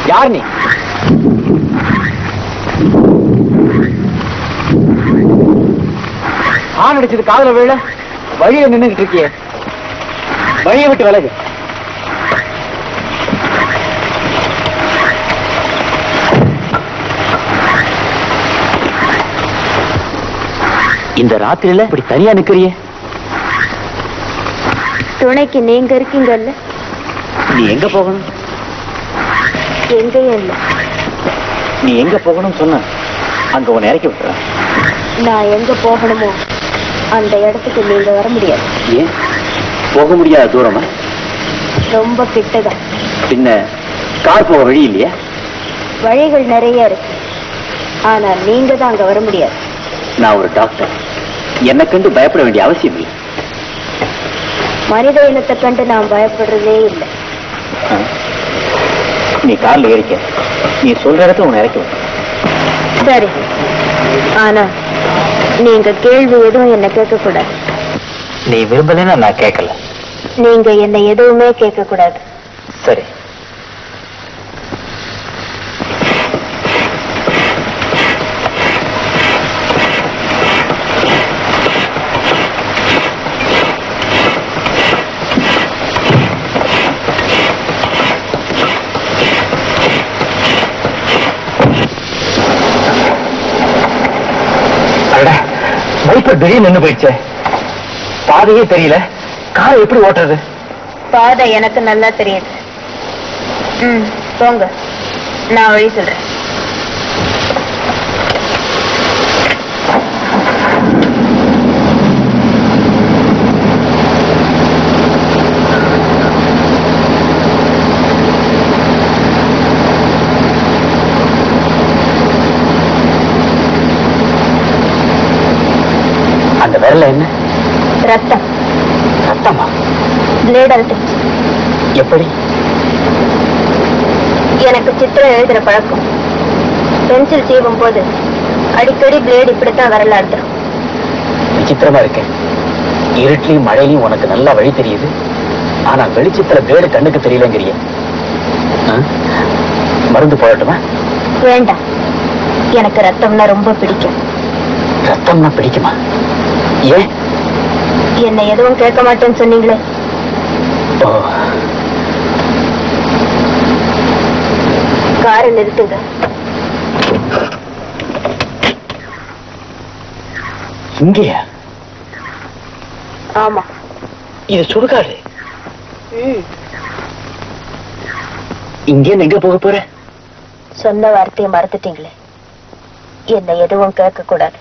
யார் நீ ஆண் அடிச்சது காதல விழ வழியில நின்னுகிட்டு இருக்கியே வழியை விட்டு விலகு இந்த ராத்திரியில இப்படி தனியா நிக்கிறியே துணைக்கு நீங்க இருக்கீங்கல்ல நீ எங்க போகணும் எங்கேயும் இல்லை நீ எங்க போகணும்னு சொன்ன அங்க உன்னை இறக்கி விட்டுறேன் நான் எங்க போகணுமோ அந்த இடத்துக்கு நீங்க வர முடியாது ஏன் போக முடியாத தூரமா ரொம்ப கிட்டதான் பின்ன கார் போக வழி இல்லையா வழிகள் நிறைய இருக்கு ஆனா நீங்க தான் அங்க வர முடியாது நான் ஒரு டாக்டர் என்னை கண்டு பயப்பட வேண்டிய அவசியம் இல்லை மனித இனத்தை கண்டு நான் பயப்படுறதே இல்லை ஆ? நீ கார்ல ஏறிக்க நீ சொல்ற இடத்துல உன்னை இறக்கி விட்டுறேன் சரி ஆனா நீங்க கேள்வி எதுவும் என்ன கேட்க கூடாது நீ விரும்பலன்னா நான் கேட்கல நீங்க என்ன எதுவுமே கேட்க கூடாது சரி வைப்பர் திடீர்னு நின்று போயிடுச்சே பாதையே தெரியல காரை எப்படி ஓட்டுறது பாதை எனக்கு நல்லா தெரியுது ம் போங்க நான் வழி சொல்றேன் அந்த விரல்ல என்ன ரத்தம் ரத்தமா பிளேட் அழுத்துச்சு எப்படி எனக்கு சித்திரம் எழுதுற பழக்கம் பென்சில் சீவும் போது அடிக்கடி பிளேடு இப்படித்தான் விரல் அழுத்துறோம் விசித்திரமா இருக்கு இருட்டிலையும் மழையிலையும் உனக்கு நல்லா வழி தெரியுது ஆனா வெளிச்சத்துல வேறு கண்ணுக்கு தெரியலங்கிறிய ஆ? மருந்து போடட்டுமா வேண்டாம் எனக்கு ரத்தம்னா ரொம்ப பிடிக்கும் ரத்தம்னா பிடிக்குமா ஏன் என்ன எதுவும் கேட்க மாட்டேன்னு சொன்னீங்களே ஓ காரை நிறுத்துங்க இங்கேயா ஆமா இது சுடுகாடு ம் இங்கே எங்க போக போற சொன்ன வார்த்தையை மறந்துட்டீங்களே என்ன எதுவும் கேட்க கூடாது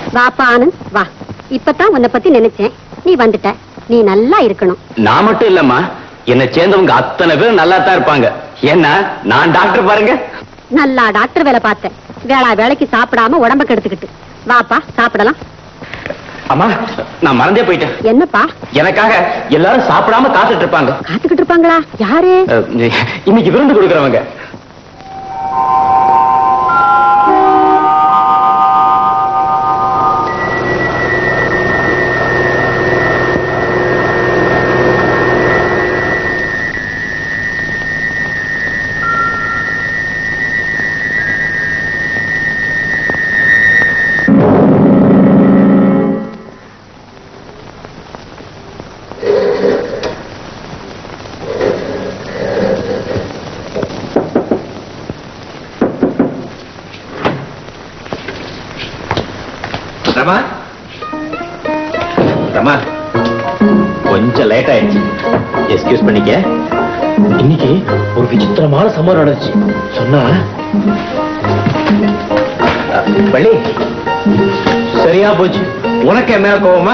வாப்பா ஆனந்த் வா இப்பதான் உன்னை பத்தி நினைச்சேன் நீ வந்துட்ட நீ நல்லா இருக்கணும் நான் மட்டும் இல்லம்மா என்னை சேர்ந்தவங்க அத்தனை பேர் நல்லா தான் இருப்பாங்க ஏன்னா நான் டாக்டர் பாருங்க நல்லா டாக்டர் வேலை பார்த்தேன் வேளா வேலைக்கு சாப்பிடாம உடம்ப கெடுத்துக்கிட்டு வாப்பா சாப்பிடலாம் அம்மா நான் மறந்தே போயிட்டேன் என்னப்பா எனக்காக எல்லாரும் சாப்பிடாம காத்துட்டு இருப்பாங்க காத்துக்கிட்டு இருப்பாங்களா யாரு அஹ், இன்னைக்கு விருந்து கொடுக்கறவங்க ரமா ரமா கொஞ்சம் லேட் ஆயிடுச்சு எக்ஸ்கியூஸ் பண்ணிக்க இன்னைக்கு ஒரு விசித்திரமான சம்பவம் நடந்துச்சு சொன்னா அஹ், வள்ளி சரியா போச்சு உனக்கு என்ன கோவமா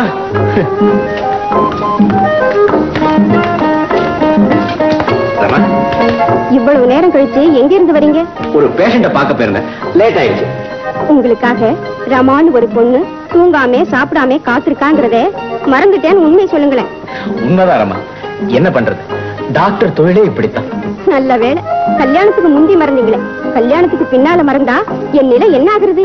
ரமா இவ்வளவு நேரம் கழிச்சு எங்க இருந்து வரீங்க ஒரு பேஷண்ட பார்க்க போயிருந்தேன் லேட் ஆயிடுச்சு உங்களுக்காக ரமான்னு ஒரு பொண்ணு தூங்காம சாப்பிடாம காத்திருக்காங்கிறத மறந்துட்டேன்னு உண்மை சொல்லுங்களேன் உண்மைதான் ரமா என்ன பண்றது டாக்டர் தொழிலே இப்படித்தான் நல்ல வேளை கல்யாணத்துக்கு முந்தி மறந்தீங்களே கல்யாணத்துக்கு பின்னால மறந்தா என் நிலை என்ன ஆகுறது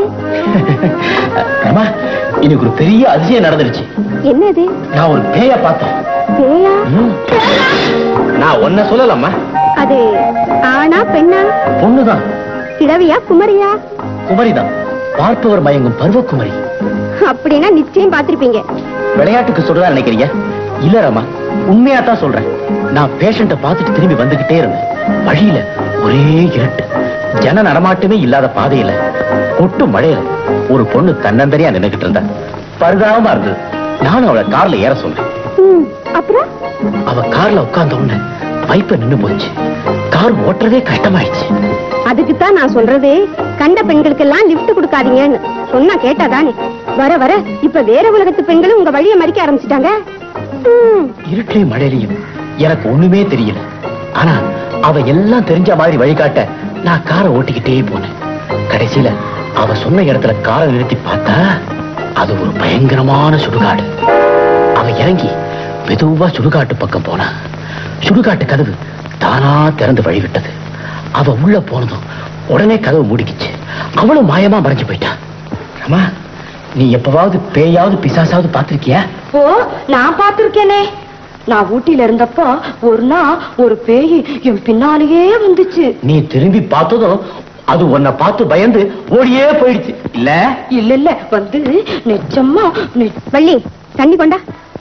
ரமா இன்னைக்கு ஒரு பெரிய அதிசயம் நடந்துருச்சு என்னது நான் ஒரு பேய பார்த்தேன் பேயா ம். நான் ஒன்ன சொல்லலம்மா அது ஆனா பெண்ணா பொண்ணுதான் கிழவியா குமரியா குமரிதான் பார்ப்பவர் மயங்கும் பருவக்குமரி அப்படின்னா நிச்சயம் பார்த்திருப்பீங்க விளையாட்டுக்கு சொல்றதா நினைக்கிறீங்க இல்ல ரமா உண்மையா தான் சொல்றேன் நான் பேஷண்ட பார்த்துட்டு திரும்பி வந்துகிட்டே இருந்தேன் வழியில ஒரே இருட்டு ஜன நடமாட்டமே இல்லாத பாதையில கொட்டு மழையில ஒரு பொண்ணு தன்னந்தனியா நின்னுகிட்டு இருந்தா பரிதாபமா இருந்தது நானும் அவளை கார்ல ஏற சொன்னேன் ம், அப்புறம் அவ கார்ல உட்கார்ந்த உடனே பைப்ப நின்னு போச்சு கார் ஓட்டுறதே கஷ்டமாயிடுச்சு அதுக்கு தான் நான் சொல்றது கண்ட பெண்களுக்கெல்லாம் லிஃப்ட் கொடுக்காதீங்கன்னு சொன்னா கேட்டாதானே வர வர இப்ப வேற உலகத்து பெண்களும் உங்க வழியை மறிக்க ஆரம்பிச்சிட்டாங்க ம், இருட்டையும் மழையிலையும் எனக்கு ஒண்ணுமே தெரியல ஆனா அவ எல்லாம் தெரிஞ்ச மாதிரி வழிகாட்ட நான் காரை ஓட்டிக்கிட்டே போனேன் கடைசியில அவ சொன்ன இடத்துல காரை நிறுத்தி பார்த்தா அது ஒரு பயங்கரமான சுடுகாடு அவ இறங்கி மெதுவா சுடுகாட்டு பக்கம் போனா சுடுகாட்டு கதவு தானா திறந்து வழிவிட்டது அவ உள்ள போனதும் உடனே கதவு மூடிக்கிச்சு அவளும் மாயமா மறைஞ்சு போயிட்டா அம்மா நீ எப்பவாவது பேயாவது பிசாசாவது பார்த்திருக்கியா ஓ நான் பார்த்திருக்கேனே நான் ஊட்டியில இருந்தப்போ ஒரு நாள் ஒரு பேய் என் பின்னாலேயே வந்துச்சு நீ திரும்பி பார்த்ததும் அது உன்னை பார்த்து பயந்து ஓடியே போயிடுச்சு இல்ல இல்ல இல்ல வந்து நிஜமா வள்ளி தண்ணி கொண்டா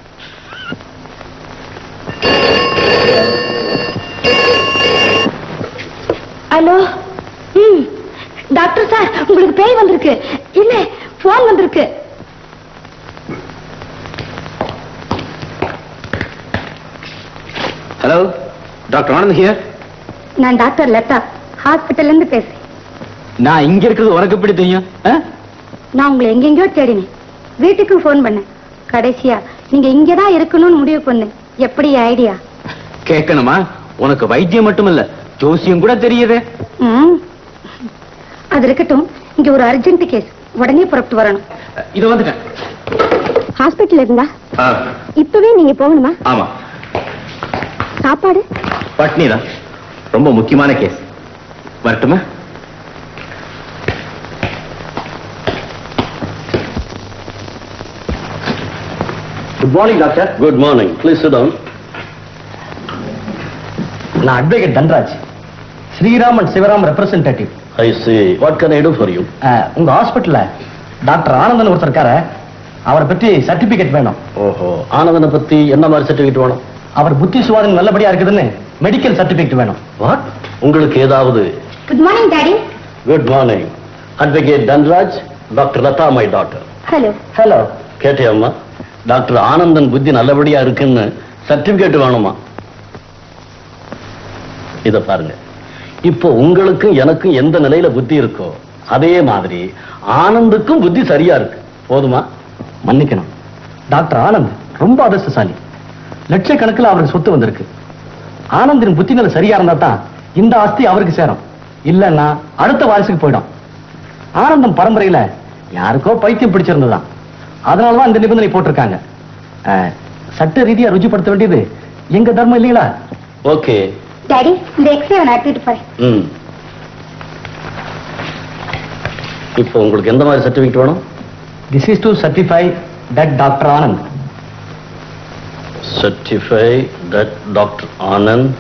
ஹலோ ம் டாக்டர் சார் உங்களுக்கு பேய் வந்திருக்கு இல்ல போன் வந்திருக்கு ஹலோ டாக்டர் ஆனந்த் ஹியர் நான் டாக்டர் லதா ஹாஸ்பிட்டல்ல இருந்து பேசுறேன் நான் இங்க இருக்கிறது உனக்கு எப்படி தெரியும் ஆ? நான் உங்களை எங்கெங்கயோ தேடினேன் வீட்டுக்கு ஃபோன் பண்ணேன் கடைசியா நீங்க இங்கதான் இருக்கணும்னு முடிவு பண்ணேன் எப்படி ஐடியா கேட்கணுமா உனக்கு வைத்தியம் மட்டும் இல்ல ஜோசியம் கூட தெரியுதே ம் அது இருக்கட்டும் இங்க ஒரு அர்ஜென்ட் கேஸ் உடனே புறப்பட்டு வரணும் இது வந்துட்டேன் ஹாஸ்பிட்டல் இருந்தா ஆ, இப்பவே நீங்க போகணுமா ஆமா சாப்பாடு பட்னி தான் ரொம்ப முக்கியமான கேஸ் வரட்டுமா good morning doctor good morning please sit down நான் advocate Dhanraj Sriram and Sivaram representative I see what can I do for you உங்க ஹாஸ்பிட்டல்ல டாக்டர் ஆனந்தன் ஒருத்தர் இருக்காரு அவரை பற்றி சர்டிபிகேட் வேணும் ஓஹோ ஆனந்தனை பத்தி என்ன மாதிரி சர்டிஃபிகேட் வேணும் அவர் புத்தி சுவாதம் நல்லபடியா இருக்குதுன்னு மெடிக்கல் சர்டிபிகேட் வேணும் வாட் உங்களுக்கு ஏதாவது good morning daddy good morning advocate Dhanraj doctor Latha my doctor hello hello கேட்டியம்மா டாக்டர் ஆனந்தன் புத்தி நல்லபடியா இருக்குன்னு சர்டிபிகேட் வேணுமா இத பாருங்க இப்போ உங்களுக்கும் எனக்கும் எந்த நிலையில புத்தி இருக்கோ அதே மாதிரி ஆனந்துக்கும் புத்தி சரியா இருக்கு போதுமா மன்னிக்கணும் டாக்டர் ஆனந்த் ரொம்ப அதிர்ஷ்டசாலி லட்சக்கணக்கில் அவருக்கு சொத்து வந்திருக்கு ஆனந்தின் புத்திநிலை சரியா இருந்தா தான் இந்த ஆஸ்தி அவருக்கு சேரும் இல்லைன்னா அடுத்த வாரிசுக்கு போயிடும் ஆனந்தம் பரம்பரையில யாருக்கோ பைத்தியம் பிடிச்சிருந்ததுதான் அதனாலதான் இந்த நிபந்தனை போட்டிருக்காங்க அஹ், சட்ட ரீதியா ருஜுப்படுத்த வேண்டியது எங்க தர்மம் இல்லைங்களா ஓகே டாடி இந்த எக்ஸ்ரே நான் எடுத்துட்டு போறேன் ம் இப்போ உங்களுக்கு எந்த மாதிரி சர்டிஃபிகேட் வேணும் this is to certify that doctor Anand certify that doctor Anand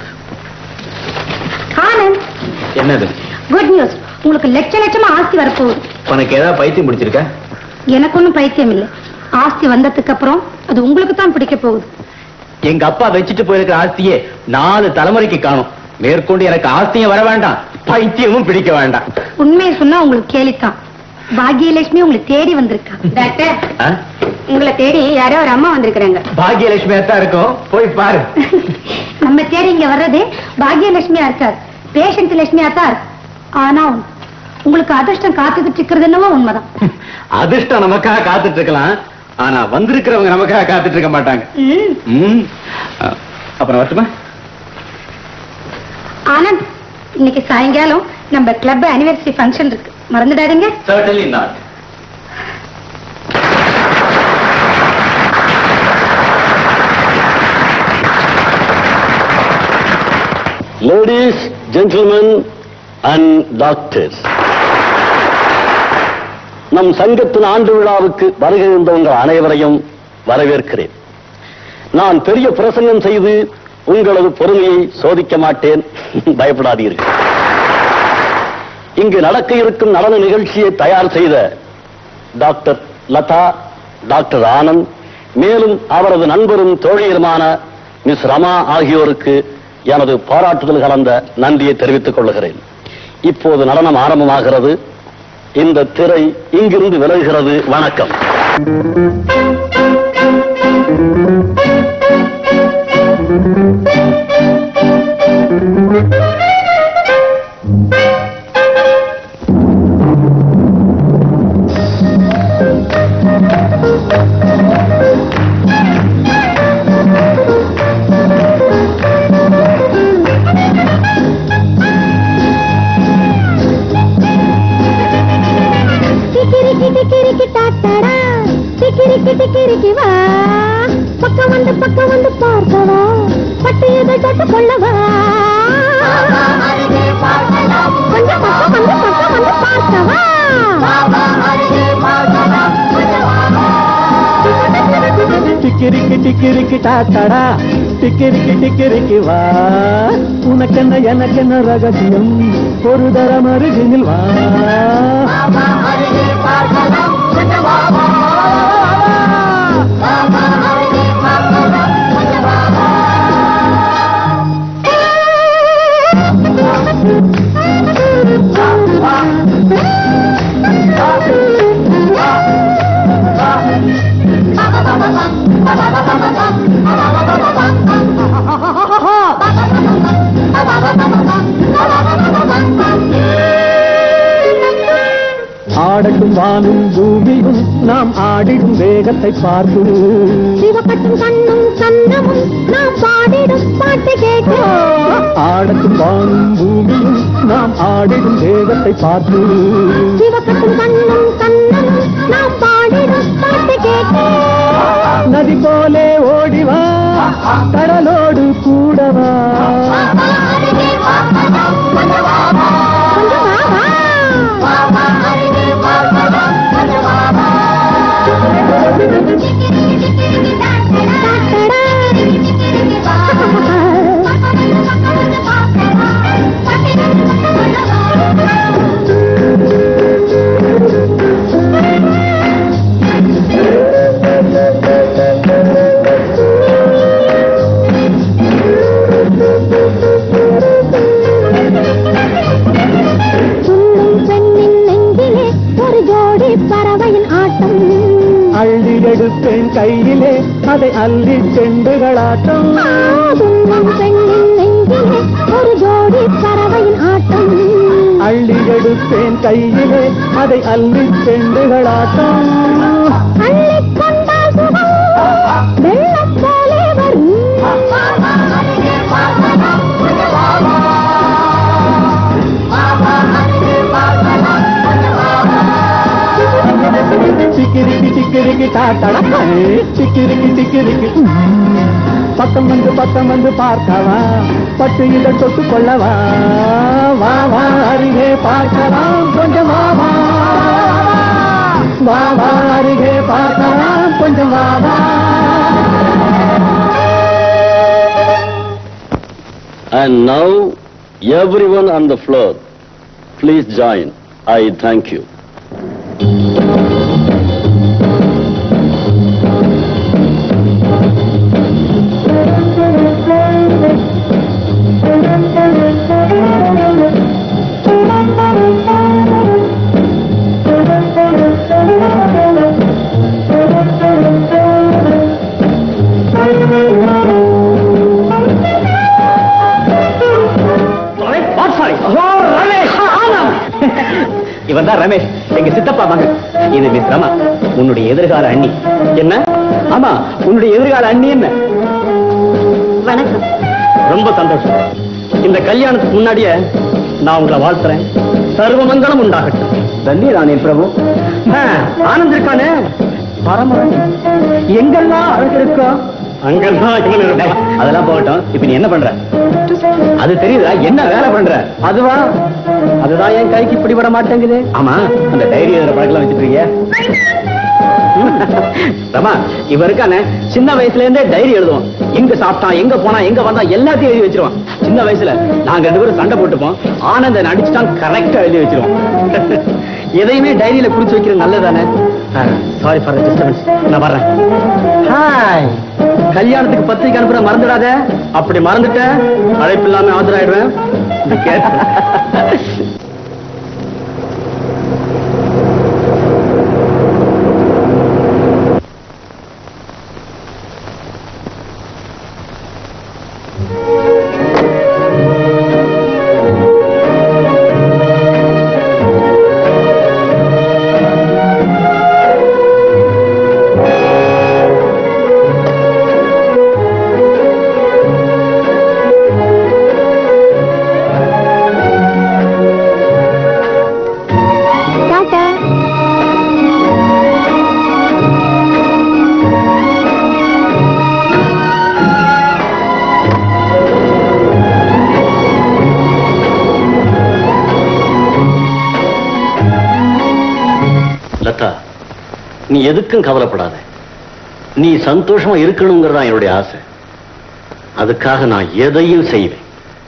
Anand என்னது குட் நியூஸ் உங்களுக்கு லட்ச லட்சமா ஆஸ்தி வரப்போகுது உனக்கு ஏதாவது பைத்தியம் பிடிச்சிருக்க எனக்கு ஒன்றும் பைத்தியம் இல்லை ஆஸ்தி வந்ததுக்கு அப்புறம் அது உங்களுக்கு தான் பிடிக்க போகுது எங்க அப்பா வச்சுட்டு போயிருக்கிற ஆஸ்தியே நாலு தலைமுறைக்கு காணும் மேற்கொண்டு எனக்கு ஆஸ்தியும் வர வேண்டாம் பைத்தியமும் பிடிக்க வேண்டாம் உண்மையை சொன்னா உங்களுக்கு கேலித்தான் பாக்யலட்சுமி உங்களை தேடி வந்திருக்கா டாக்டர் ஆ? உங்களை தேடி யாரோ ஒரு அம்மா வந்திருக்கிறாங்க பாக்யலட்சுமியா தான் இருக்கும் போய் பாரு நம்ம தேடி இங்க வர்றது பாக்யலட்சுமியா இருக்காது பேஷண்ட் லட்சுமியா தான் இருக்கு. ஆனா உங்களுக்கு அதிர்ஷ்டம் காத்துக்கிட்டு இருக்கிறது என்னவோ உண்மைதான் அதிர்ஷ்டம் நமக்காக காத்துட்டு இருக்கலாம் ஆனா வந்திருக்கிறவங்க நமக்காக காத்துட்டு இருக்க மாட்டாங்க ம். ம். ஆ, அப்புறம் வரட்டுமா ஆனந்த் இன்னைக்கு சாயங்காலம் நம்ம கிளப் அனிவர்சரி ஃபங்க்ஷன் இருக்கு மறந்துடாதீங்க certainly not ladies gentlemen and doctors நம் சங்கத்தின் ஆண்டு விழாவுக்கு வருகை இருந்தவங்க அனைவரையும் வரவேற்கிறேன் நான் பெரிய பிரசங்கம் செய்து உங்களது பொறுமையை சோதிக்க மாட்டேன் பயப்படாதீர்கள் இங்கு நடக்க இருக்கும் நடன நிகழ்ச்சியை தயார் செய்த டாக்டர் லதா டாக்டர் ஆனந்த் மேலும் அவரது நண்பரும் தோழியருமான மிஸ் ரமா ஆகியோருக்கு எனது பாராட்டுதல் கலந்த நன்றியை தெரிவித்துக் கொள்கிறேன் இப்போது நடனம் ஆரம்பமாகிறது இந்த திரை இங்கிருந்து விலகுகிறது வணக்கம் டிக்கிரிக்கி டிக்கிரிக்கி டாட்டடா டிக்கிரிக்கி டிக்கிரிக்கி வா பக்கம் வந்து பக்கம் வந்து பார்க்கவா பட்டு எதை தொட்டு கொள்ளவா கொஞ்சம் பக்கம் வந்து பக்கம் வந்து பார்க்கவா டிக்கிரிக்கி டிக்கிரிக்கி டாட்டடா டிக்கிரிக்கி டிக்கிரிக்கி வா உனக்கென்ன எனக்கென்ன ரகசியம் ஒரு தரம் அருகினில் வா ஆடட்டும் வானும் பூமியும் நாம் ஆடிடும் வேகத்தை பார்த்து சிவக்கட்டும் கண்ணும் கண்ணமும் நாம் பாடிடும் பாட்டு கேட்கும் ஆடட்டும் வானும் பூமியும் நாம் ஆடிடும் வேகத்தை பார்த்து சிவக்கட்டும் கண்ணும் கண்ணமும் நாம் பாடிடும் பாட்டு கேட்கும் நதி போலே ஓடிவா கடலோடு கூடவா கொஞ்சம் வா வா துள்ளும் பெண்ணின் நெஞ்சிலே ஒரு ஜோடி பறவையின் ஆட்டம் அள்ளி எடுப்பேன் கையிலே அதை அள்ளி செண்டுகளாட்டம் ஆ, துள்ளும் பெண்ணின் நெஞ்சிலே ஒரு ஜோடி பறவையின் ஆட்டம் அள்ளி எடுப்பேன் கையிலே அதை அள்ளி செண்டுகளாட்டம் அள்ளிக் கொண்டால் சுகம் வெள்ளம் போலே வரும் சிக்கிரிக்கி சிக்கிரிக்கி டாட்டடா சிக்கிரிக்கி சிக்கிரிக்கி பக்கம் வந்து பக்கம் வந்து பார்க்கவா பட்டு இதை தொட்டு கொள்ளவா வா வா அருகே பார்க்கலாம் கொஞ்சம் வா வா வா வா அருகே பார்க்கலாம் கொஞ்சம் வா வா And now, everyone on the floor, please join. I thank you. இவன் தான் ரமேஷ் எங்க சித்தப்பா மகன் இது மிஸ் ரமா உன்னுடைய எதிர்கால அண்ணி என்ன ஆமா உன்னுடைய எதிர்கால அண்ணி என்ன வணக்கம் ரொம்ப சந்தோஷம் இந்த கல்யாணத்துக்கு முன்னாடியே நான் உங்களை வாழ்த்துறேன் சர்வமங்கலம் உண்டாகட்டும் தன்யதானே பிரபு ஆ, ஆனந்த் இருக்கானே பரமரன் எங்கெல்லாம் அழகு இருக்கோ அங்கெல்லாம் இவன் இருக்கான் அதெல்லாம் போகட்டும் இப்ப நீ என்ன பண்ற அது தெரியுதா என்ன வேலை பண்ற அதுவா அதுதான் என் கைக்கு பிடிபட மாட்டேங்குது ஆமா அந்த டைரி எழுதுற பழக்கம் வச்சுட்டு இருக்கிய ரமா இவ இருக்கானே சின்ன வயசுல இருந்தே டைரி எழுதுவோம் எங்க சாப்பிட்டான் எங்க போனா எங்க வந்தா எல்லாத்தையும் எழுதி வச்சிருவான் சின்ன வயசுல நாங்க ரெண்டு பேரும் சண்டை போட்டுப்போம் ஆனந்த நடிச்சுட்டான் கரெக்டா எழுதி வச்சிருவோம் எதையுமே டைரியில குறிச்சு வைக்கிறது நல்லதானே சாரி ஃபார் டிஸ்டர்பன்ஸ் நான் வர்றேன் ஹாய் கல்யாணத்துக்கு பத்திரிக்கை அனுப்புற மறந்துடாத அப்படி மறந்துட்ட அழைப்பு இல்லாம ஆஜராயிடுவேன் டாட்டா லதா நீ எதுக்கும் கவலைப்படாத நீ சந்தோஷமா இருக்கணுங்கிறதா என்னுடைய ஆசை அதுக்காக நான் எதையும் செய்வேன்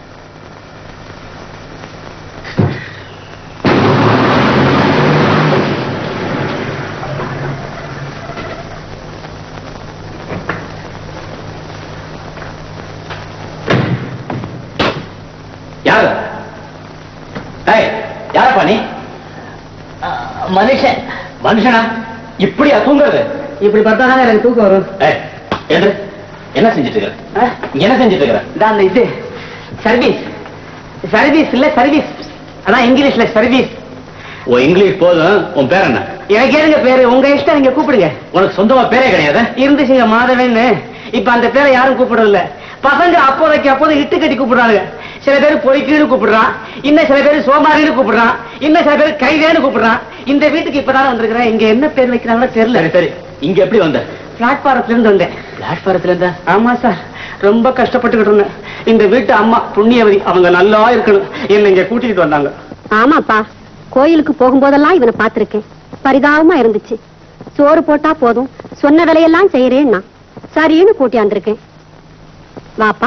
யாரு ஏய் யாரப்பா நீ மனுஷன் மனுஷனா இப்படியா தூங்குறது இப்படி பார்த்தா தான் எனக்கு தூக்கம் வரும் ஏய் எழுந்திரு. என்ன செஞ்சுட்டு இருக்கிற ஆ? இங்க என்ன செஞ்சுட்டு இருக்கிற இதான் அந்த இது சர்வீஸ் சர்வீஸ் இல்ல சர்வீஸ் அதான் இங்கிலீஷ்ல சர்வீஸ் உன் இங்கிலீஷ் போதும் உன் பேர் என்ன எனக்கு ஏதுங்க பேரு உங்க இஷ்டம் நீங்க கூப்பிடுங்க உனக்கு சொந்தமா பேரே கிடையாது இருந்துச்சுங்க மாதவன்னு இப்ப அந்த பேரை யாரும் கூப்பிடுறதில்ல பசங்க அப்போதைக்கு அப்போது இட்டு கட்டி கூப்பிடுறாங்க சில பேர் பொய்க்குன்னு கூப்பிடுறான் இன்னும் சில பேர் சோமாரின்னு கூப்பிடுறான் இன்னும் சில பேர் கைதேன்னு கூப்பிடுறான் இந்த வீட்டுக்கு இப்பதான் வந்திருக்கிறேன் இங்க என்ன பேர் வைக்கிறாங்களோ தெரியல சரி சரி இங்க எப்படி வந்த பிளாட்பாரத்துல இருந்து வந்தேன் பிளாட்பாரத்துல இருந்தா ஆமா சார் ரொம்ப கஷ்டப்பட்டுக்கிட்டு இருந்தேன் இந்த வீட்டு அம்மா புண்ணியவதி அவங்க நல்லா இருக்கணும் என்ன இங்க கூட்டிட்டு வந்தாங்க ஆமாப்பா கோயிலுக்கு போகும்போதெல்லாம் இவனை பார்த்திருக்கேன் பரிதாபமா இருந்துச்சு சோறு போட்டா போதும் சொன்ன வேலையெல்லாம் செய்யறேன்னா சரின்னு கூட்டியாந்திருக்கேன் வாப்பா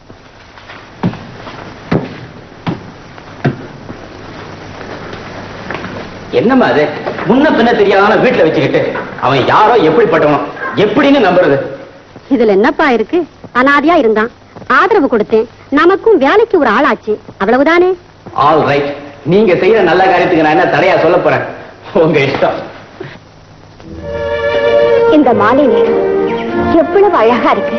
என்னம்மா அது முன்ன பின்ன தெரியாத வீட்டுல வச்சுக்கிட்டு அவன் யாரோ எப்படிப்பட்டவனோ எப்படின்னு நம்புறது இதுல என்னப்பா இருக்கு அனாதையா இருந்தான் ஆதரவு கொடுத்தேன் நமக்கும் வேலைக்கு ஒரு ஆளாச்சு அவ்வளவுதானே ஆல் ரைட் நீங்க செய்யற நல்ல காரியத்துக்கு நான் என்ன தடையா சொல்ல போறேன் உங்க இஷ்டம் இந்த மாலை நேரம் எவ்வளவு அழகா இருக்கு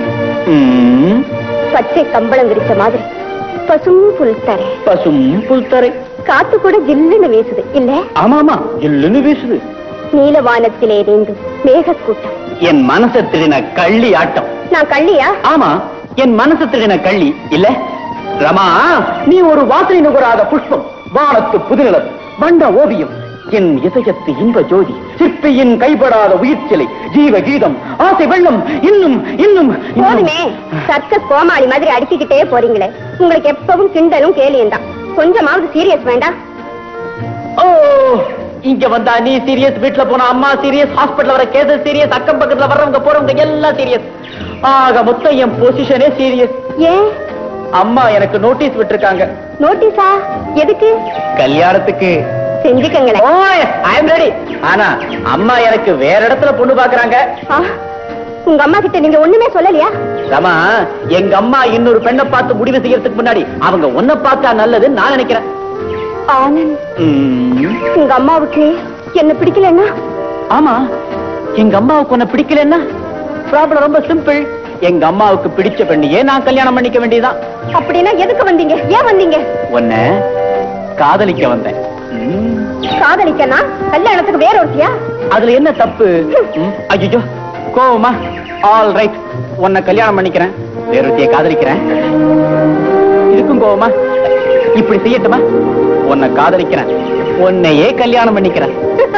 பச்சை கம்பளம் விரிச்ச மாதிரி பசும் புல் தரை பசும் புல்தரை காத்து கூட ஜில்லுன்னு வீசுது இல்ல ஆமா ஆமா இல்லுன்னு வீசுது நீலவானத்திலே நீங்கும் மேகக்கூட்டம் என் மனசை திருடின கள்ளி ஆட்டம் நான் கள்ளியா ஆமா என் மனசு திருடின கள்ளி இல்ல ரமா நீ ஒரு வாசனை நுகராத புஷ்பம் வானத்து புதுநிலம் வண்ண ஓவியம் என் இதயத்து இன்ப ஜோதி சிற்பியின் கைப்படாத உயிர்ச்சிலை ஜீவ கீதம் ஆசை வெள்ளம் இன்னும் இன்னும் இன்னும். போதுமே சர்க்கஸ் கோமாளி மாதிரி அடிச்சுக்கிட்டே போறீங்களே உங்களுக்கு எப்பவும் கிண்டலும் கேலியும் தான் கொஞ்சமாவது சீரியஸ் வேண்டாம் ஓ இங்க வந்தா நீ சீரியஸ் வீட்ல போனா அம்மா சீரியஸ் ஹாஸ்பிடல்ல வர கேஸ் சீரியஸ் அக்கம் பக்கத்துல வர்றவங்க போறவங்க எல்லாம் சீரியஸ் ஆக மொத்தம் என் பொசிஷனே சீரியஸ் ஏன் அம்மா எனக்கு நோட்டீஸ் விட்டிருக்காங்க நோட்டீஸா எதுக்கு கல்யாணத்துக்கு செஞ்சுக்கங்களேன் ஐ எம் ரெடி ஆனா அம்மா எனக்கு வேற இடத்துல பொண்ணு பாக்குறாங்க ஆ, உங்க அம்மா கிட்ட நீங்க ஒண்ணுமே சொல்லலையா ரமா எங்க அம்மா இன்னொரு பெண்ணை பார்த்து முடிவு செய்யறதுக்கு முன்னாடி அவங்க ஒன்ன பார்த்தா நல்லதுன்னு நான் நினைக்கிறேன் ஆனந்த் ம், உங்க அம்மாவுக்கு என்ன பிடிக்கலன்னா ஆமா எங்க அம்மாவுக்கு உன்னை பிடிக்கலன்னா ப்ராப்ளம் ரொம்ப சிம்பிள் எங்க அம்மாவுக்கு பிடிச்ச பெண்ணையே நான் கல்யாணம் பண்ணிக்க வேண்டியதுதான் அப்படின்னா எதுக்கு வந்தீங்க ஏன் வந்தீங்க உன்னை காதலிக்க வந்தேன் ம், காதலிக்கனா கல்யாணத்துக்கு வேற ஒருத்தியா அதுல என்ன தப்பு ஐயோ கோவமா ஆல் ரைட் உன்னை கல்யாணம் பண்ணிக்கிறேன் வேறொருத்திய காதலிக்கிறேன் இதுக்கும் கோவமா இப்படி செய்யட்டுமா உன்னை காதலிக்கிறேன் உன்னையே கல்யாணம் பண்ணிக்கிறேன்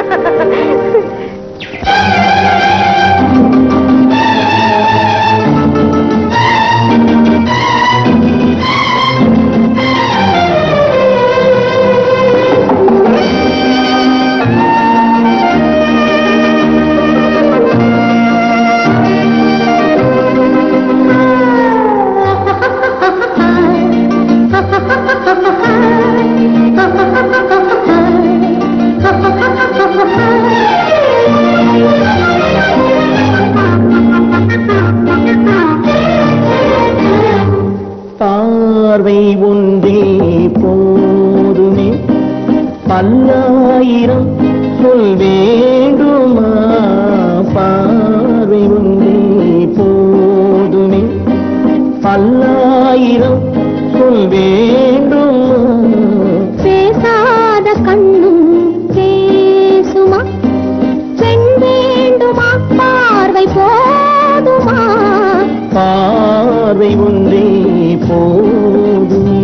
பார்வை ஒன்றே போதுமே பல்லாயிரம் சொல் வேண்டுமா பார்வை ஒன்றே போதுமே பல்லாயிரம் சொல் வேண்டுமா பேசாத கண்ணும் பேசுமா பெண் வேண்டுமா பார்வை போதுமா பார்வை ஒன்றே போதுமே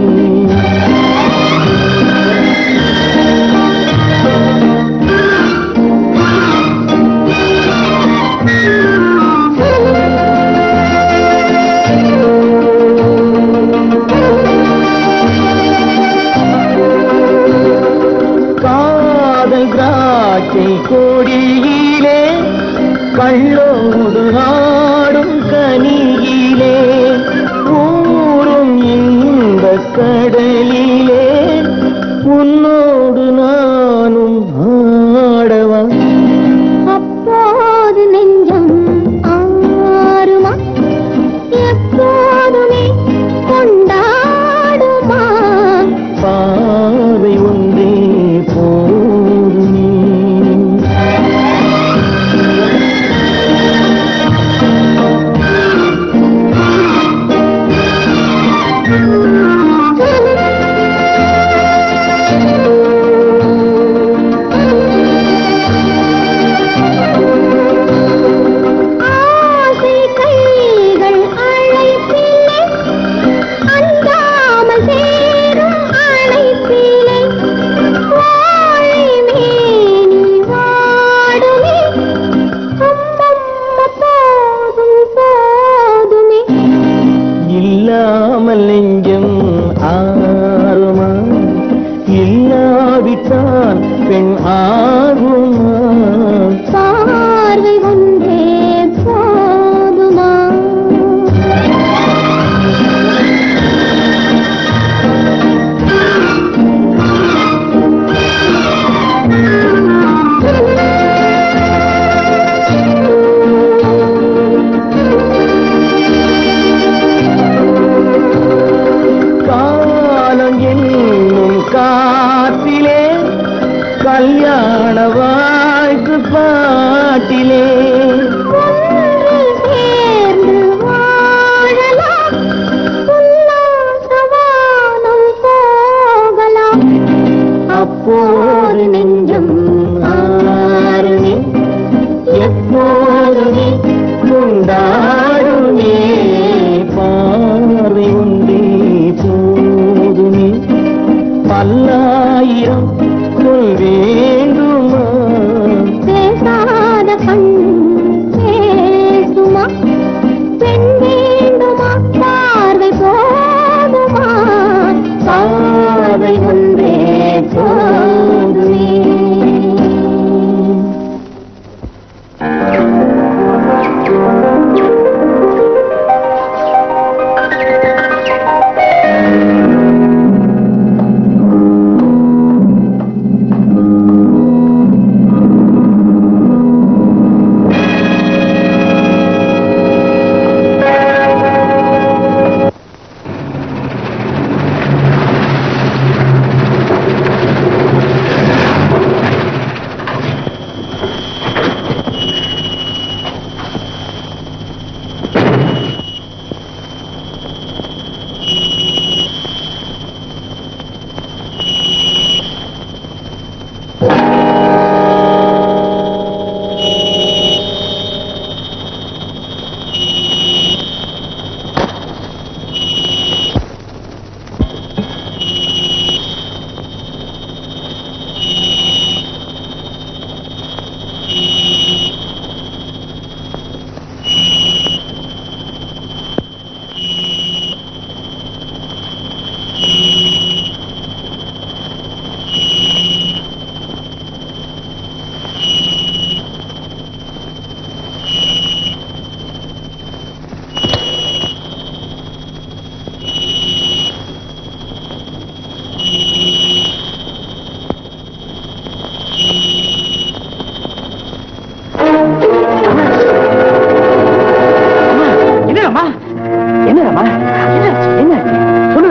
காதல் திராட்சை கொடியிலே கள்ளோடு ஆடும் கனியிலே ஊரும் இந்த கடலிலே உன்னோடு நானும் ஆடவா அப்போது நெஞ்சம் ஆறுமா எப்போதுமே கொண்டாடுமா பார்வை ஒன்றே போதுமே ஆசை கைகள் அழைப்பிலே அந்தாமல் சேரும் அழைப்பிலே வாழை மேனி வாடுமே அம்மம்ம போதும் போதுமே இல்லாமல் நெஞ்சம் ஆறுமா இல்லாவிட்டால் பெண் ஆகுமா பார்வை ஒன்றே போதுமா காலம் என்னும் காற்றிலே கல்யாண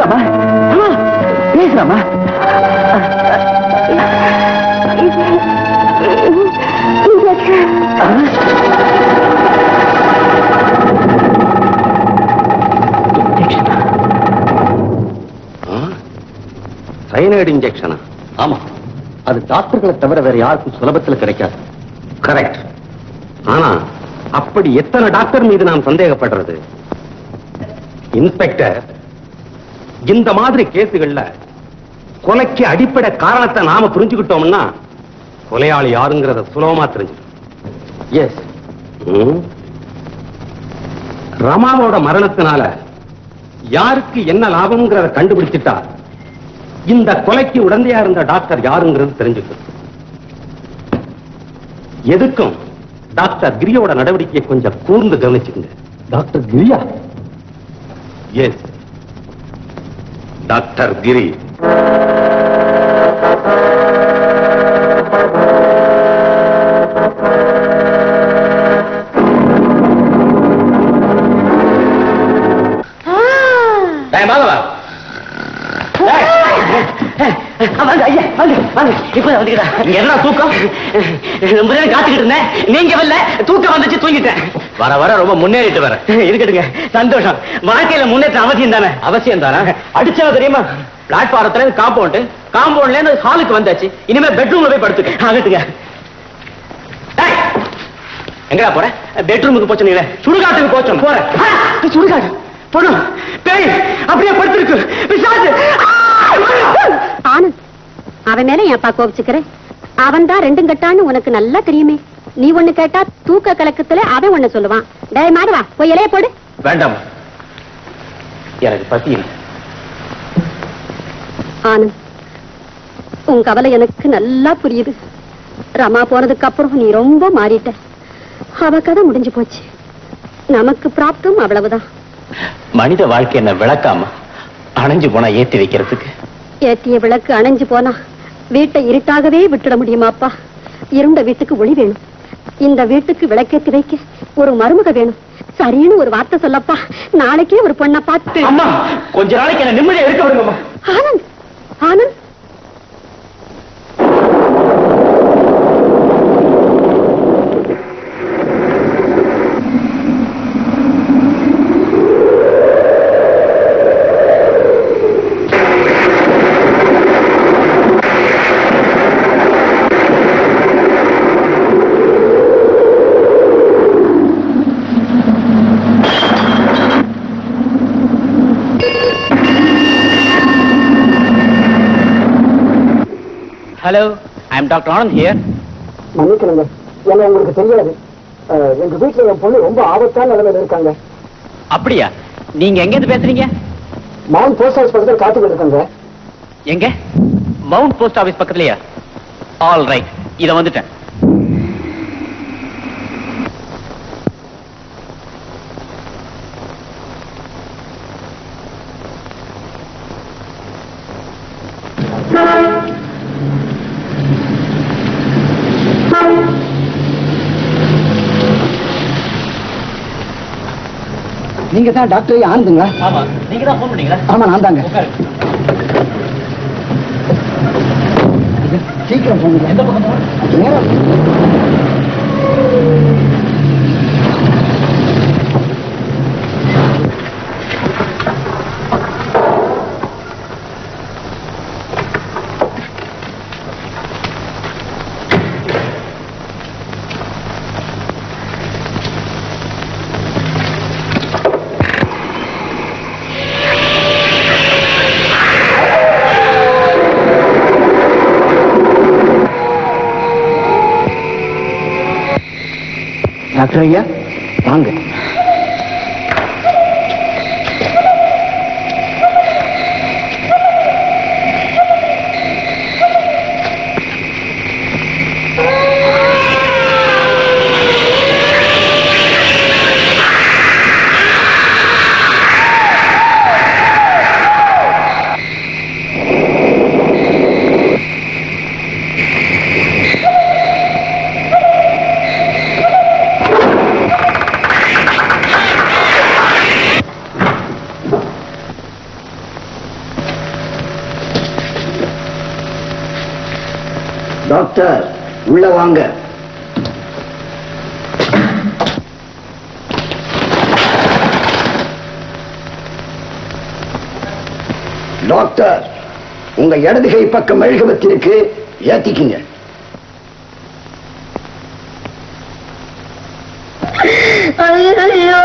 சொல்லுறாமா பேசுறாமா சைனைடு இன்ஜெக்ஷனா ஆமா அது டாக்டர்களை தவிர வேற யாருக்கும் சுலபத்தில் கிடைக்காது கரெக்ட் ஆனா அப்படி எத்தனை டாக்டர் மீது நாம் சந்தேகப்படுறது இன்ஸ்பெக்டர் இந்த மாதிரி கேசுகள்ல கொலைக்கு அடிப்படை காரணத்தை நாம புரிஞ்சுக்கிட்டோம்னா கொலையாளி யாருங்கிறத சுலபமா தெரிஞ்சுக்கணும் எஸ் ரமாவோட மரணத்தினால யாருக்கு என்ன லாபம்ங்கிறத கண்டுபிடிச்சிட்டா இந்த கொலைக்கு உடந்தையா இருந்த டாக்டர் யாருங்கிறது தெரிஞ்சுக்கும் எதுக்கும் டாக்டர் கிரியோட நடவடிக்கையை கொஞ்சம் கூர்ந்து கவனிச்சுக்கங்க டாக்டர் கிரியா எஸ் டாக்டர் கிரி வாங்க ஐயா வாங்க வாங்க இப்ப வந்துக்கிறா என்ன தூக்கம் ரொம்ப நேரம் காத்துக்கிட்டு இருந்தேன் நீங்க வரல தூக்கம் வந்துச்சு தூங்கிட்டேன் வர வர ரொம்ப முன்னேறிட்டு வர இருக்கட்டுங்க சந்தோஷம் வாழ்க்கையில முன்னேற்றம் அவசியம் தானே அவசியம் தானே அடிச்சவ தெரியுமா பிளாட்பாரத்துல இருந்து காம்பவுண்ட் காம்பவுண்ட்ல இருந்து ஹாலுக்கு வந்தாச்சு இனிமே பெட்ரூம்ல போய் படுத்துக்க ஆகட்டுங்க டேய், எங்கடா போற பெட்ரூமுக்கு போச்சுங்களே சுடுகாட்டுக்கு போச்சோம் போறேன் ஆ, சுடுகாடு பொண்ணு பேய் அப்படியே படுத்திருக்கு பிசாசு ஆ! ஆனந்த் அவன் மேல ஏன்பா கோபிச்சுக்கிற அவன் தான் ரெண்டும் கட்டான்னு உனக்கு நல்லா தெரியுமே நீ ஒண்ணு கேட்டா தூக்க கலக்கத்துல அவன் ஒண்ணு சொல்லுவான் டேய் மாடுவா போய் இலைய போடு வேண்டாம் எனக்கு பசி இல்லை ஆனந்த் உன் கவலை எனக்கு நல்லா புரியுது ரமா போனதுக்கு அப்புறம் நீ ரொம்ப மாறிட்ட அவ கதை முடிஞ்சு போச்சு நமக்கு பிராப்தம் அவ்வளவுதான் மனித வாழ்க்கை என்ன விளக்காம அணைஞ்சு போனா ஏத்தி வைக்கிறதுக்கு ஏத்திய விளக்கு அணைஞ்சு போனா வீட்டை இருட்டாகவே விட்டுட முடியுமாப்பா இருண்ட வீட்டுக்கு ஒளி வேணும் இந்த வீட்டுக்கு விளக்கேத்தி வைக்க ஒரு மருமக வேணும் சரின்னு ஒரு வார்த்தை சொல்லப்பா நாளைக்கே ஒரு பொண்ணை பார்த்து அம்மா கொஞ்ச நாளைக்கு என்ன நிம்மதியா இருக்க விடுங்கம்மா Anand Anand hello I am doctor Anand here மன்னிக்கணுங்க ஏன்னா உங்களுக்கு தெரியாது அஹ், எங்க வீட்டுல என் பொண்ணு ரொம்ப ஆபத்தான நிலைமையில இருக்காங்க அப்படியா நீங்க எங்க இருந்து பேசுறீங்க மவுண்ட் போஸ்ட் ஆஃபீஸ் பக்கத்துல காத்துக்கிட்டு இருக்காங்க எங்க மவுண்ட் போஸ்ட் ஆபீஸ் பக்கத்துலயா ஆல் ரைட் இத வந்துட்டேன் நீங்க தான் டாக்டர் ஆனந்துங்களா ஆமா நீங்க தான் போன் பண்ணீங்களா ஆமா நான் தாங்க சீக்கிரம் போங்க எந்த பக்கம் போகணும்? நேரம் டாக்டர் ஐயா வாங்க டாக்டர் உள்ள வாங்க டாக்டர் உங்க இடதுகை பக்கம் மெழுகுவத்திற்கு ஏத்திக்கிங்க ஐயோ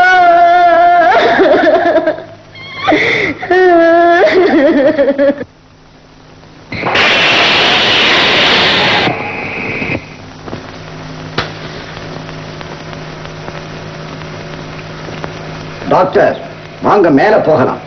டாக்டர் வாங்க மேல போகலாம்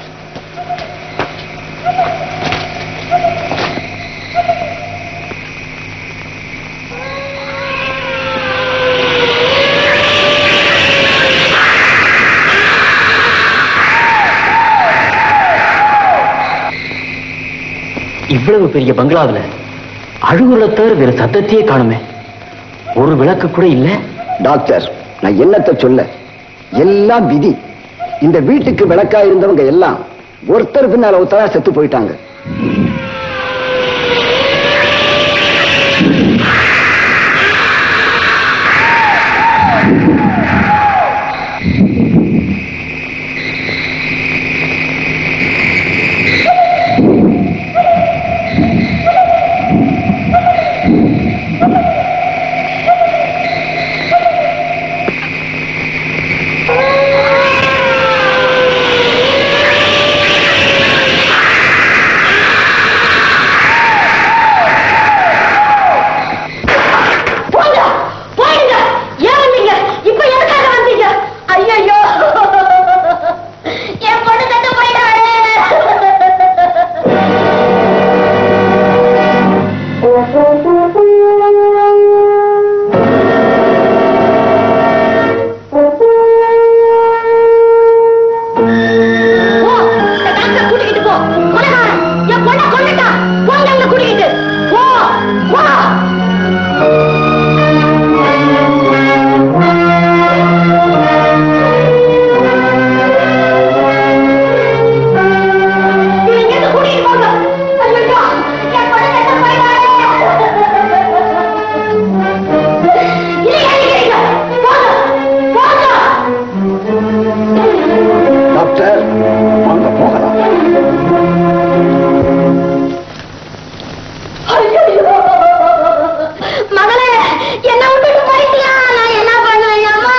இவ்வளவு பெரிய பங்களாவுல அழுகுறத தவிர வேற சத்தத்தையே காணுமே ஒரு விளக்கு கூட இல்ல டாக்டர் நான் என்னத்தை சொல்ல எல்லாம் விதி இந்த வீட்டுக்கு விளக்கா இருந்தவங்க எல்லாம் ஒருத்தர் பின்னால ஒருத்தரா செத்து போயிட்டாங்க போங்க போயிடுங்க ஏன் வந்தீங்க இப்ப எதுக்காக வந்தீங்க ஐயோ என் பொண்ணு செத்து போயிட்டாரு போ, இந்த டாக்டரை கூட்டிக்கிட்டு போ கொலைகாரன், என் பொண்ணை கொன்னுட்டான். போங்க அங்க கூட்டிக்கிட்டு போ போ இங்கிருந்து கூட்டிட்டு போங்க. ஐயையோ, என் பொண்ணு செத்து போயிட்டாளே. இதை அடிக்கிறீங்க. போங்க, போங்க. டாக்டர் வாங்க போகலாம் ஐயையோ. மகளே என்ன விட்டுட்டு போயிட்டியா நான் என்ன பண்ணுவேன் அம்மா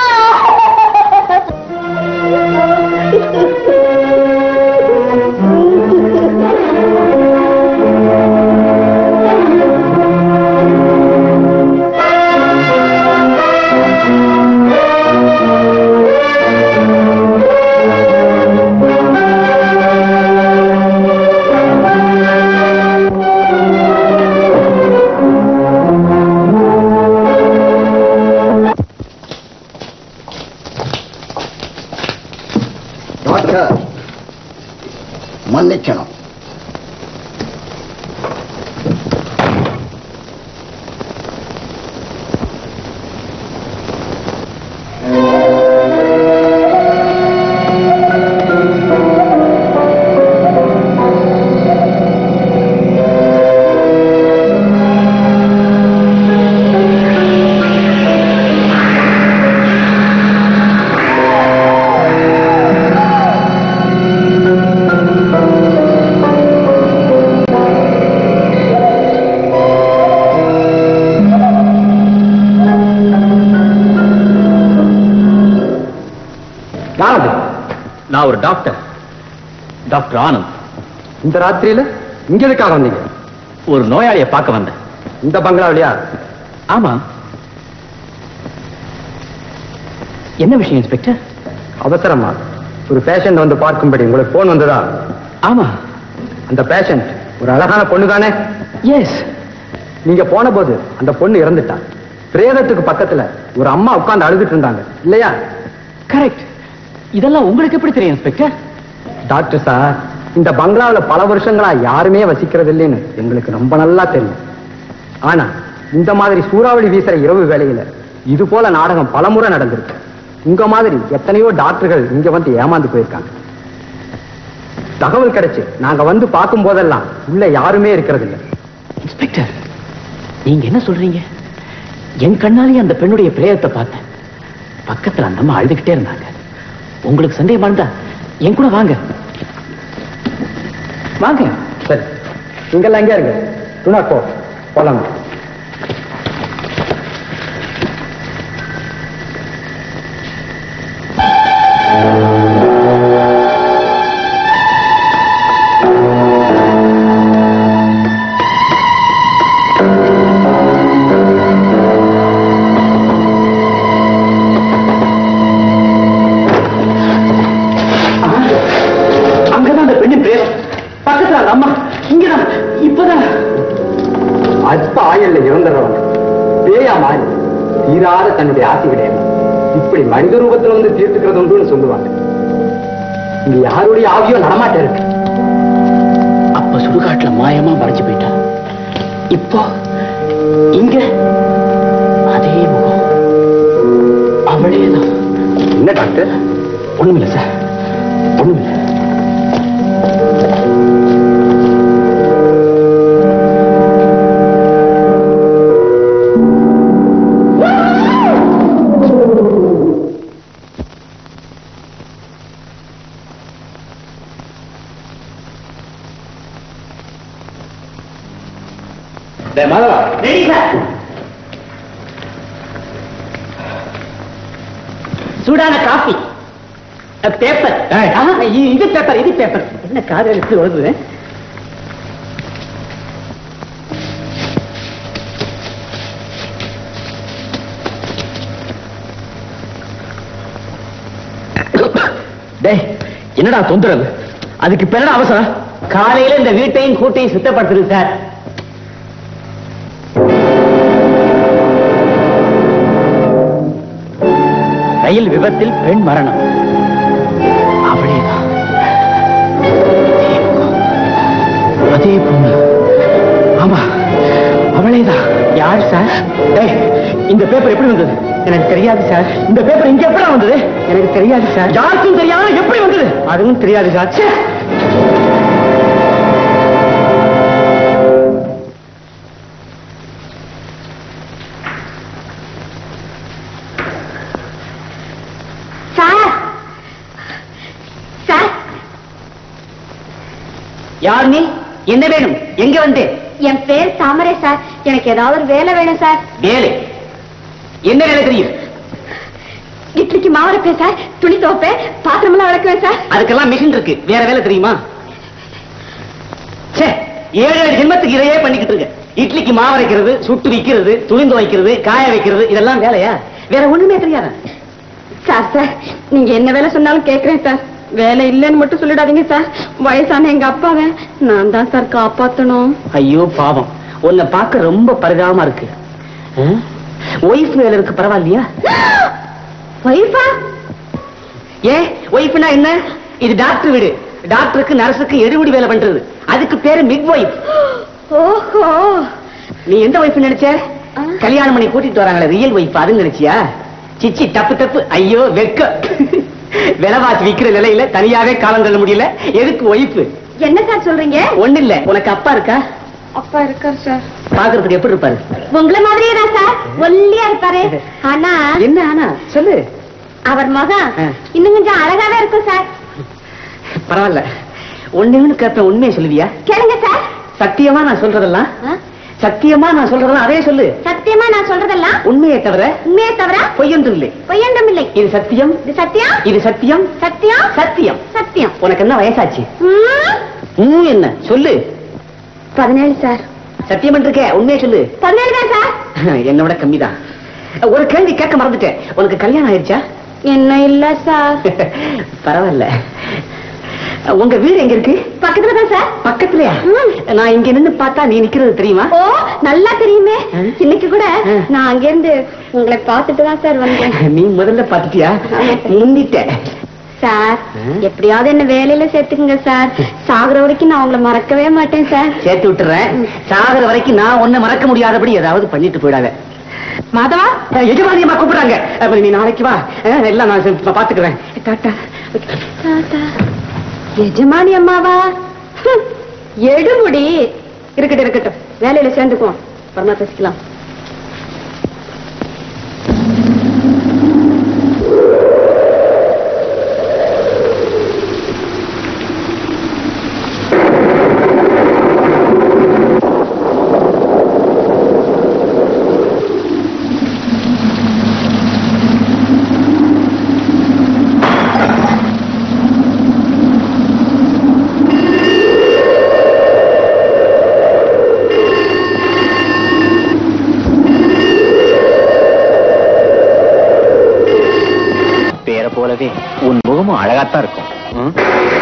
டாக்டர் மன்னிக்கணும் யாரது நான் ஒரு டாக்டர் டாக்டர் ஆனந்த் இந்த ராத்திரியில இங்க எதுக்காக வந்தீங்க ஒரு நோயாளியை பார்க்க வந்தேன் இந்த பங்களாவிலையா ஆமா என்ன விஷயம் இன்ஸ்பெக்டர் அவசரமா ஒரு பேஷண்ட் வந்து பார்க்கும்படி உங்களுக்கு போன் வந்ததா ஆமா அந்த பேஷண்ட் ஒரு அழகான பொண்ணு தானே எஸ் நீங்க போன போது அந்த பொண்ணு இறந்துட்டா பிரேதத்துக்கு பக்கத்துல ஒரு அம்மா உட்கார்ந்து அழுதுட்டு இருந்தாங்க இல்லையா கரெக்ட் இதெல்லாம் உங்களுக்கு எப்படி தெரியும் இன்ஸ்பெக்டர் டாக்டர் சார் இந்த பங்களாவுல பல வருஷங்களா யாருமே வசிக்கிறது இல்லைன்னு எங்களுக்கு ரொம்ப நல்லா தெரியும் ஆனா இந்த மாதிரி சூறாவளி வீசுற இரவு வேளையில இது போல நாடகம் பலமுறை நடந்திருக்கு உங்க மாதிரி எத்தனையோ டாக்டர்கள் இங்க வந்து ஏமாந்து போயிருக்காங்க தகவல் கிடைச்சு நாங்க வந்து பார்க்கும் போதெல்லாம் உள்ள யாருமே இருக்கிறது இல்ல இன்ஸ்பெக்டர் நீங்க என்ன சொல்றீங்க என் கண்ணாலேயே அந்த பெண்ணுடைய பிரேயத்தை பார்த்தேன் பக்கத்துல அந்த அம்மா அழுதுகிட்டே இருந்தாங்க உங்களுக்கு சந்தேகமா இருந்தா என் கூட வாங்க வாங்க சரி இங்கெல்லாம் எங்கே இருக்கு துணா போ போலாம் அங்கதான் அந்த பெண்ணின் பிரேதம் பக்கத்துல அந்த அம்மா இங்கதான் இப்பதான் அற்ப ஆயல்ல இறந்துறவன் பேயா மாறி தீராத தன்னுடைய ஆசை கிடையாது இப்படி மனித ரூபத்துல வந்து தீர்த்துக்கிறது உண்டுன்னு சொல்லுவாங்க இங்க யாருடைய ஆவியோ நடமாட்ட இருக்கு அப்ப சுடுகாட்டுல மாயமா மறைஞ்சு போயிட்டா இப்போ இங்க அதே முகம் அவளேதான் என்ன டாக்டர் ஒண்ணுமில்ல சார் ஒண்ணுமில்ல மாதவா ரெடி சார் சூடான காஃபி பேப்பர் இது பேப்பர் இது பேப்பர் என்ன காதல் எடுத்து வருது டேய் என்னடா தொந்தரவு அதுக்கு இப்ப என்னடா அவசரம் காலையில இந்த வீட்டையும் கூட்டையும் சுத்தப்படுத்துது சார் ரயில் விபத்தில் பெண் மரணம் அவளேதான் அதே பொண்ணு ஆமா அவளேதான் யார் சார் டேய் இந்த பேப்பர் எப்படி வந்தது எனக்கு தெரியாது சார் இந்த பேப்பர் இங்க எப்படி வந்தது எனக்கு தெரியாது சார் யாருக்கும் தெரியாம எப்படி வந்தது அதுவும் தெரியாது சார் ச்சே. சார் சார் யார் நீ என்ன வேணும் எங்க வந்து என் பேர் தாமரை சார் எனக்கு ஏதாவது ஒரு வேலை வேணும் சார் வேலை என்ன வேலை தெரியும் இட்லிக்கு மாவு அரைப்பேன் சார் துணி துவைப்பேன் பாத்திரமெல்லாம் விளக்குவேன் சார் அதுக்கெல்லாம் மிஷின் இருக்கு வேற வேலை தெரியுமா ச்சே ஏழு ஏழு ஜென்மத்துக்கு இதையே பண்ணிக்கிட்டு இருக்க இட்லிக்கு மாவு அரைக்கிறது சுட்டு விக்கிறது துணிந்து வைக்கிறது காய வைக்கிறது இதெல்லாம் வேலையா வேற ஒண்ணுமே தெரியாதா சார் சார் நீங்க என்ன வேலை சொன்னாலும் கேட்கிறேன் சார் வேலை இல்லைன்னு மட்டும் சொல்லிடாதீங்க சார் வயசான எங்க அப்பாவை நான் தான் சார் காப்பாத்தணும் ஐயோ பாவம் உன்னை பார்க்க ரொம்ப பரிதாபமா இருக்கு ஒய்ஃப் வேலை இருக்கு பரவாயில்லையா ஒய்ஃபா ஏ ஒய்ஃப்னா என்ன இது டாக்டர் வீடு டாக்டருக்கு நர்ஸுக்கு எடுபடி வேலை பண்றது அதுக்கு பேரு மிட் ஒய்ஃப் ஓஹோ நீ எந்த ஒய்ஃப் நினைச்ச ஆ. கல்யாணம் பண்ணி கூட்டிட்டு வராங்களே ரியல் ஒய்ஃப் அதுன்னு நினைச்சியா சிச்சி தப்பு தப்பு ஐயோ வெக்க விலைவாசி விக்கிற நிலையில தனியாவே காலம் தள்ள முடியல எதுக்கு ஒய்ஃப் என்ன சார் சொல்றீங்க ஒண்ணு இல்ல உனக்கு அப்பா இருக்கா அப்பா இருக்கார் சார் பாக்குறதுக்கு எப்படி இருப்பாரு உங்களை மாதிரியே தான் சார் ஒல்லியா இருப்பாரு ஆனா என்ன ஆனா சொல்லு அவர் முகம் ஆ. இன்னும் கொஞ்சம் அழகாவே இருக்கும் சார் பரவாயில்ல ஒண்ணு கேட்பேன் உண்மையை சொல்லுவியா கேளுங்க சார் சத்தியமா நான் சொல்றதெல்லாம் ஆ? சத்தியமா நான் சொல்றதெல்லாம் அதே சொல்லு சத்தியமா நான் சொல்றதெல்லாம் உண்மையை தவிர உண்மையே தவிர பொய்யொன்றும் இல்லை பொய்யண்டும் இல்லை இது சத்தியம் இது சத்தியம் இது சத்தியம் சத்தியம் சத்தியம் சத்தியம் உனக்கு என்ன வயசாச்சு ம், ம் என்ன சொல்லு பதினேழு சார் சத்தியம் இருக்கே உண்மையை சொல்லு பதினேழு தான் சார் என்னோட கம்மிதான் ஒரு கேள்வி கேட்க மறந்துட்டேன் உனக்கு கல்யாணம் ஆயிடுச்சா என்ன இல்ல சார் பரவாயில்ல உங்க வீடு எங்க இருக்கு பக்கத்துல தான் சார் பக்கத்துலயா ம். நான் இங்க நின்னு பார்த்தா நீ நிக்கிறது தெரியுமா ஓ நல்லா தெரியுமே ஆ. இன்னைக்கு கூட ஆ. நான் அங்கிருந்து உங்களை பார்த்துட்டு தான் சார் வந்தேன் நீ முதல்ல பாத்துட்டியா ஆமா. முந்திட்ட சார் ஆ. எப்படியாவது என்ன வேலையில சேர்த்துக்குங்க சார் சாகுற வரைக்கும் நான் உங்களை மறக்கவே மாட்டேன் சார் சேர்த்து விட்டுறேன் சாகுற வரைக்கும் நான் உன்னை மறக்க முடியாதபடி ஏதாவது பண்ணிட்டு போயிடாத மாதவா அஹ், எஜமானியம்மா கூப்பிடுறாங்க அப்ப நீ நாளைக்கு வா அஹ், எல்லாம் நான் செ- பாத்துக்கிறேன் டாட்டா தாத்தா எஜமானி அம்மாவா ஹம், எடுமுடி இருக்கட்டும் இருக்கட்டும் வேலையில சேர்ந்துக்குவோம் அப்புறமா பேசிக்கலாம் பேரை போலவே உன் முகமும் அழகாத்தான் இருக்கும் ம்?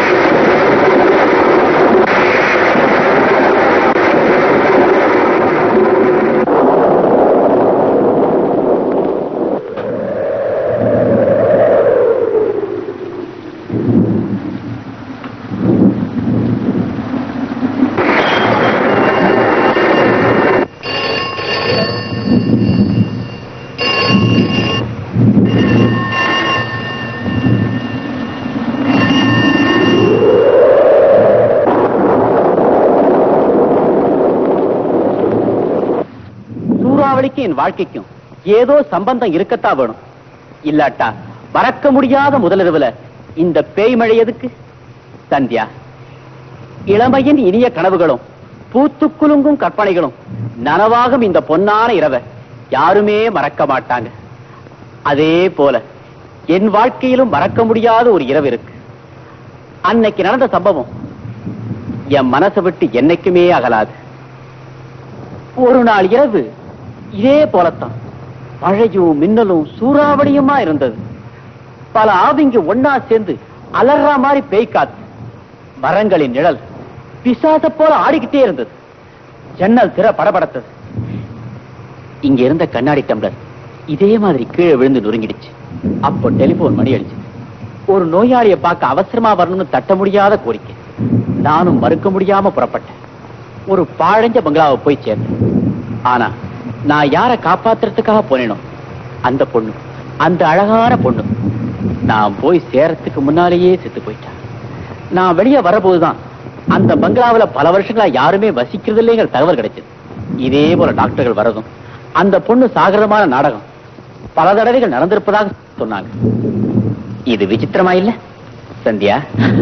சூறாவளிக்கும் என் வாழ்க்கைக்கும் ஏதோ சம்பந்தம் இருக்கத்தான் வேணும் இல்லாட்டா மறக்க முடியாத முதலிரவுல இந்த பேய் மழை எதுக்கு சந்தியா இளமையின் இனிய கனவுகளும் பூத்து குலுங்கும் கற்பனைகளும் நனவாகும் இந்த பொன்னான இரவை யாருமே மறக்க மாட்டாங்க அதே போல என் வாழ்க்கையிலும் மறக்க முடியாத ஒரு இரவு இருக்கு அன்னைக்கு நடந்த சம்பவம் என் மனசை விட்டு என்னைக்குமே அகலாது ஒரு நாள் இரவு இதே போலத்தான் மழையும் மின்னலும் சூறாவளியுமா இருந்தது பல ஆவிங்க ஒன்னா சேர்ந்து அலற மாதிரி பேய் காத்து மரங்களின் நிழல் பிசாச போல ஆடிக்கிட்டே இருந்தது ஜன்னல் திற படபடத்தது இங்க இருந்த கண்ணாடி டம்ளர் இதே மாதிரி கீழே விழுந்து நொறுங்கிடுச்சு அப்போ டெலிபோன் மணி அடிச்சு ஒரு நோயாளியை பார்க்க அவசரமா வரணும்னு தட்ட முடியாத கோரிக்கை நானும் மறுக்க முடியாம புறப்பட்டேன் ஒரு பாழஞ்ச பங்களாவை போய் சேர்ந்தேன் ஆனா நான் யாரை காப்பாத்துறதுக்காக போனேனோ அந்த பொண்ணு அந்த அழகான பொண்ணு நான் போய் சேரத்துக்கு முன்னாலேயே செத்து போயிட்டான் நான் வெளியே வரபோதுதான் அந்த பங்களாவுல பல வருஷங்களா யாருமே வசிக்கிறது இல்லைங்கிற தகவல் கிடைச்சது இதே போல டாக்டர்கள் வரதும் அந்த பொண்ணு சாகரமான நாடகம் பல தடவைகள் நடந்திருப்பதாக சொன்னாங்க இது விசித்திரமா இல்ல சந்தியா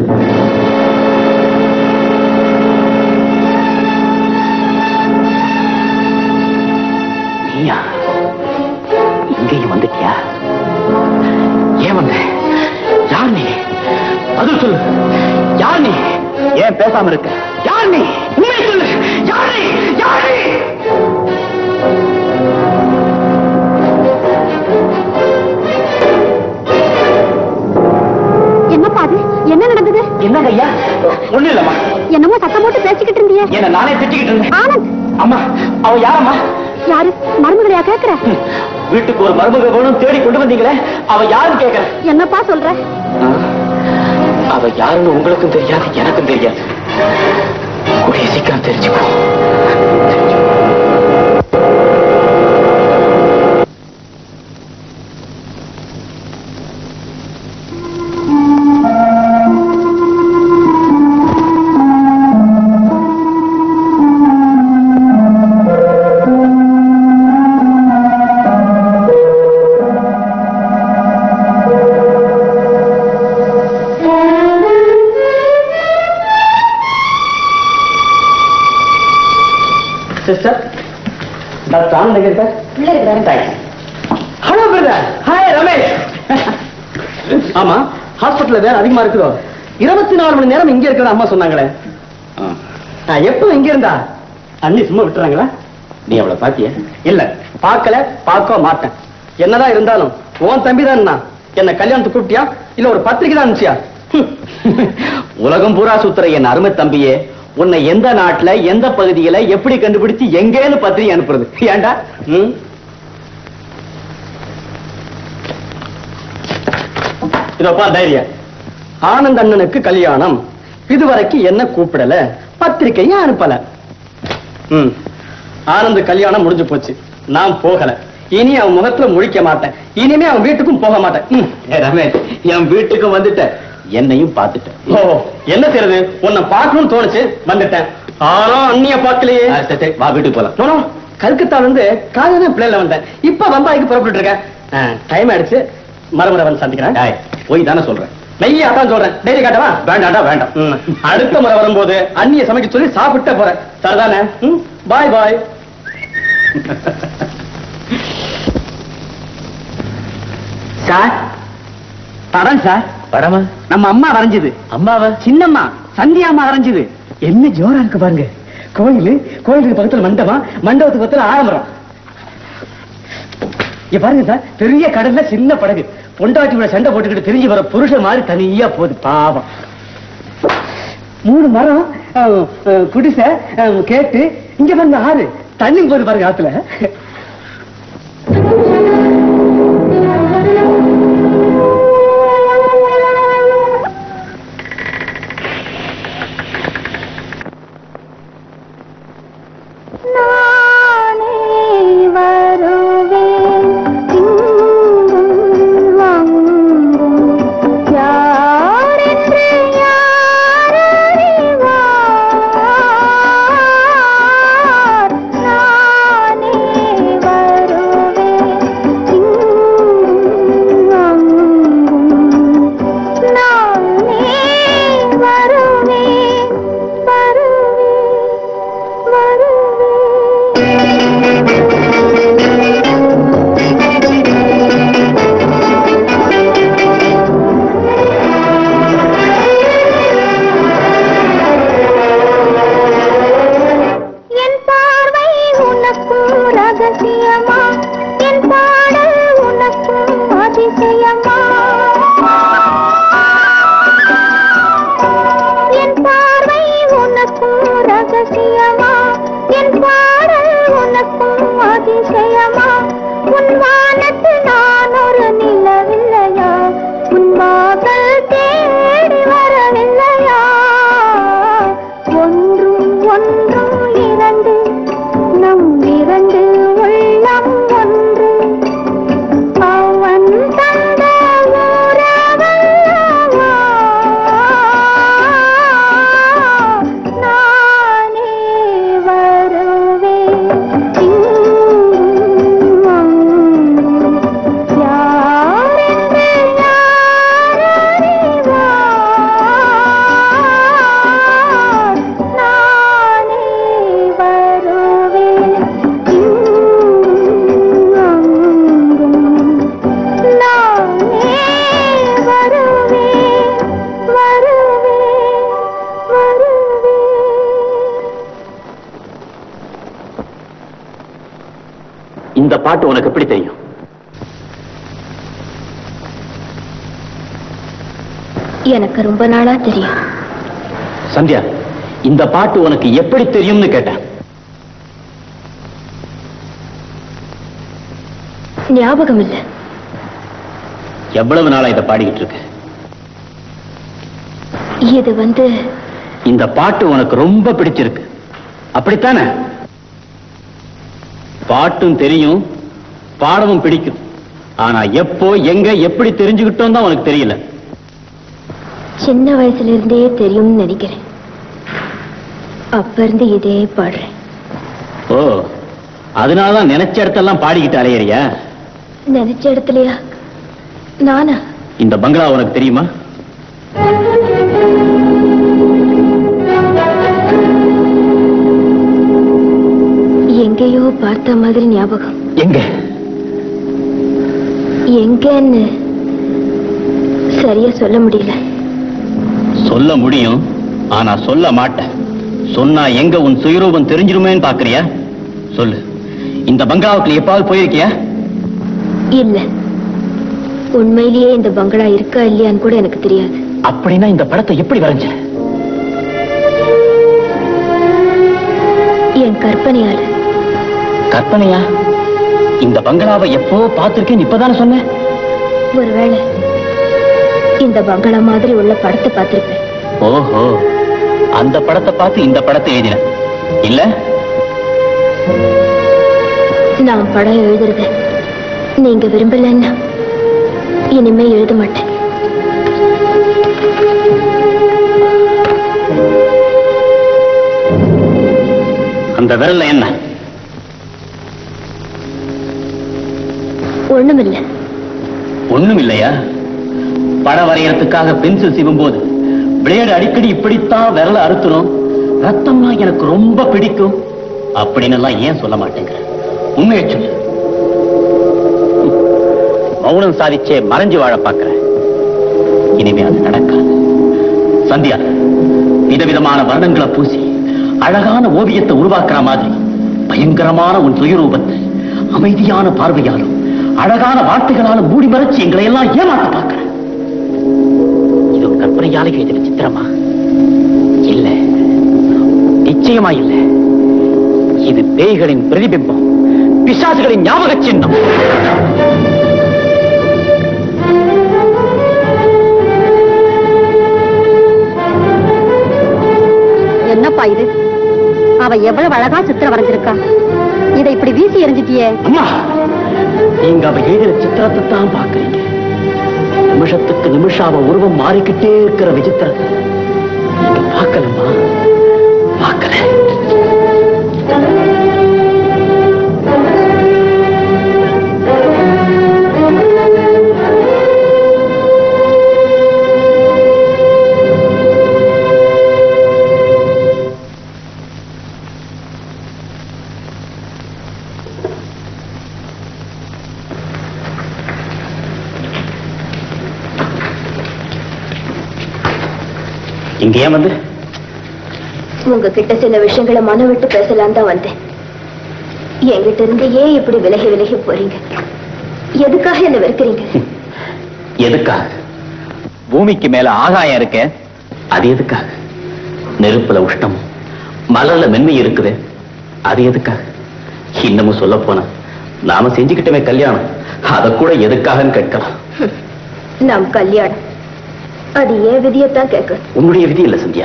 நீயா இங்கேயும் வந்துட்டியா ஏன் வந்த யார் நீ பதில் சொல்லு யார் நீ ஏன் பேசாம இருக்க யார் நீ உண்மை சொல்லு யார் நீ யார் நீ என்னப்பா அது என்ன நடந்தது என்னங்க ஐயா ஒண்ணு இல்லம்மா என்னமோ சத்தம் போட்டு பேசிக்கிட்டு இருந்தியே என்ன நானே திட்டிக்கிட்டு இருந்தேன் ஆனந்த் அம்மா அவ யாரம்மா யாரு மருமகளையா கேக்குற வீட்டுக்கு ஒரு மருமக வேணும் தேடி கொண்டு வந்தீங்களே அவ யாருன்னு கேக்குறேன் என்னப்பா சொல்ற அவ யாருன்னு உங்களுக்கும் தெரியாது எனக்கும் தெரியாது கூடிய சீக்கிரம் தெரிஞ்சுக்கோ சிஸ்டர் டாக்டர் ஆனந்த் எங்க இருக்கார் ஹலோ பிரதர் ஹாய் ரமேஷ் ஆமா ஹாஸ்பிட்டல்ல வேலை அதிகமா இருக்குதோ இருபத்தி நாலு மணி நேரம் இங்க இருக்கிற அம்மா சொன்னாங்களே நான் எப்போ இங்க இருந்தா அண்ணி சும்மா விட்டுறாங்களா நீ அவளை பாத்திய இல்ல பார்க்கல பார்க்க மாட்டேன் என்னதான் இருந்தாலும் உன் தம்பி தான் என்ன கல்யாணத்துக்கு கூப்பிட்டியா இல்ல ஒரு பத்திரிக்கை தான் அனுப்பிச்சியா உலகம் பூரா சுத்துற என் அருமை தம்பியே உன்னை எந்த நாட்டுல எந்த பகுதியில எப்படி கண்டுபிடிச்சு எங்கேன்னு பத்திரிகை அனுப்புறது ஏன்டா ம்? இதப்பா தைரியம் ஆனந்த் அண்ணனுக்கு கல்யாணம் இதுவரைக்கும் என்ன கூப்பிடல பத்திரிக்கையும் அனுப்பல ம் ஆனந்த் கல்யாணம் முடிஞ்சு போச்சு நான் போகல இனி அவன் முகத்துல முழிக்க மாட்டேன் இனிமே அவன் வீட்டுக்கும் போக மாட்டேன் ம். ஏ ரமேஷ் என் வீட்டுக்கு வந்துட்ட என்னையும் பார்த்துட்ட ஓ என்ன செய்யறது உன்னை பார்க்கணும்னு தோணுச்சு வந்துட்டேன் ஆனா அண்ணிய பார்க்கலையே ஆ, சரி, சரி, வா வீட்டுக்கு போலாம் நோ, நோ, கல்கத்தால இருந்து காலையில பிளேன்ல வந்தேன் இப்ப பம்பாய்க்கு புறப்பட்டு இருக்கேன் டைம் ஆயிடுச்சு மறுமுறை வந்து சந்திக்கிறேன் டேய், போய் தானே சொல்றேன் நெய்யா அதான் சொல்றேன் டெய்லி காட்டவா வேண்டாம்டா வேண்டாம் ம். அடுத்த முறை வரும்போது அண்ணிய சமைக்க சொல்லி சாப்பிட்டே போறேன் சரிதானே பாய் பாய் சார் படம் சார் பரமா நம்ம அம்மா வரைஞ்சது அம்மாவ சின்னம்மா சந்தியா அம்மா வரைஞ்சது என்ன ஜோரா இருக்கு பாருங்க கோயில் கோயிலுக்கு பக்கத்துல மண்டபம் மண்டபத்துக்கு பக்கத்துல ஆலமரம் இங்க பாருங்க சார் பெரிய கடல்ல சின்ன படகு பொண்டாட்டியோட சண்டை போட்டுக்கிட்டு திரிஞ்சு வர புருஷன் மாதிரி தனியா போகுது பாவம் மூணு மரம் அஹ், அஹ், குடிசை அஹ், கேட்டு இங்க பாருங்க ஆறு தண்ணி போகுது பாருங்க ஆத்துல நானே வருவேன் இங்கும் அங்கும் யாரென்று யாரறிவார் நானே வருவேன் இங்கும் அங்கும் நானே வருவேன் வருவேன் வருவேன் என் பார்வை உனக்கும் ரகசியமா என் பாடல் உனக்கும் அதிசயமா என் பார்வை உனக்கும் ரகசியமா என் பாடல் உனக்கும் அதிசயமா உன் வானத்து நான் ஒரு நிலவில்லையா உன் வாசல் தேடி வரவில்லையா ஒன்றும் ஒன்றும் இரண்டு நம் இரண்டு உள்ளம் ஒன்று அவன் தந்த உறவல்லவா நானே வருவேன் இங்கும் அங்கும் யாரென்று யாரறிவார் நானே வருவேன் இங்கும் அங்கும் நானே வருவேன் வருவேன் வருவேன் இந்த பாட்டு உனக்கு எப்படி தெரியும் எனக்கு ரொம்ப நாளா தெரியும் சந்தியா இந்த பாட்டு உனக்கு எப்படி தெரியும்னு கேட்டேன் ஞாபகம் இல்ல எவ்வளவு நாளா இதை பாடிக்கிட்டு இருக்க இது வந்து இந்த பாட்டு உனக்கு ரொம்ப பிடிச்சிருக்கு அப்படித்தானே பாட்டும் தெரியும் பாடமும் பிடிக்கும் ஆனா எப்போ எங்க எப்படி தெரிஞ்சுக்கிட்டோம் தான் உனக்கு தெரியல சின்ன வயசுல இருந்தே தெரியும்னு நினைக்கிறேன் அப்ப இருந்து இதே பாடுறேன் ஓ அதனாலதான் நினைச்ச இடத்தெல்லாம் பாடிக்கிட்டு அலையறியா நினைச்ச இடத்துலயா நானா இந்த பங்களா உனக்கு தெரியுமா எங்கேயோ பார்த்த மாதிரி ஞாபகம் எங்க எங்கன்னு சரியா சொல்ல முடியல சொல்ல முடியும் ஆனா சொல்ல மாட்டேன் சொன்னா எங்க உன் சுயரூபம் தெரிஞ்சிருமேன்னு பாக்குறியா சொல்லு இந்த பங்களாவுக்கு எப்பாவது போயிருக்கியா இல்ல உண்மையிலேயே இந்த பங்களா இருக்கா இல்லையான்னு கூட எனக்கு தெரியாது அப்படின்னா இந்த படத்தை எப்படி வரைஞ்ச என் கற்பனையால கற்பனையா இந்த பங்களாவை எப்போ பார்த்திருக்கேன் இப்பதானே சொன்னேன் ஒருவேளை இந்த பங்களா மாதிரி உள்ள படத்தை பார்த்திருப்பேன் ஓஹோ அந்த படத்தை பார்த்து இந்த படத்தை எழுதின இல்ல நான் படம் எழுதுறத நீங்க விரும்பலன்னா இனிமே எழுத மாட்டேன் அந்த விரல்ல என்ன ஒண்ணுமில்ல ஒண்ணும் இல்லையா படம் வரையறதுக்காக பென்சில் சீவும் போது பிளேடு அடிக்கடி இப்படித்தான் விரல அறுத்துரும் ரத்தம்னா எனக்கு ரொம்ப பிடிக்கும் அப்படின்னு எல்லாம் ஏன் சொல்ல மாட்டேங்கிற உண்மையை சொல்லு மௌனம் சாதிச்சே மறைஞ்சு வாழ பார்க்கிறேன் இனிமே அது நடக்காது சந்தியா விதவிதமான வர்ணங்களை பூசி அழகான ஓவியத்தை உருவாக்குற மாதிரி பயங்கரமான உன் சுயரூபத்தை அமைதியான பார்வையாலும் அழகான வார்த்தைகளாலும் மூடி மறைச்சு எங்களை எல்லாம் ஏமாத்த பார்க்கிறேன் இது உன் கற்பனையால எழுதின சித்திரமா இல்ல நிச்சயமா இல்ல இது பேய்களின் பிரதிபிம்பம் பிசாசுகளின் ஞாபக சின்னம் என்னப்பா இது அவ எவ்வளவு அழகா சித்திரம் வரைஞ்சிருக்கா இதை இப்படி வீசி எறிஞ்சிட்டியே அம்மா நீங்க அவ எழுதின சித்திரத்தை தான் பாக்குறீங்க நிமிஷத்துக்கு நிமிஷம் அவ உருவம் மாறிக்கிட்டே இருக்கிற விசித்திரத்தை நீங்க பார்க்கலம்மா பார்க்கல இங்க ஏன் வந்து உங்ககிட்ட சில விஷயங்களை மனம் விட்டு பேசலாம் தான் வந்தேன் என்கிட்ட இருந்து ஏன் இப்படி விலகி விலகி போறீங்க எதுக்காக என்ன வெறுக்கிறீங்க எதுக்காக பூமிக்கு மேல ஆகாயம் இருக்க அது எதுக்காக நெருப்புல உஷ்ணம் மலர்ல மென்மை இருக்குது அது எதுக்காக இன்னமும் சொல்ல போனா நாம செஞ்சுக்கிட்டோமே கல்யாணம் அத கூட எதுக்காகன்னு கேட்கலாம் நாம் கல்யாணம் அது ஏன் விதியத்தான் கேட்க உன்னுடைய விதி இல்ல சந்தியா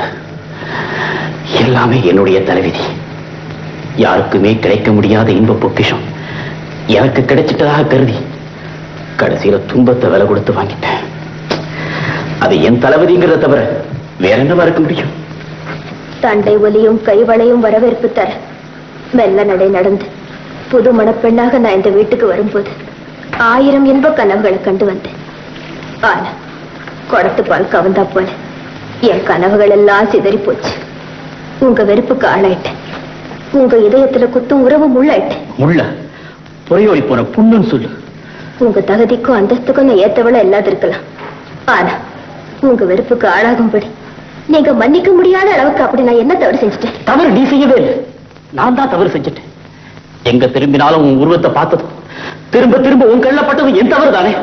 எல்லாமே என்னுடைய தலைவிதி யாருக்குமே கிடைக்க முடியாத இன்ப பொக்கிஷம் எனக்கு கிடைச்சிட்டதாக கருதி கடைசியில துன்பத்தை விலை கொடுத்து வாங்கிட்டேன் அது என் தலைவிதிங்கிறத தவிர வேற என்னவா இருக்க முடியும் தண்டை ஒலியும் கைவளையும் வரவேற்பு தர மெல்ல நடை நடந்து புது மணப்பெண்ணாக நான் இந்த வீட்டுக்கு வரும்போது ஆயிரம் இன்ப கனவுகளை கண்டு வந்தேன் ஆனா குடத்து பால் கவந்தா போல என் கனவுகள் எல்லாம் சிதறி போச்சு உங்க வெறுப்புக்கு ஆளாயிட்டேன் உங்க இதயத்துல குத்தும் உறவு முள்ளாயிட்டேன் முள்ள புறையோடி போன புண்ணுன்னு சொல்லு உங்க தகுதிக்கும் அந்தஸ்துக்கும் நான் ஏத்தவள இல்லாது இருக்கலாம் ஆனா உங்க வெறுப்புக்கு ஆளாகும்படி நீங்க மன்னிக்க முடியாத அளவுக்கு அப்படி நான் என்ன தவறு செஞ்சுட்டேன் தவறு நீ செய்யவே இல்லை நான் தான் தவறு செஞ்சுட்டேன் எங்க திரும்பினாலும் உன் உருவத்தை பார்த்ததும் திரும்ப திரும்ப உன் கண்ணில் பட்டதும் என் தவறு தானே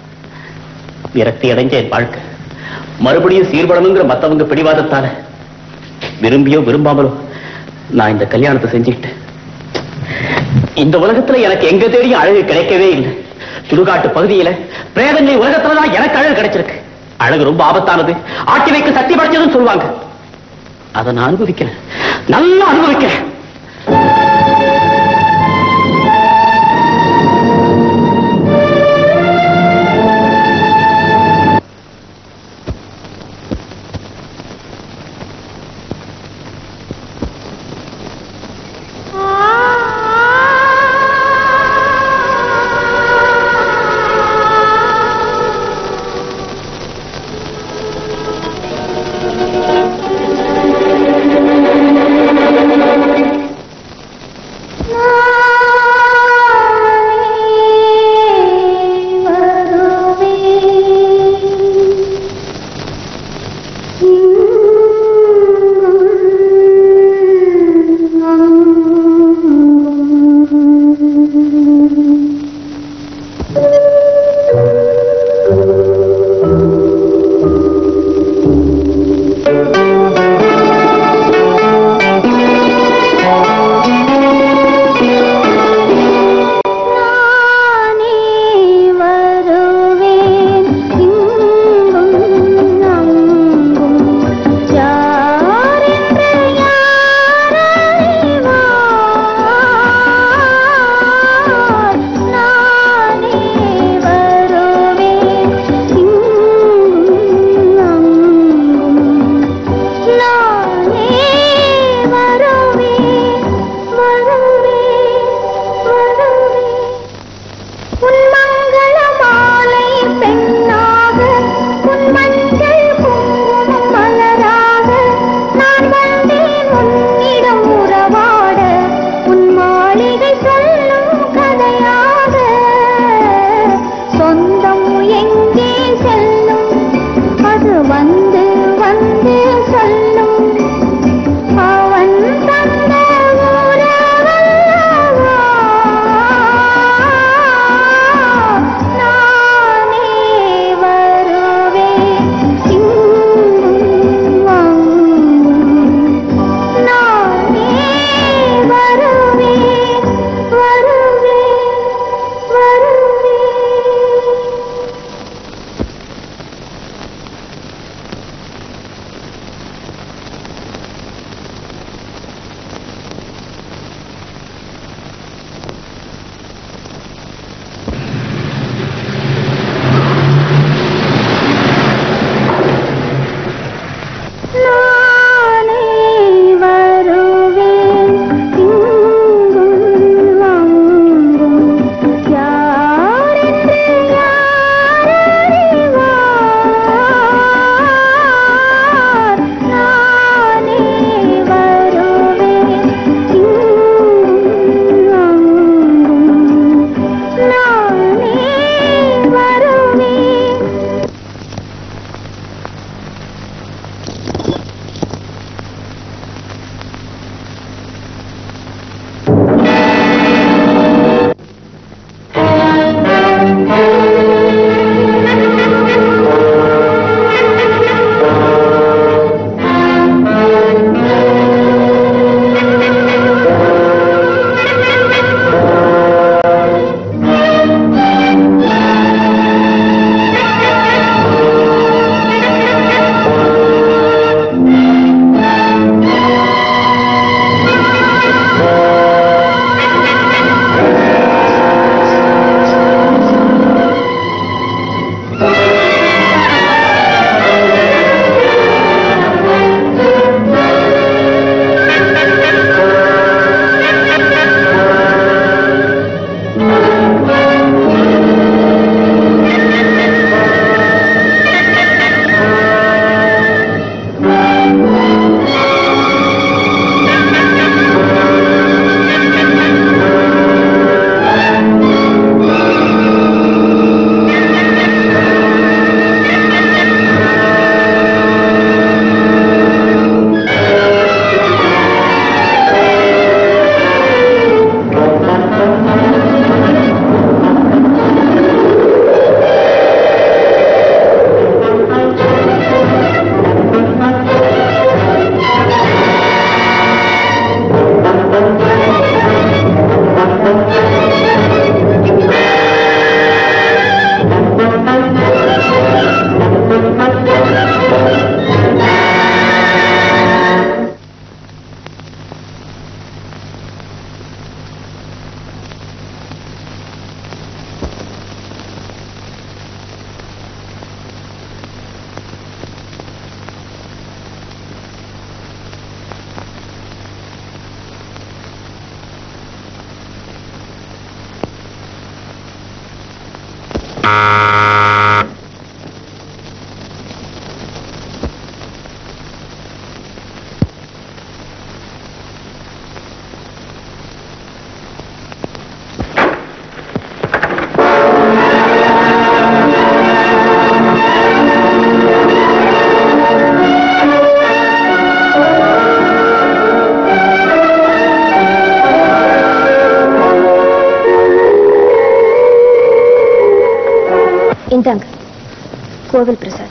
விரக்தி அடைஞ்ச என் வாழ்க்கை மறுபடியும் சீர்படணுங்கிற மத்தவங்க பிடிவாதத்தால விரும்பியோ விரும்பாமலோ நான் இந்த கல்யாணத்தை செஞ்சுக்கிட்டேன் இந்த உலகத்துல எனக்கு எங்க தேடியும் அழகு கிடைக்கவே இல்லை சுடுகாட்டு பகுதியில பிரேதங்களை உலகத்துலதான் எனக்கு அழகு கிடைச்சிருக்கு அழகு ரொம்ப ஆபத்தானது ஆட்டி வைக்க சக்தி படைச்சதுன்னு சொல்லுவாங்க அதை நான் அனுபவிக்கிறேன் நல்லா அனுபவிக்கிறேன் ஆ கோவில் பிரசாத்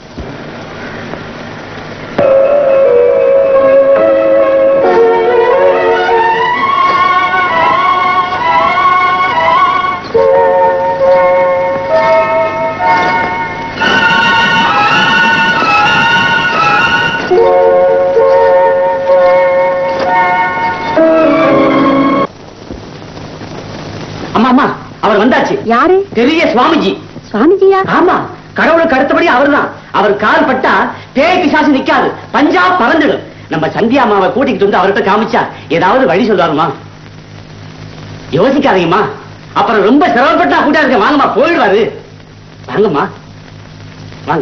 அம்மா அம்மா அவர் வந்தாச்சு யாரு பெரிய சுவாமிஜி சுவாமிஜியா ஆமா கடவுளுக்கு அடுத்தபடி அவர்தான் அவர் கால் பட்டா பேய் பிசாசு நிக்காது பஞ்சாப் பறந்துடும் நம்ம சந்தியா அம்மாவை கூட்டிக்கிட்டு வந்து அவர்கிட்ட காமிச்சா ஏதாவது வழி சொல்றாருமா யோசிக்காதீங்கம்மா அப்புறம் ரொம்ப சிரமப்பட்டா கூட்டா இருக்க வாங்கம்மா போயிடுவாரு வாங்கம்மா வாங்க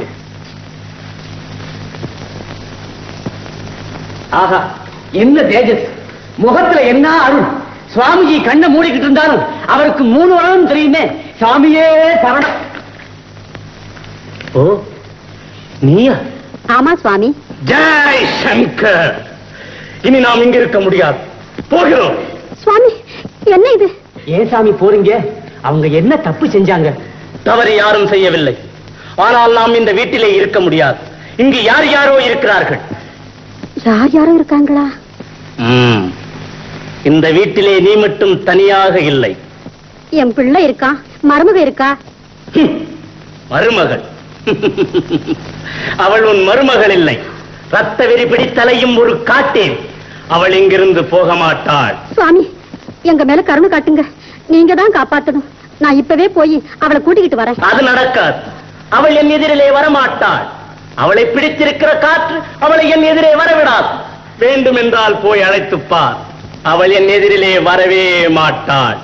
ஆஹா என்ன தேஜஸ் முகத்துல என்ன அருள் சுவாமிஜி கண்ணை மூடிக்கிட்டு இருந்தாலும் அவருக்கு மூணு உலகம் தெரியுமே சாமியே சரணம் ஓ நீயா ஆமா சுவாமி ஜெய் சங்கர் இனி நாம் இங்க இருக்க முடியாது போகிறோம் சுவாமி என்ன இது ஏன் சாமி போறீங்க அவங்க என்ன தப்பு செஞ்சாங்க தவறு யாரும் செய்யவில்லை ஆனால் நாம் இந்த வீட்டிலே இருக்க முடியாது இங்கு யார் யாரோ இருக்கிறார்கள் யார் யாரும் இருக்காங்களா ம். இந்த வீட்டிலே நீ மட்டும் தனியாக இல்லை என் பிள்ளை இருக்கா மருமக இருக்கா ஹம். மருமகள் அவள் உன் மருமகள் இல்லை ரத்த வெறி பிடித்தலையும் ஒரு காட்டேன் அவள் இங்கிருந்து போக மாட்டாள் சுவாமி எங்க மேல கருணை காட்டுங்க நீங்க தான் காப்பாத்தணும் நான் இப்பவே போய் அவளை கூட்டிக்கிட்டு வரேன் அது நடக்காது அவள் என் எதிரிலே வரமாட்டாள் அவளை பிடித்திருக்கிற காற்று அவளை என் எதிரே வரவிடாது வேண்டுமென்றால் போய் அழைத்துப் பார் அவள் என் எதிரிலே வரவே மாட்டாள்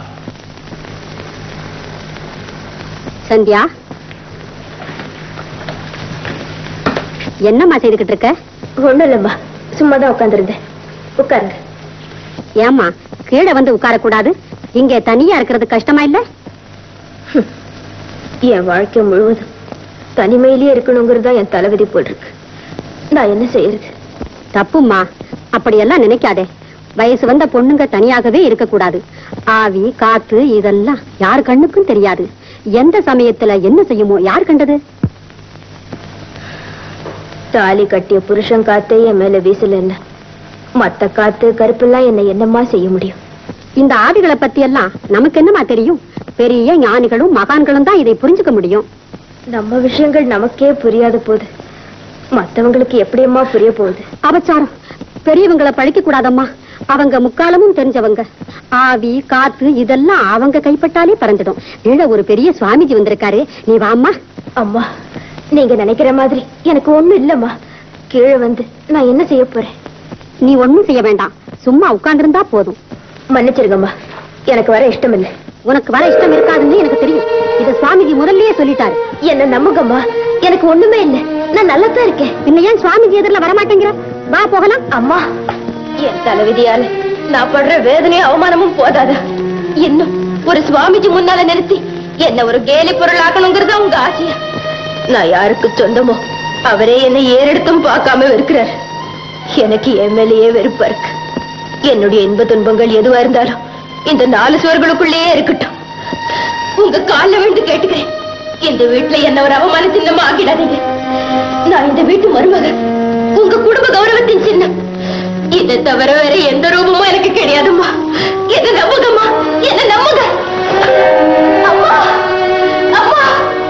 சந்தியா என்னம்மா செய்துகிட்டு இருக்க ஒண்ணும் இல்லம்மா சும்மா தான் உட்காந்துருந்தேன் உட்காருங்க ஏம்மா கீழே வந்து உட்காரக்கூடாது இங்க தனியா இருக்கிறது கஷ்டமா இல்ல என் வாழ்க்கை முழுவதும் தனிமையிலேயே இருக்கணுங்கிறது தான் என் தலைவிதி போல் இருக்கு நான் என்ன செய்யறது தப்பும்மா அப்படியெல்லாம் நினைக்காதே வயசு வந்த பொண்ணுங்க தனியாகவே இருக்கக்கூடாது ஆவி காத்து இதெல்லாம் யார் கண்ணுக்கும் தெரியாது எந்த சமயத்துல என்ன செய்யுமோ யார் கண்டது தாலி கட்டிய புருஷன் காத்தே என் மேல வீசலன்னா மத்த காத்து கருப்பெல்லாம் என்ன என்னம்மா செய்ய முடியும் இந்த ஆவிகளை பத்தி எல்லாம் நமக்கு என்னமா தெரியும் பெரிய ஞானிகளும் மகான்களும் தான் இதை புரிஞ்சுக்க முடியும் நம்ம விஷயங்கள் நமக்கே புரியாத போது மத்தவங்களுக்கு எப்படியம்மா புரிய போகுது அபச்சாரம் பெரியவங்களை பழிக்க கூடாதம்மா அவங்க முக்காலமும் தெரிஞ்சவங்க ஆவி காத்து இதெல்லாம் அவங்க கைப்பட்டாலே பறந்துடும் கீழே ஒரு பெரிய சுவாமிஜி வந்திருக்காரு நீ வாம்மா அம்மா நீங்க நினைக்கிற மாதிரி எனக்கு ஒண்ணும் இல்லம்மா கீழே வந்து நான் என்ன செய்ய போறேன் நீ ஒண்ணும் செய்ய வேண்டாம் சும்மா உட்கார்ந்திருந்தா போதும் மன்னிச்சிருங்கம்மா எனக்கு வர இஷ்டம் இல்லை உனக்கு வர இஷ்டம் இருக்காதுன்னு எனக்கு தெரியும் இத சுவாமிஜி முதல்லயே சொல்லிட்டாரு என்ன நம்புங்கம்மா எனக்கு ஒண்ணுமே இல்லை நான் நல்லா தான் இருக்கேன் பின்ன ஏன் சுவாமிஜி எதிரில் வரமாட்டேங்கிற வா போகலாம் அம்மா என் தலைவிதியால நான் படுற வேதனையும் அவமானமும் போதாதா இன்னும் ஒரு சுவாமிஜி முன்னால நிறுத்தி என்ன ஒரு கேலி பொருள் ஆக்கணுங்கிறது உங்க ஆசையா நான் யாருக்கு சொந்தமோ அவரே என்னை ஏறெடுத்தும் பார்க்காம இருக்கிறார் எனக்கு என் மேலேயே வெறுப்பா இருக்கு என்னுடைய இன்ப துன்பங்கள் எதுவா இருந்தாலும் இந்த நாலு சுவர்களுக்குள்ளேயே இருக்கட்டும் உங்க கால்ல விழுந்து கேட்டுக்கிறேன் இந்த வீட்டுல என்ன ஒரு அவமான சின்னமா ஆக்கிடாதீங்க நான் இந்த வீட்டு மருமகன் உங்க குடும்ப கௌரவத்தின் சின்னம் இதை தவிர வேற எந்த ரூபமும் எனக்கு கிடையாதும்மா என்ன நம்புங்கம்மா என்ன நம்புங்க அம்மா அம்மா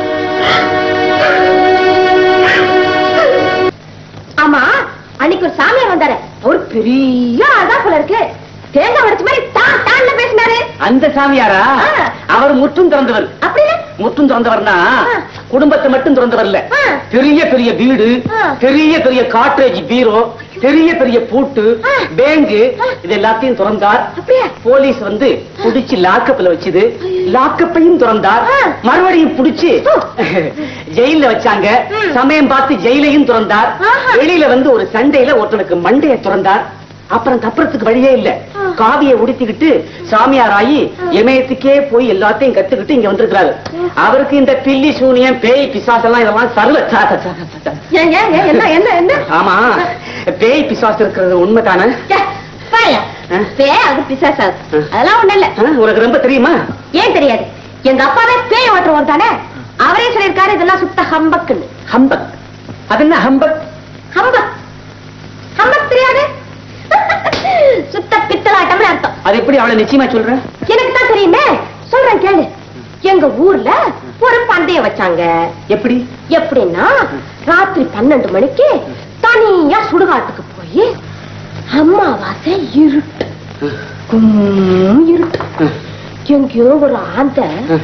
ஆமா அன்னைக்கு ஒரு சாமியார் வந்தாரு ஒரு பெரிய ஆள்தான் போல இருக்கு தேங்காய் உடைச்ச மாதிரி தான் தான்ல பேசினாரு அந்த சாமியாரா ஆ. அவர் முற்றும் திறந்தவர் அப்படின்னு முற்றும் திறந்தவர்னா ஆ. குடும்பத்தை மட்டும் திறந்தவர் இல்ல ஆ. பெரிய பெரிய வீடு ஆ. பெரிய பெரிய காட்ரேஜ் பீரோ பெரிய பெரிய பூட்டு ஆ. பேங்கு ஆ. இது எல்லாத்தையும் திறந்தார் அப்படியா? போலீஸ் வந்து புடிச்சு லாக்கப்ல வச்சுது லாக்கப்பையும் திறந்தார் ஆ. மறுபடியும் புடிச்சு ஓ. ஜெயில வச்சாங்க ம். சமயம் பார்த்து ஜெயிலையும் திறந்தார் ஆஹா. வெளியில வந்து ஒரு சண்டையில ஒருத்தனுக்கு மண்டைய திறந்தார் அப்புறம் தப்புறதுக்கு வழியே இல்ல ஆ. காவியை உடுத்திக்கிட்டு சாமியார் ஆகி எமயத்துக்கே போய் எல்லாத்தையும் கத்துக்கிட்டு இங்க வந்திருக்கிறாரு அவருக்கு இந்த பில்லி சூனியம் பேய் பிசாசெல்லாம் இதெல்லாம் சர்வ ச- ச- ச- ச- ச- ஏன், ஏன், ஏன், என்ன என்ன என்ன ஆமா பேய் பிசாசு இருக்கிறது உண்மைதானே ச்சே, பாருங்க ஆ? பேய் அது பிசாசு ஆ. அதெல்லாம் ஒண்ணு இல்ல ஆ, உனக்கு ரொம்ப தெரியுமா ஏன் தெரியாது எங்க அப்பாவே பேய் ஓட்டுறவன் தானே அவரே சொல்லியிருக்காரு இதெல்லாம் சுத்த ஹம்பக்குன்னு ஹம்பக் அது என்ன ஹம்பக் ஹம்பக் ஹம்பக் தெரியாது சுத்த பித்தலாட்டம்னு அர்த்தம் அது எப்படி அவளை நிச்சயமா சொல்ற எனக்கு தான் தெரியுமே சொல்றேன் கேளு எங்க ஊர்ல ஒரு பந்தயம் வச்சாங்க எப்படி எப்படின்னா ராத்திரி பன்னெண்டு மணிக்கு தனியா சுடுகாட்டுக்கு போய் அம்மாவாசை இருட்டு கும் இருட்டு எங்கேயோ ஒரு ஆந்த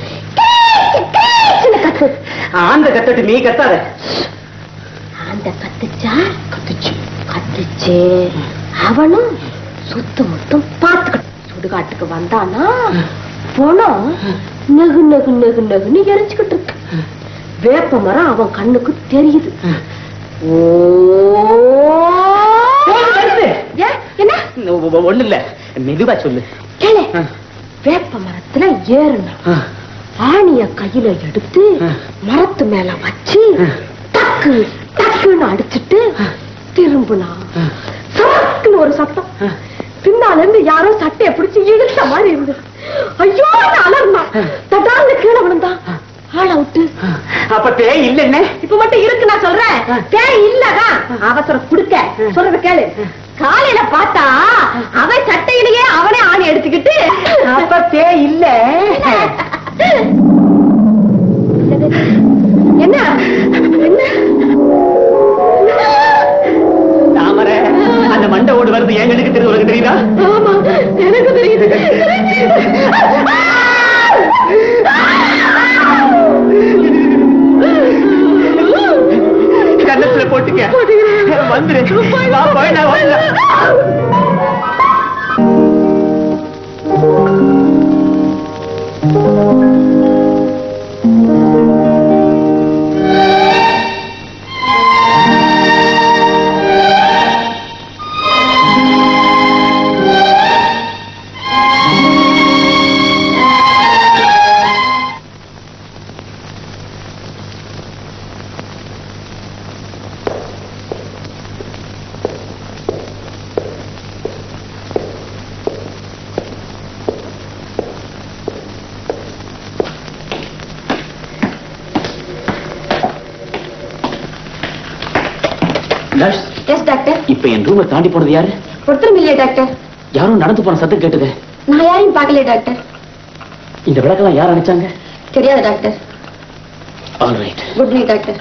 கத்து ஆந்த கத்தட்டு நீ கத்தாத ஆந்த கத்துச்சா கத்துச்சு கத்துச்சு அவனும் சுத்து முத்தும் பார்த்துக்கிட்டு சுடுகாட்டுக்கு வந்தானா போனோம் நெகு நெகு நெகு நெகுன்னு எரிச்சுக்கிட்டு இருக்கு வேப்ப மரம் அவன் கண்ணுக்கு தெரியுது ஓ ஏன்? என்ன ஒண்ணு இல்ல மெதுவா சொல்லு கேளு வேப்ப மரத்துல ஏறுனா ஆணிய கையில எடுத்து மரத்து மேல வச்சு டக்கு டக்குன்னு அடிச்சிட்டு திரும்பினா சரக்குன்னு ஒரு சத்தம் பின்னால இருந்து யாரோ சட்டையை பிடிச்சு இழுத்த மாதிரி இருந்தது ஐயோ அலர்னா தட்டாந்து கீழே விழுந்தான் ஆள் அவுட்டு அப்ப பேய் இல்லைன்னு இப்ப மட்டும் இருக்கு நான் சொல்றேன் தேய் இல்லதான் அவசரம் குடுக்க சொல்றத கேளு காலையில பார்த்தா அவன் சட்டையிலேயே அவனே ஆணி எடுத்துக்கிட்டு அப்ப பேய் இல்ல என்ன என்ன தாமரை அந்த மண்டை ஓடு வருது என் கண்ணுக்கு தெரியுது உனக்கு தெரியுதா ஆமா எனக்கு தெரியுது கன்னத்துல போட்டுக்க வந்துரு வா போய் நான் வரல நர்ஸ் எஸ் டாக்டர் இப்ப என் ரூமை தாண்டி போனது யாரு ஒருத்தரும் இல்லையா டாக்டர் யாரும் நடந்து போன சத்தம் கேட்டது நான் யாரையும் பார்க்கல டாக்டர் இந்த விளக்கெல்லாம் யார் அணைச்சாங்க தெரியாது doctor all right good night doctor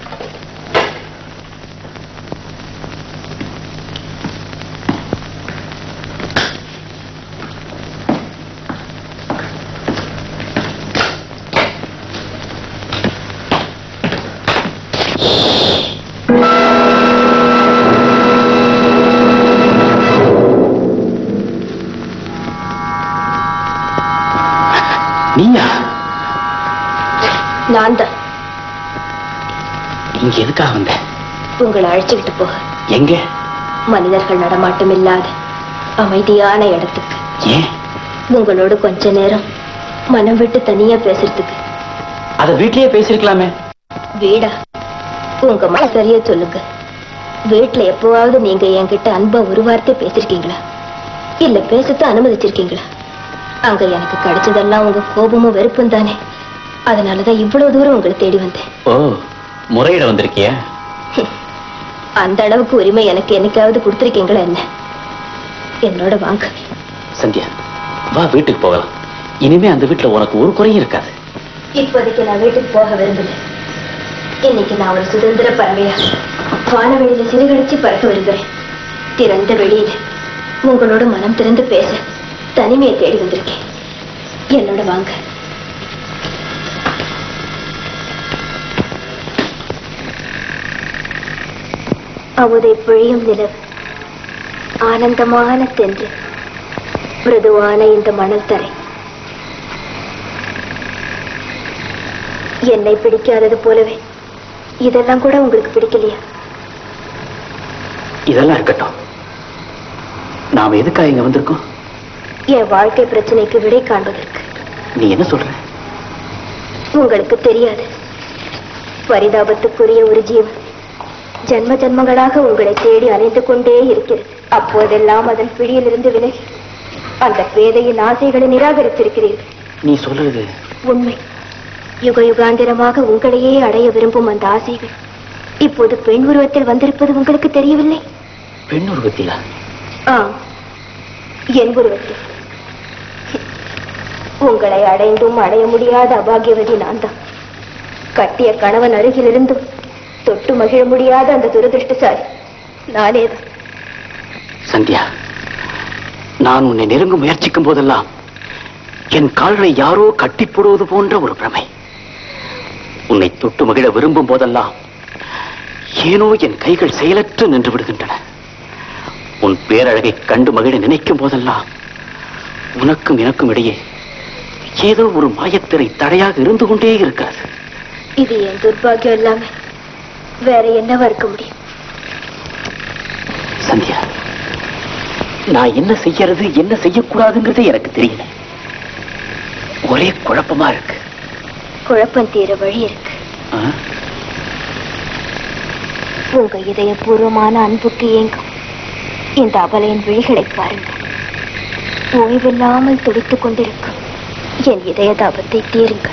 நீயா நான் தான் இங்க எதுக்காக வந்த உங்களை அழைச்சுக்கிட்டு போக எங்க மனிதர்கள் நடமாட்டம் இல்லாத அமைதியான இடத்துக்கு ஏன் உங்களோட கொஞ்ச நேரம் மனம் விட்டு தனியா பேசுறதுக்கு அத வீட்லயே பேசிருக்கலாமே வீடா உங்க மன சரியா சொல்லுங்க வீட்டுல எப்பவாவது நீங்க என்கிட்ட அன்பா ஒரு வார்த்தை பேசிருக்கீங்களா இல்ல பேசத்த அனுமதிச்சிருக்கீங்களா அங்க எனக்கு கிடைச்சதெல்லாம் உங்க கோபமும் வெறுப்பும் தானே அதனாலதான் இவ்வளவு தூரம் உங்களை தேடி வந்தேன் ஓ முறையிட வந்திருக்கியா அந்த அளவுக்கு உரிமை எனக்கு என்னைக்காவது கொடுத்திருக்கீங்களா என்ன என்னோட வாங்க சந்தியா வா வீட்டுக்கு போகலாம் இனிமே அந்த வீட்டுல உனக்கு ஒரு குறையும் இருக்காது இப்போதைக்கு நான் வீட்டுக்கு போக விரும்பல இன்னைக்கு நான் ஒரு சுதந்திர பறவையா வானவெளியில சிறுகடிச்சு பறக்க விரும்புறேன் திறந்த வெளியில உங்களோட மனம் திறந்து பேச தனிமையை தேடி வந்திருக்கேன் என்னோட வாங்க அமுதை பொழியும் நிலவு ஆனந்தமான தென்று மிருதுவான இந்த மணல் தரை என்னை பிடிக்காதது போலவே இதெல்லாம் கூட உங்களுக்கு பிடிக்கலையா இதெல்லாம் இருக்கட்டும் நாம எதுக்காக இங்க வந்திருக்கோம் என் வாழ்க்கை பிரச்சனைக்கு விடை காண்பதற்கு நீ என்ன சொல்ற உங்களுக்கு தெரியாது பரிதாபத்துக்குரிய ஒரு ஜீவன் ஜன்ம ஜன்மங்களாக உங்களை தேடி அலைந்து கொண்டே இருக்கிறது அப்போதெல்லாம் அதன் பிடியிலிருந்து விலகி அந்த பேதையின் ஆசைகளை நிராகரித்திருக்கிறீர்கள் நீ சொல்றது உண்மை யுக யுகாந்திரமாக உங்களையே அடைய விரும்பும் அந்த ஆசைகள் இப்போது பெண் உருவத்தில் வந்திருப்பது உங்களுக்கு தெரியவில்லை பெண் உருவத்திலா ஆ என் உருவத்தில் உங்களை அடைந்தும் அடைய முடியாத அபாகியவதி நான் தான் கட்டிய கணவன் அருகிலிருந்தும் தொட்டு மகிழ முடியாத அந்த துரதிருஷ்டசாலி நானேதான் சந்தியா நான் உன்னை நெருங்க முயற்சிக்கும் போதெல்லாம் என் கால்களை யாரோ கட்டி போடுவது போன்ற ஒரு பிரமை உன்னை தொட்டு மகிழ விரும்பும் போதெல்லாம் ஏனோ என் கைகள் செயலற்று நின்று விடுகின்றன உன் பேரழகை கண்டு மகிழ நினைக்கும் போதெல்லாம் உனக்கும் எனக்கும் இடையே ஏதோ ஒரு மாயத்திரை தடையாக இருந்து கொண்டே இருக்கிறது இது என் துர்பாகியம் இல்லாம வேற என்னவா இருக்க முடியும் சந்தியா நான் என்ன செய்யறது என்ன செய்யக்கூடாதுங்கிறதே எனக்கு தெரியல ஒரே குழப்பமா இருக்கு குழப்பம் தீர வழி இருக்கு ஆ? உங்க இதயபூர்வமான அன்புக்கு ஏங்கும் இந்த அபலையின் விழிகளை பாருங்கள் ஓய்வில்லாமல் துடித்துக் கொண்டிருக்கும் என் இதய தாபத்தை தீருங்கள்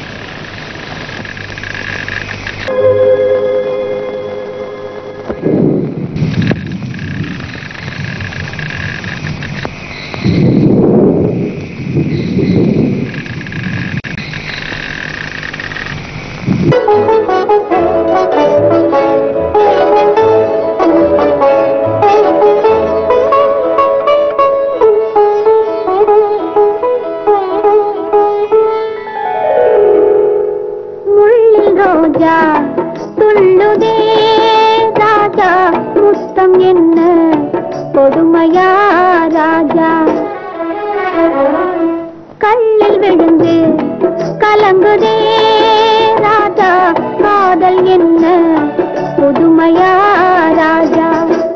முள்ளில் ரோஜா துள்ளுதே ராஜா முத்தம் என்ன கொடுமையா ராஜா கல்லில் விழுந்து கலங்குதே ராஜா காதல் என்ன புதுமையா ராஜா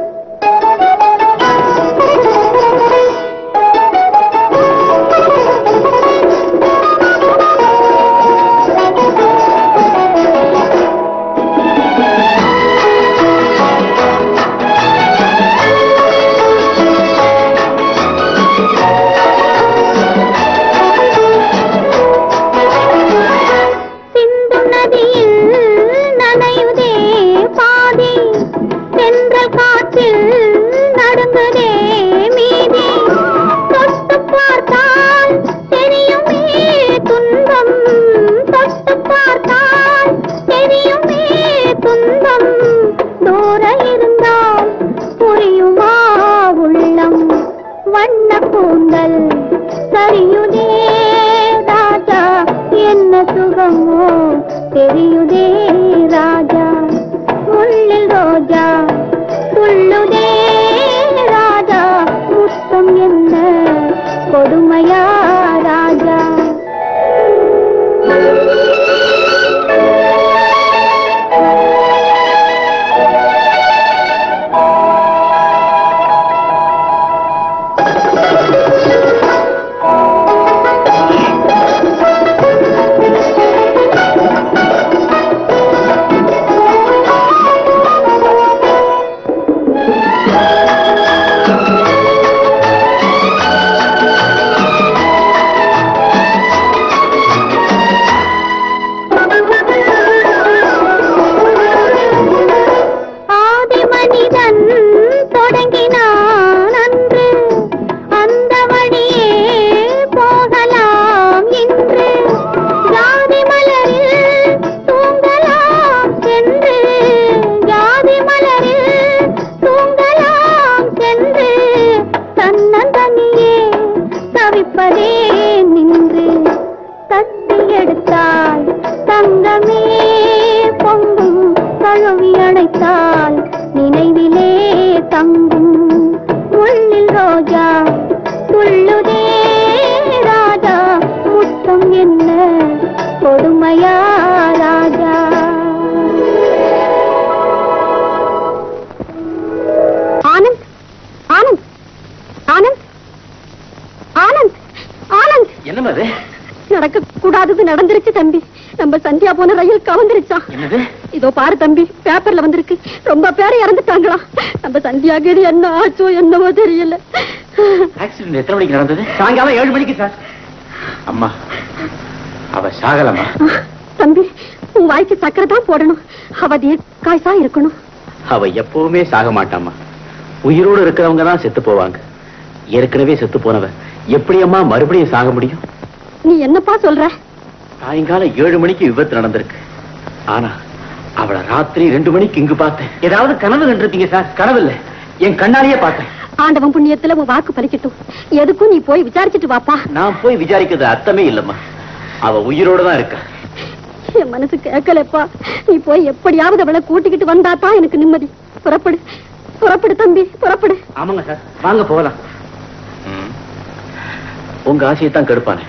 சிந்து நதியில் நனையுதே பாதி தென்றல் காற்றில் நடுங்குதே மீதி தொட்டு பார்த்தால் தெரியுமே துன்பம் தொட்டு பார்த்தால் தெரியுமே துன்பம் தூர இருந்தால் புரியுமா உள்ளம் வண்ண கூந்தல் சரியுதே ராஜா என்ன சுகமோ தெரியுதே ராஜா முள்ளில் ரோஜா துள்ளுதே ராஜா முத்தம் என்ன கொடுமையா ராஜா ஆதி மனிதன் தொடங்கினான் அன்று அந்த வழியே போகலாம் இன்று ஜாதி மலரில் தூங்கலாம் சென்று ஜாதி மலரில் தூங்கலாம் சென்று தன்னந்தனியே தவிப்பதே நின்று தட்டி எடுத்தால் தங்கமே பொங்கும் கழுவி அணைத்தால் நினைவிலே தங்கும் முள்ளில் ரோஜா துள்ளுதே ராஜா முத்தம் என்ன கொடுமையா ராஜா ஆனந்த் ஆனந்த் ஆனந்த் ஆனந்த் ஆனந்த் என்னம்மா அது நடக்க கூடாதது நடந்துருச்சு தம்பி நம்ம சந்தியா போன ரயில் கவர்ந்துருச்சான் என்னது இதோ பாரு தம்பி பேப்பர்ல வந்திருக்கு ரொம்ப பேர் இறந்துட்டாங்களா நம்ம சந்தியா கீது என்ன ஆச்சோ என்னவோ தெரியல ஆக்சிடென்ட் எத்தனை மணிக்கு நடந்தது சாயங்காலம் ஏழு மணிக்கு சார் அம்மா அவ சாகலம்மா தம்பி உன் வாய்க்கு சக்கரை தான் போடணும் அவ தீர்க்காய்சா இருக்கணும் அவ எப்பவுமே சாக மாட்டாம்மா உயிரோடு இருக்கிறவங்க தான் செத்து போவாங்க ஏற்கனவே செத்து போனவ எப்படி அம்மா மறுபடியும் சாக முடியும் நீ என்னப்பா சொல்ற சாயங்காலம் ஏழு மணிக்கு விபத்து நடந்திருக்கு ஆனா அவளை ராத்திரி ரெண்டு மணிக்கு இங்கு பார்த்தேன் ஏதாவது கனவு கண்டிருப்பீங்க சார் கனவு இல்ல என் கண்ணாலேயே பார்த்தேன் ஆண்டவன் புண்ணியத்துல உன் வாக்கு பலிக்கட்டும் எதுக்கும் நீ போய் விசாரிச்சுட்டு வாப்பா நான் போய் விசாரிக்கிறது அர்த்தமே இல்லம்மா அவ உயிரோட தான் இருக்கா என் மனசு கேட்கலப்பா நீ போய் எப்படியாவது அவளை கூட்டிக்கிட்டு வந்தா தான் எனக்கு நிம்மதி புறப்படு புறப்படு தம்பி புறப்படு ஆமாங்க சார் வாங்க போகலாம் ம். உங்க ஆசையை தான் கெடுப்பானே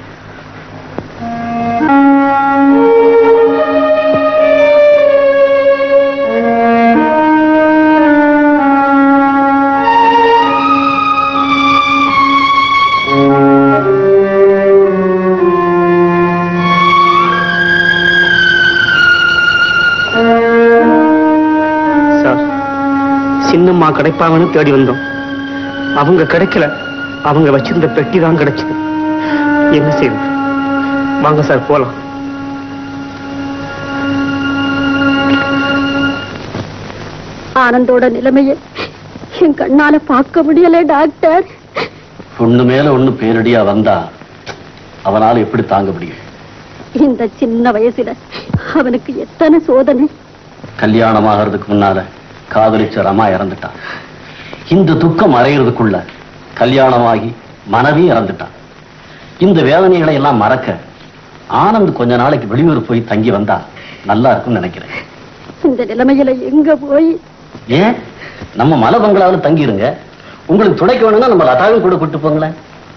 சார் சின்னம்மா கிடைப்பாங்கன்னு தேடி வந்தோம் அவங்க கிடைக்கல அவங்க வச்சிருந்த பெட்டி தான் கிடைச்சது என்ன செய்யுது வாங்க சார் போலாம் ஆனந்தோட நிலைமையை என் கண்ணால பார்க்க முடியல டாக்டர் ஒண்ணு மேல ஒண்ணு பேரடியா வந்தா அவனால எப்படி தாங்க முடியும் இந்த சின்ன வயசுல அவனுக்கு எத்தனை சோதனை கல்யாணம் ஆகிறதுக்கு முன்னால காதலிச்ச ரமா இறந்துட்டான் இந்த துக்கம் அறையிறதுக்குள்ள கல்யாணமாகி மனைவி இறந்துட்டான் இந்த வேதனைகளை எல்லாம் மறக்க ஆனந்த் கொஞ்ச நாளைக்கு வெளியூர் போய் தங்கி வந்தா நல்லா இருக்கும்னு நினைக்கிறேன் இந்த நிலைமையில எங்க போய் ஏன் நம்ம மலை பங்களாவில் தங்கிருங்க உங்களுக்கு துடைக்க வேணும்னா நம்ம லதாவும் கூட கூட்டு போங்களேன்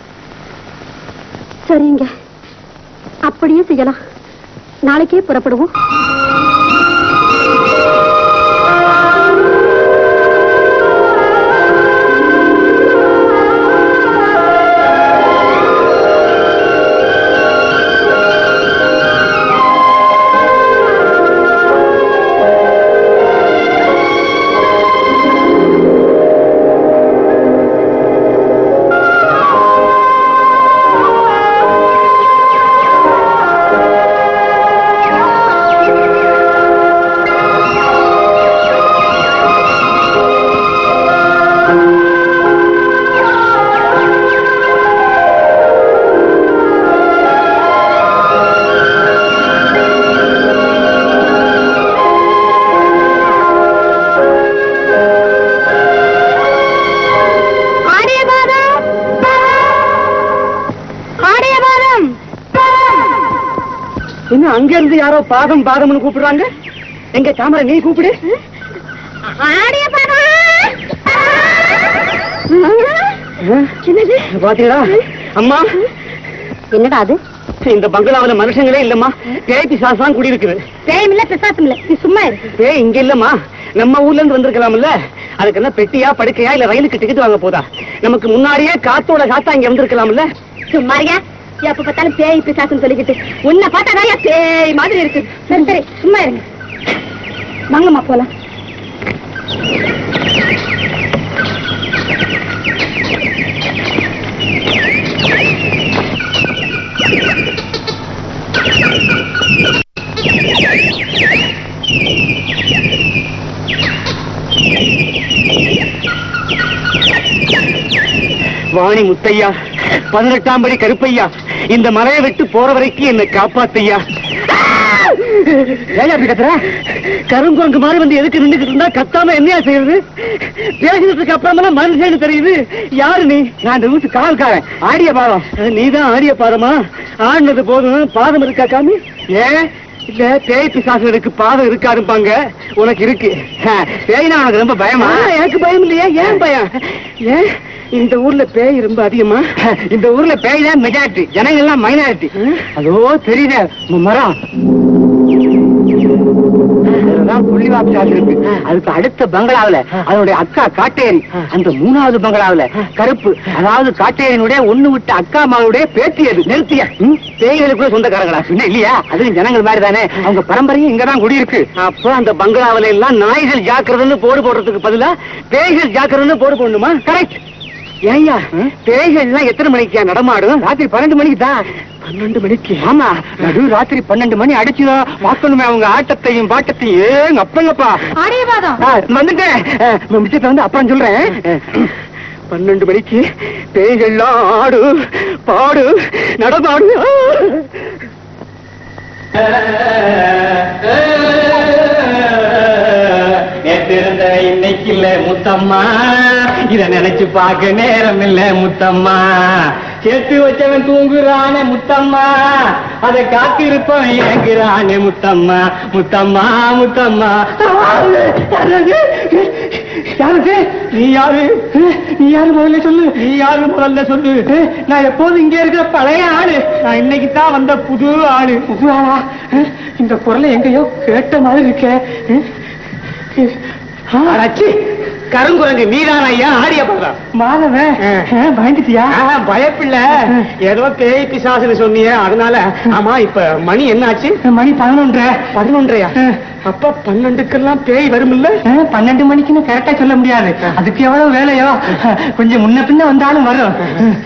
சரிங்க அப்படியே செய்யலாம் நாளைக்கே புறப்படுவோம் இன்னும் அங்க இருந்து யாரோ பாதம் பாதம்னு கூப்பிடுறாங்க எங்க தாமரை நீ கூப்பிடு பாத்தீங்களா அம்மா என்னடா அது இந்த பங்களாவுல மனுஷங்களே இல்லம்மா பேய்க்கு சாசம் குடியிருக்குது பேயம் இல்ல பிசாசம் இல்ல நீ சும்மா இரு பேய் இங்க இல்லம்மா நம்ம ஊர்ல இருந்து வந்திருக்கலாம்ல அதுக்கு என்ன பெட்டியா படுக்கையா இல்ல ரயிலுக்கு டிக்கெட் வாங்க போதா நமக்கு முன்னாடியே காத்தோட காத்தா இங்க வந்திருக்கலாம்ல சும்மாரியா எப்ப பார்த்தாலும் பேய் பிசாசம் சொல்லிக்கிட்டு உன்னை பார்த்தா பேய் மாதிரி இருக்கு சரி சரி சும்மா இருங்க வாங்கம்மா போலாம் வாணி முத்தையா பதினெட்டாம் படி கருப்பையா இந்த மலையை விட்டு போற வரைக்கும் என்னை காப்பாத்தையா ஏன் அப்படி கத்துற கருங்குரங்கு மாதிரி வந்து எதுக்கு நின்றுக்கிட்டு இருந்தா கத்தாம என்னையா செய்யறது பேசினதுக்கு அப்புறமெல்லாம் மனுஷன்னு தெரியுது யாரு நீ நான் இந்த வீட்டு காவல்காரன் ஆடிய பாதம் நீதான் ஆடிய பாதமா ஆடினது போதும் பாதம் இருக்கா காமி ஏன் இல்ல பேய் பிசாசுகளுக்கு பாதம் இருக்காருப்பாங்க உனக்கு இருக்கு பேய்னா உனக்கு ரொம்ப பயமா எனக்கு பயம் இல்லையா ஏன் பயம் ஏன் இந்த ஊர்ல பேய் ரொம்ப அதிகமா இந்த ஊர்ல பேய் தான் மெஜாரிட்டி ஜனங்க எல்லாம் மைனாரிட்டி அதோ தெரியுதே ம- மரம் அதுலதான் புள்ளிவாப்பு சாதி இருக்கு அதுக்கு அடுத்த பங்களாவுல அதனுடைய அக்கா காட்டேரி அந்த மூணாவது பங்களாவுல கருப்பு அதாவது காட்டேரியினுடைய ஒண்ணு விட்ட அக்கா மகளுடைய பேத்தி அது நிறுத்திய ம், பேய்களுக்கு சொந்தக்காரங்களா பின்ன இல்லையா அதுவும் ஜனங்கள் மாதிரி தானே அவங்க பரம்பரையும் இங்கதான் குடியிருக்கு அப்போ அந்த பங்களாவுல எல்லாம் நாய்கள் ஜாக்கிரதைன்னு போடு போடுறதுக்கு பதிலா பேய்கள் ஜாக்கிரதைன்னு போடு போடணுமா கரெக்ட் ஏய்யா பேய்கள் எல்லாம் எத்தனை மணிக்கு நடமாடும் ராத்திரி பன்னெண்டு மணிக்கு தான் பன்னெண்டு மணிக்கு ஆமா நடு ராத்திரி பன்னெண்டு மணி அடிச்சுதான் பார்க்கணுமே அவங்க ஆட்டத்தையும் பாட்டத்தையும் ஏங்க அப்பங்கப்பா ஆடியவாதம் ஆ, வந்துட்டேன் ஆ, மிச்சத்தை வந்து அப்புறம் சொல்றேன் பன்னெண்டு மணிக்கு பேய்கள்லாம் ஆடு பாடு நடமாடு ஆ. நேத்திருந்த இன்னைக்கு இல்ல முத்தம்மா இத நினைச்சு பார்க்க நேரம் இல்ல முத்தம்மா சேர்த்து வச்சவன் தூங்குறானே முத்தம்மா அதை காத்திருப்பவன் ஏங்குறானே முத்தம்மா முத்தம்மா முத்தம்மா யாரு நீ யாரு நீ யாரு முதல்ல சொல்லு நீ யாரு முதல்ல சொல்லு நான் எப்போதும் இங்க இருக்கிற பழைய ஆளு நான் இன்னைக்கு தான் வந்த புது ஆளு புது ஆளா இந்த குரலை எங்கேயோ கேட்ட மாதிரி இருக்கே அடச்சி கருங்குரங்கு நீதான் ஐயா ஆடிய பண்றான் மாதவன் பயந்துட்டியா பயப்பில்ல ஏதோ பேய் பிசாசுன்னு சொன்னியே அதனால ஆமா இப்ப மணி என்ன ஆச்சு மணி பதினொன்றரை பதினொன்றையா அப்ப பன்னெண்டுக்கெல்லாம் பேய் வரும்ல பன்னெண்டு மணிக்குன்னு கரெக்டா சொல்ல முடியாது அதுக்கு எவ்வளவு வேலையோ கொஞ்சம் முன்ன பின்ன வந்தாலும் வரும்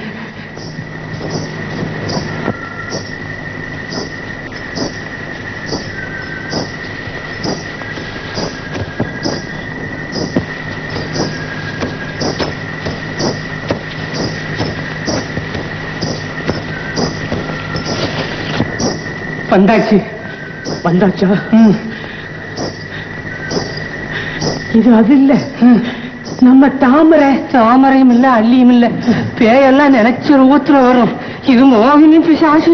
வந்தாச்சு வந்தாச்சா இது அது இல்ல நம்ம தாமரை தாமரையும் இல்ல அள்ளியும் இல்ல பேயெல்லாம் நினைச்ச ரூபத்துல வரும் இது மோகினி பிசாசு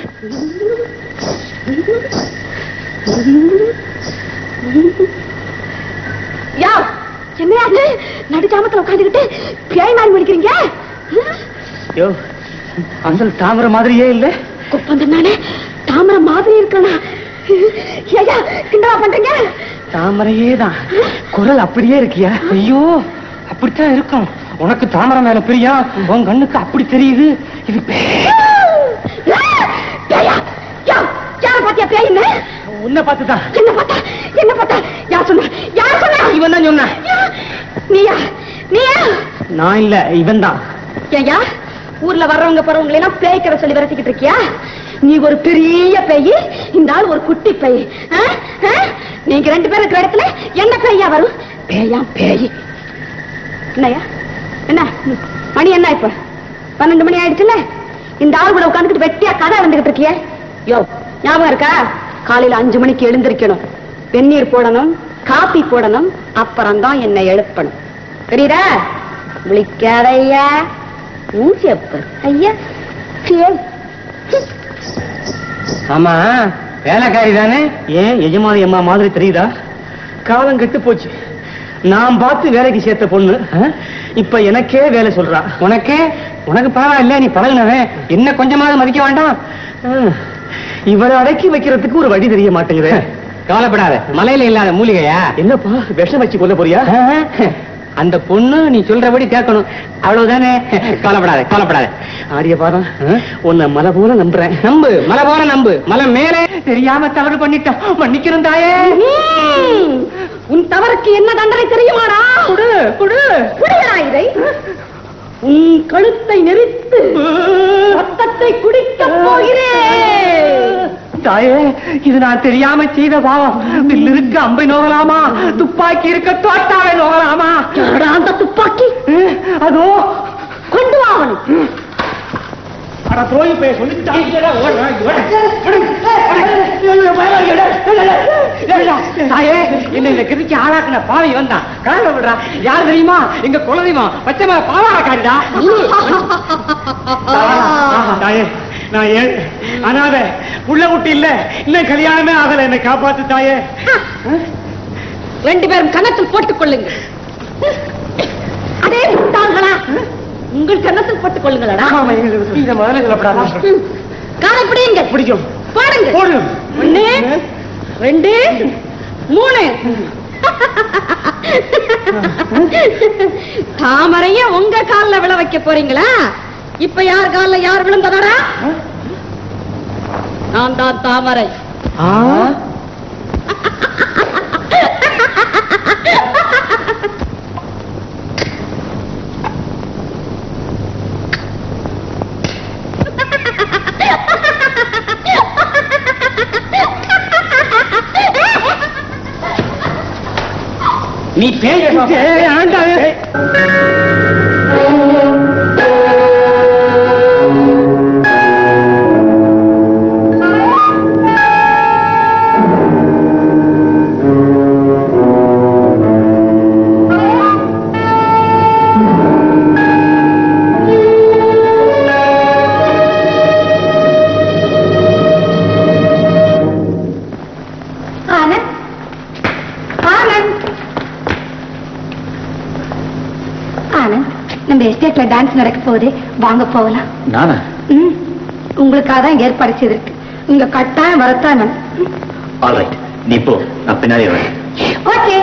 யா என்னையாது நடுஜாமத்துல உட்காந்துக்கிட்டு பேய் மாதிரி முடிக்கிறீங்க யோ அசல் தாமரை மாதிரியே இல்ல குப்பந்தம் நானே தாமரை மாதிரி இருக்கனா ஐயா கிண்டலா பண்றீங்க தாமரையே தான் குரல் அப்படியே இருக்கியா ஐயோ அப்படித்தான் இருக்கும் உனக்கு தாமரை மேல பிரியா உன் கண்ணுக்கு அப்படி தெரியுது இது பேய். பேயா யா யார பாத்தியா பேயின்னு உன்னை பார்த்துதான் என்ன பார்த்தா என்ன பார்த்தா யார் சொன்னா யார் சொன்னா இவன் தான் சொன்னான் யா, நீயா நீயா நான் இல்ல இவன் தான் ஏயா ஊர்ல வர்றவங்க போறவங்க எல்லாம் பேய் கதை சொல்லி விரட்டிக்கிட்டு இருக்கியா நீ ஒரு பெரிய பேய் இந்த ஆள் ஒரு குட்டி பேய் ஆ? ஆ? நீங்க ரெண்டு பேரும் இருக்கிற இடத்துல என்ன பேயா வரும் பேயா பேய் என்னய்யா என்ன ம், மணி என்ன இப்ப பன்னெண்டு மணி ஆயிடுச்சுல்ல இந்த ஆள் கூட உட்காந்துக்கிட்டு வெட்டியா கதை வந்துகிட்டு இருக்கியே யோ ஞாபகம் இருக்கா காலையில அஞ்சு மணிக்கு எழுந்திருக்கணும் வெந்நீர் போடணும் காபி போடணும் அப்புறம் தான் என்னை எழுப்பணும் தெரியுதா விழிக்காதையா மூச்சப்ப ஐயா பேய். ஆமா வேலைக்காரி தானே ஏன் எஜமானி அம்மா மாதிரி தெரியுதா காலம் கெட்டு போச்சு நான் பார்த்து வேலைக்கு சேர்த்த பொண்ணு ஆ? இப்ப எனக்கே வேலை சொல்றா உனக்கே உனக்கு பரவாயில்ல நீ பழகினவன் என்ன கொஞ்சமாவது மதிக்க வேண்டாம் ஆ. இவரை அடக்கி வைக்கிறதுக்கு ஒரு வழி தெரிய மாட்டேங்குது கவலைப்படாத மலையில இல்லாத மூலிகையா என்னப்பா விஷம் வச்சு கொல்ல போறியா அந்த பொண்ணு நீ சொல்றபடி கேட்கணும் அவ்வளவுதானே கவலைப்படாத கவலைப்படாத ஆரிய பாதம் உன்னை மலை போல நம்புறேன் நம்பு மலை போல நம்பு மலை மேலே தெரியாம தவறு பண்ணிட்டோம் மன்னிக்கிறேன் தாயே ம், உன் தவறுக்கு என்ன தண்டனை தெரியுமாடா குடு குடு குடியடா இதை உன் கழுத்தை நெரித்து ரத்தத்தை குடிக்கப் போகிறேன் தாயே இது நான் தெரியாம செய்த பாவம் வில் இருக்க அம்பை நோகலாமா துப்பாக்கி இருக்க தோட்டாவை நோகலாமா யாரா அந்த துப்பாக்கி அதோ கொண்டு வா அவனை அட தோய் போய் தாயே என்ன இந்த கிருதிக்கு ஆளாக்குன பாவி வந்தான் கால விடுறா யார் தெரியுமா எங்க குலதெய்வம் பச்சை பாவாக்காரிடா தாயே நான் ஏன் அனாத உள்ள குட்டி இல்ல இன்னும் கல்யாணமே ஆகல என்னை காப்பாத்து தாயே ரெண்டு பேரும் கன்னத்தில் போட்டுக் கொள்ளுங்கள் அதே முட்டாள்களா உங்கள் கன்னத்தில் போட்டுக் கொள்ளுங்களடா ஆமா, எங்களுக்கு இதை முதல்ல சொல்லப்படாதா காலை பிடியுங்கள் பிடிக்கும் பாருங்க போடு ஒண்ணு ரெண்டு மூணு தாமரைய உங்க கால்ல விழ வைக்க போறீங்களா இப்ப யார் கால்ல யார் விழுந்ததடா நான் தான் தாமரை ஆ நீ பேச ஏய், ஆண்டாளே. ஆனந்த் ஆனந்த் ஆனந்த் நம்ம எஸ்டேட்ல டான்ஸ் நடக்க போகுது வாங்க போகலாம் நானா ம் உங்களுக்காக தான் ஏற்பாடு செய்திருக்கு உங்க கட்டாயம் வரத்தான் வேணும் ஆல் ரைட் நீ போ நான் பின்னாடி வரேன் ஓகே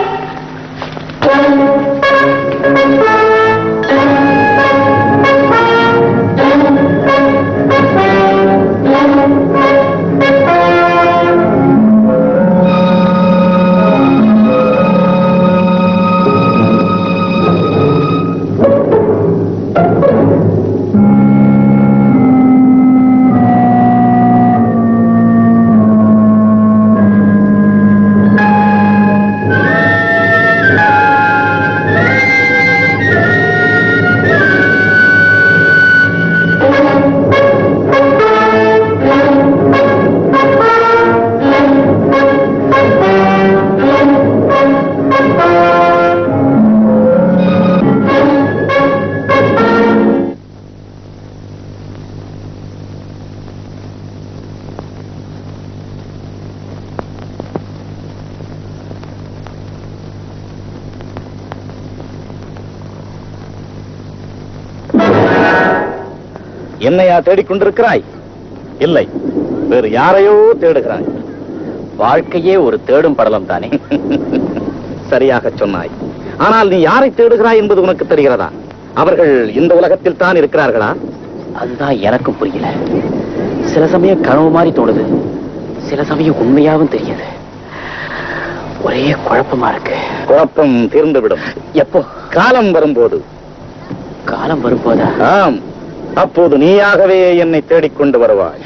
என்னையா தேடிக்கொண்டிருக்கிறாய் இல்லை வேறு யாரையோ தேடுகிறாய் வாழ்க்கையே ஒரு தேடும் படலம் தானே சரியாக சொன்னாய் ஆனால் நீ யாரை தேடுகிறாய் என்பது உனக்கு தெரிகிறதா அவர்கள் இந்த உலகத்தில் தான் இருக்கிறார்களா அதுதான் எனக்கும் புரியல சில சமயம் கனவு மாதிரி தோணுது சில சமயம் உண்மையாவும் தெரியுது ஒரே குழப்பமா இருக்கு குழப்பம் தீர்ந்துவிடும் எப்போ காலம் வரும்போது காலம் வரும்போதா ஆம் அப்போது நீயாகவே என்னை தேடிக்கொண்டு வருவாய்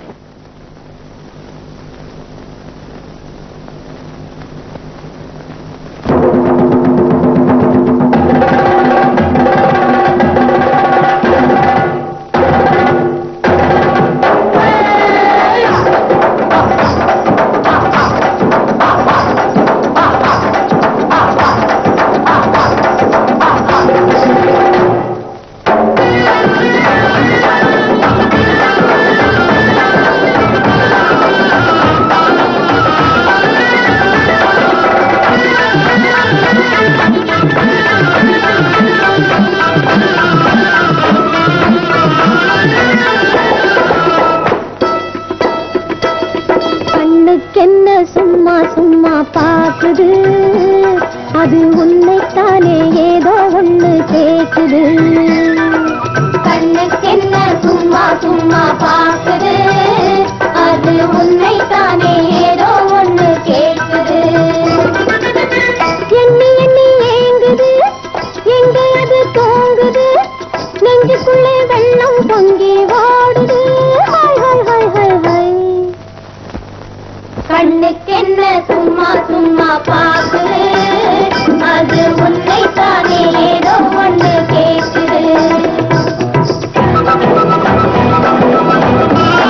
கண்ணுக்கென்ன சும்மா சும்மா பாக்குது அது உன்னைத்தானே ஏதோ ஒண்ணு கேக்குது கண்ணுக்கென்ன சும்மா சும்மா பாக்குது அது உன்னைத்தானே ஏதோ ஒண்ணு கேக்குது எண்ணி எண்ணி ஏங்குது எங்க அது தூங்குது நெஞ்சுக்குள்ளே வெள்ளம் பொங்கி ஓடுது hi hi hi hi hi கண்ணுக்கென்ன சும்மா சும்மா பாக்குது அது உன்னை தானே ஏதோ ஒண்ணு கேக்குது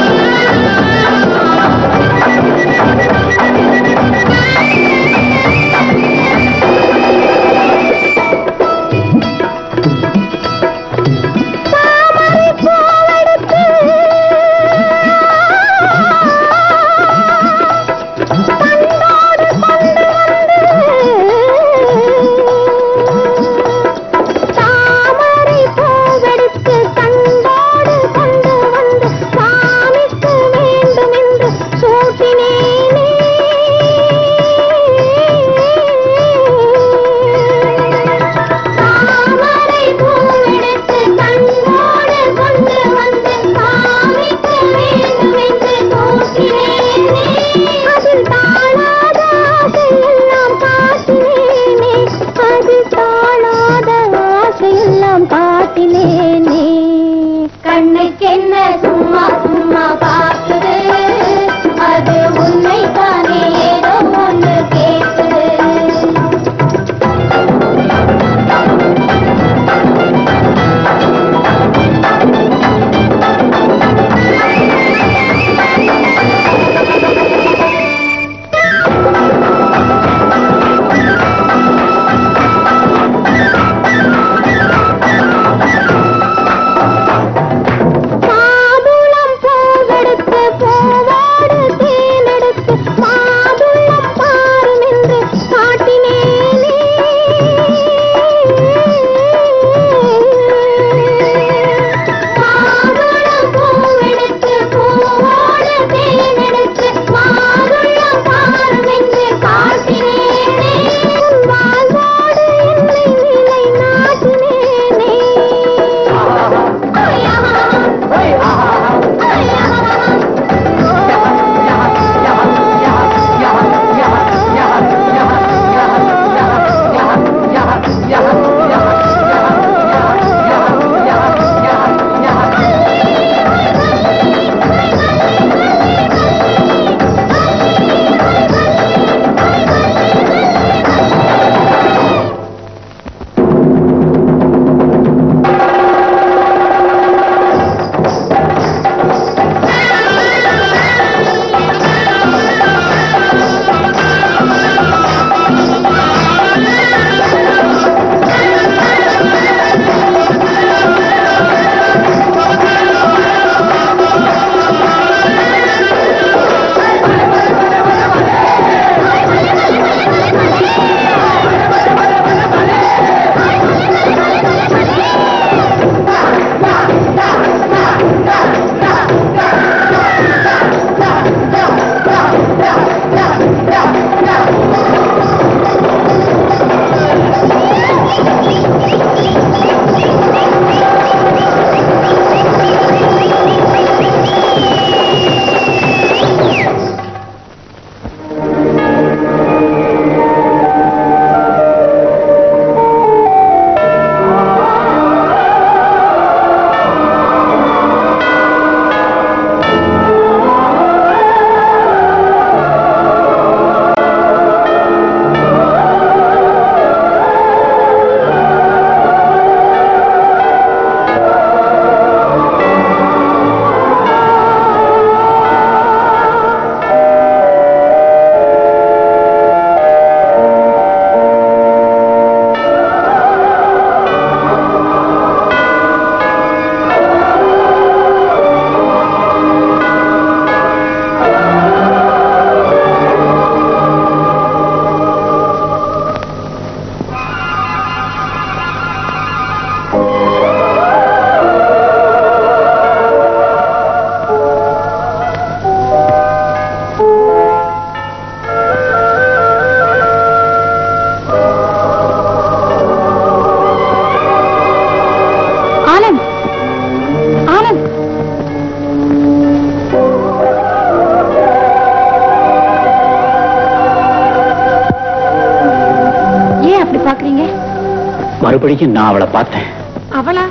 மறுபடியும் நான் அவளை பார்த்தேன் அவளா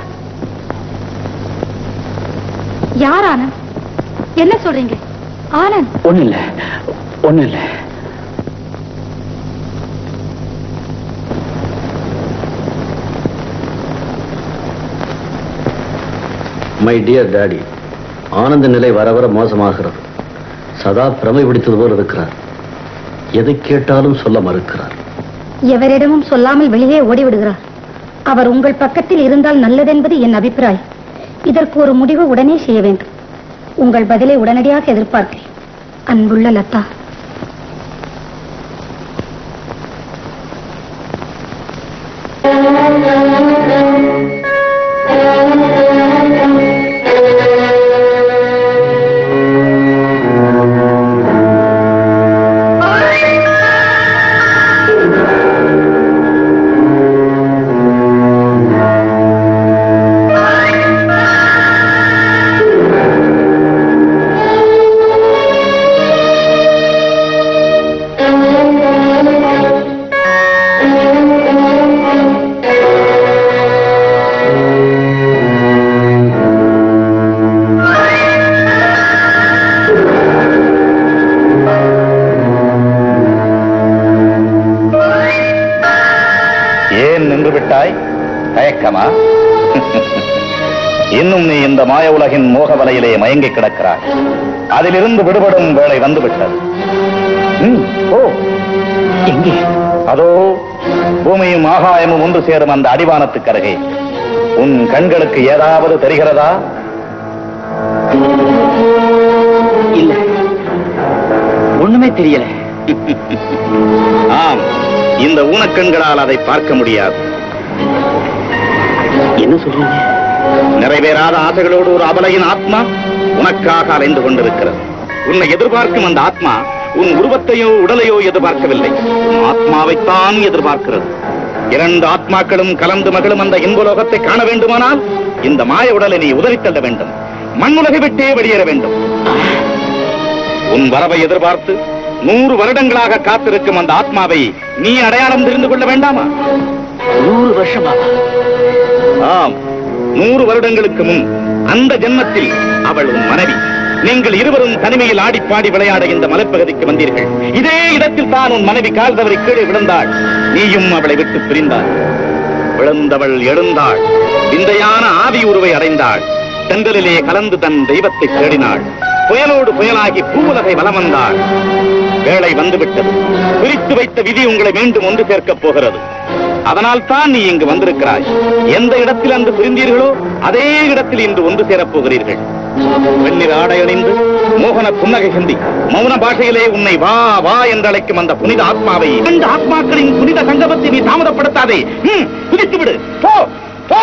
யார் ஆனந்த் என்ன சொல்றீங்க ஆனந்த் ஒண்ணு இல்ல ஒண்ணு இல்ல மை டியர் டாடி ஆனந்த நிலை வர வர மோசமாகிறது சதா பிரமை பிடித்தது போல் இருக்கிறார் எதை கேட்டாலும் சொல்ல மறுக்கிறார் எவரிடமும் சொல்லாமல் வெளியே ஓடிவிடுகிறார் அவர் உங்கள் பக்கத்தில் இருந்தால் நல்லதென்பது என் அபிப்பிராயம் இதற்கு ஒரு முடிவு உடனே செய்ய வேண்டும் உங்கள் பதிலை உடனடியாக எதிர்பார்க்கிறேன் அன்புள்ள லதா ஏன் நின்று விட்டாய் தயக்கமா இன்னும் நீ இந்த மாய உலகின் மோக வலையிலே மயங்கி கிடக்கிறாய் அதிலிருந்து விடுபடும் வேளை வந்துவிட்டது ம், ஓ எங்கே அதோ பூமியும் ஆகாயமும் ஒன்று சேரும் அந்த அடிவானத்துக்கு அருகே உன் கண்களுக்கு ஏதாவது தெரிகிறதா இல்ல ஒண்ணுமே தெரியல ஆம் இந்த ஊனக்கண்களால் அதை பார்க்க முடியாது என்ன சொல்றீங்க நிறைவேறாத ஆசைகளோடு ஒரு அபலையின் ஆத்மா உனக்காக அலைந்து கொண்டிருக்கிறது உன்னை எதிர்பார்க்கும் அந்த ஆத்மா உன் உருவத்தையோ உடலையோ எதிர்பார்க்கவில்லை உன் ஆத்மாவைத்தான் எதிர்பார்க்கிறது இரண்டு ஆத்மாக்களும் கலந்து மகளும் அந்த இன்பலோகத்தை காண வேண்டுமானால் இந்த மாய உடலை நீ உதறித்தள்ள வேண்டும் மண்ணுலகை விட்டே வெளியேற வேண்டும் உன் வரவை எதிர்பார்த்து நூறு வருடங்களாக காத்திருக்கும் அந்த ஆத்மாவை நீ அடையாளம் தெரிந்து கொள்ள வேண்டாமா நூறு வருஷமா ஆம் நூறு வருடங்களுக்கு முன் அந்த ஜென்மத்தில் அவள் உன் மனைவி நீங்கள் இருவரும் தனிமையில் ஆடிப்பாடி விளையாட இந்த மலைப்பகுதிக்கு வந்தீர்கள் இதே இடத்தில் தான் உன் மனைவி கால் தவறி கீழே விழுந்தாள் நீயும் அவளை விட்டு பிரிந்தாள் விழுந்தவள் எழுந்தாள் விந்தையான ஆதி உருவை அடைந்தாள் செங்கலிலே கலந்து தன் தெய்வத்தை தேடினாள் புயலோடு புயலாகி பூவுலகை வலம் வந்தாள் வேளை வந்துவிட்டது பிரித்து வைத்த விதி உங்களை மீண்டும் ஒன்று சேர்க்கப் போகிறது அதனால் தான் நீ இங்கு வந்திருக்கிறாய் எந்த இடத்தில் அன்று பிரிந்தீர்களோ அதே இடத்தில் இன்று ஒன்று சேரப் போகிறீர்கள் வெண்ணிற ஆடை அணிந்து மோகன புன்னகை சிந்தி மௌன பாஷையிலே உன்னை வா வா என்று அழைக்கும் அந்த புனித ஆத்மாவை இரண்டு ஆத்மாக்களின் புனித சங்கமத்தை நீ தாமதப்படுத்தாதே ம், குதித்து விடு போ போ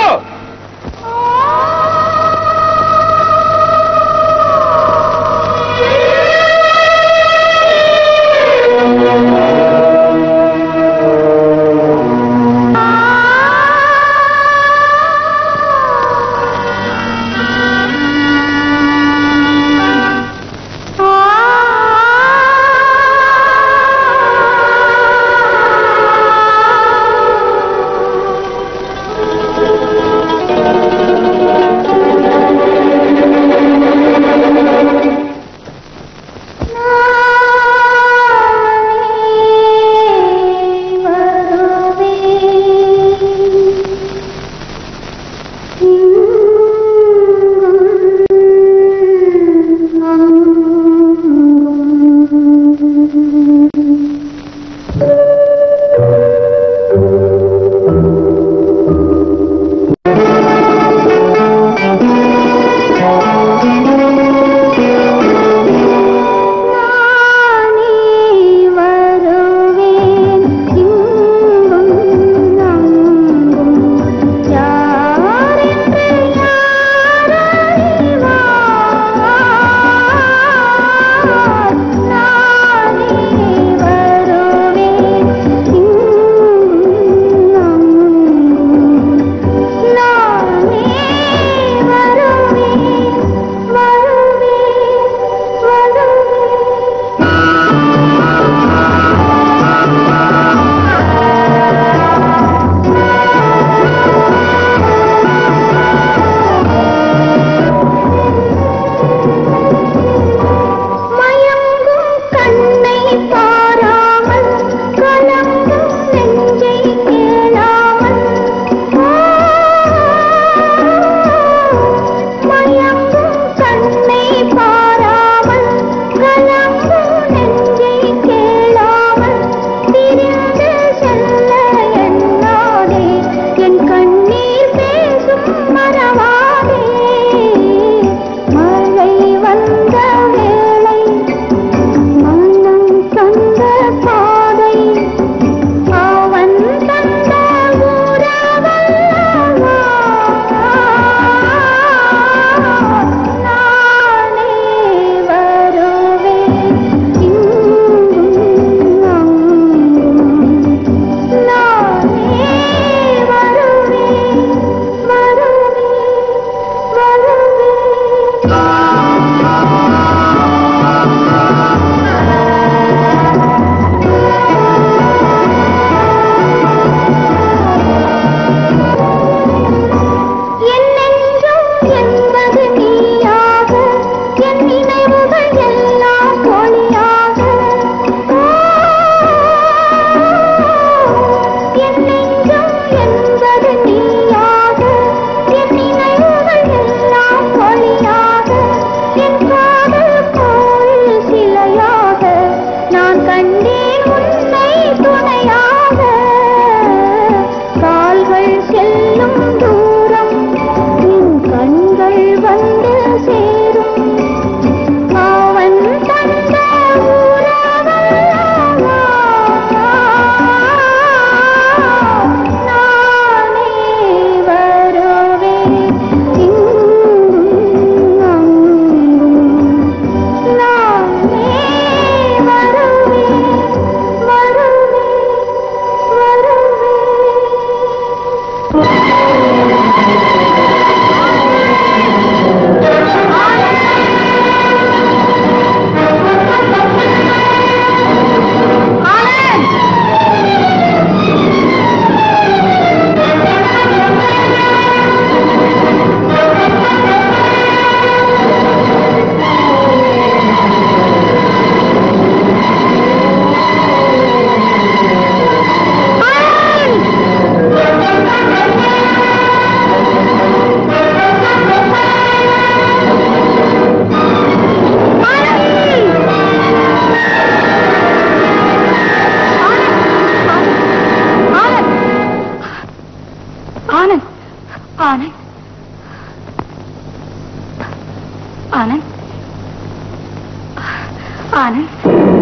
ஆனந்த்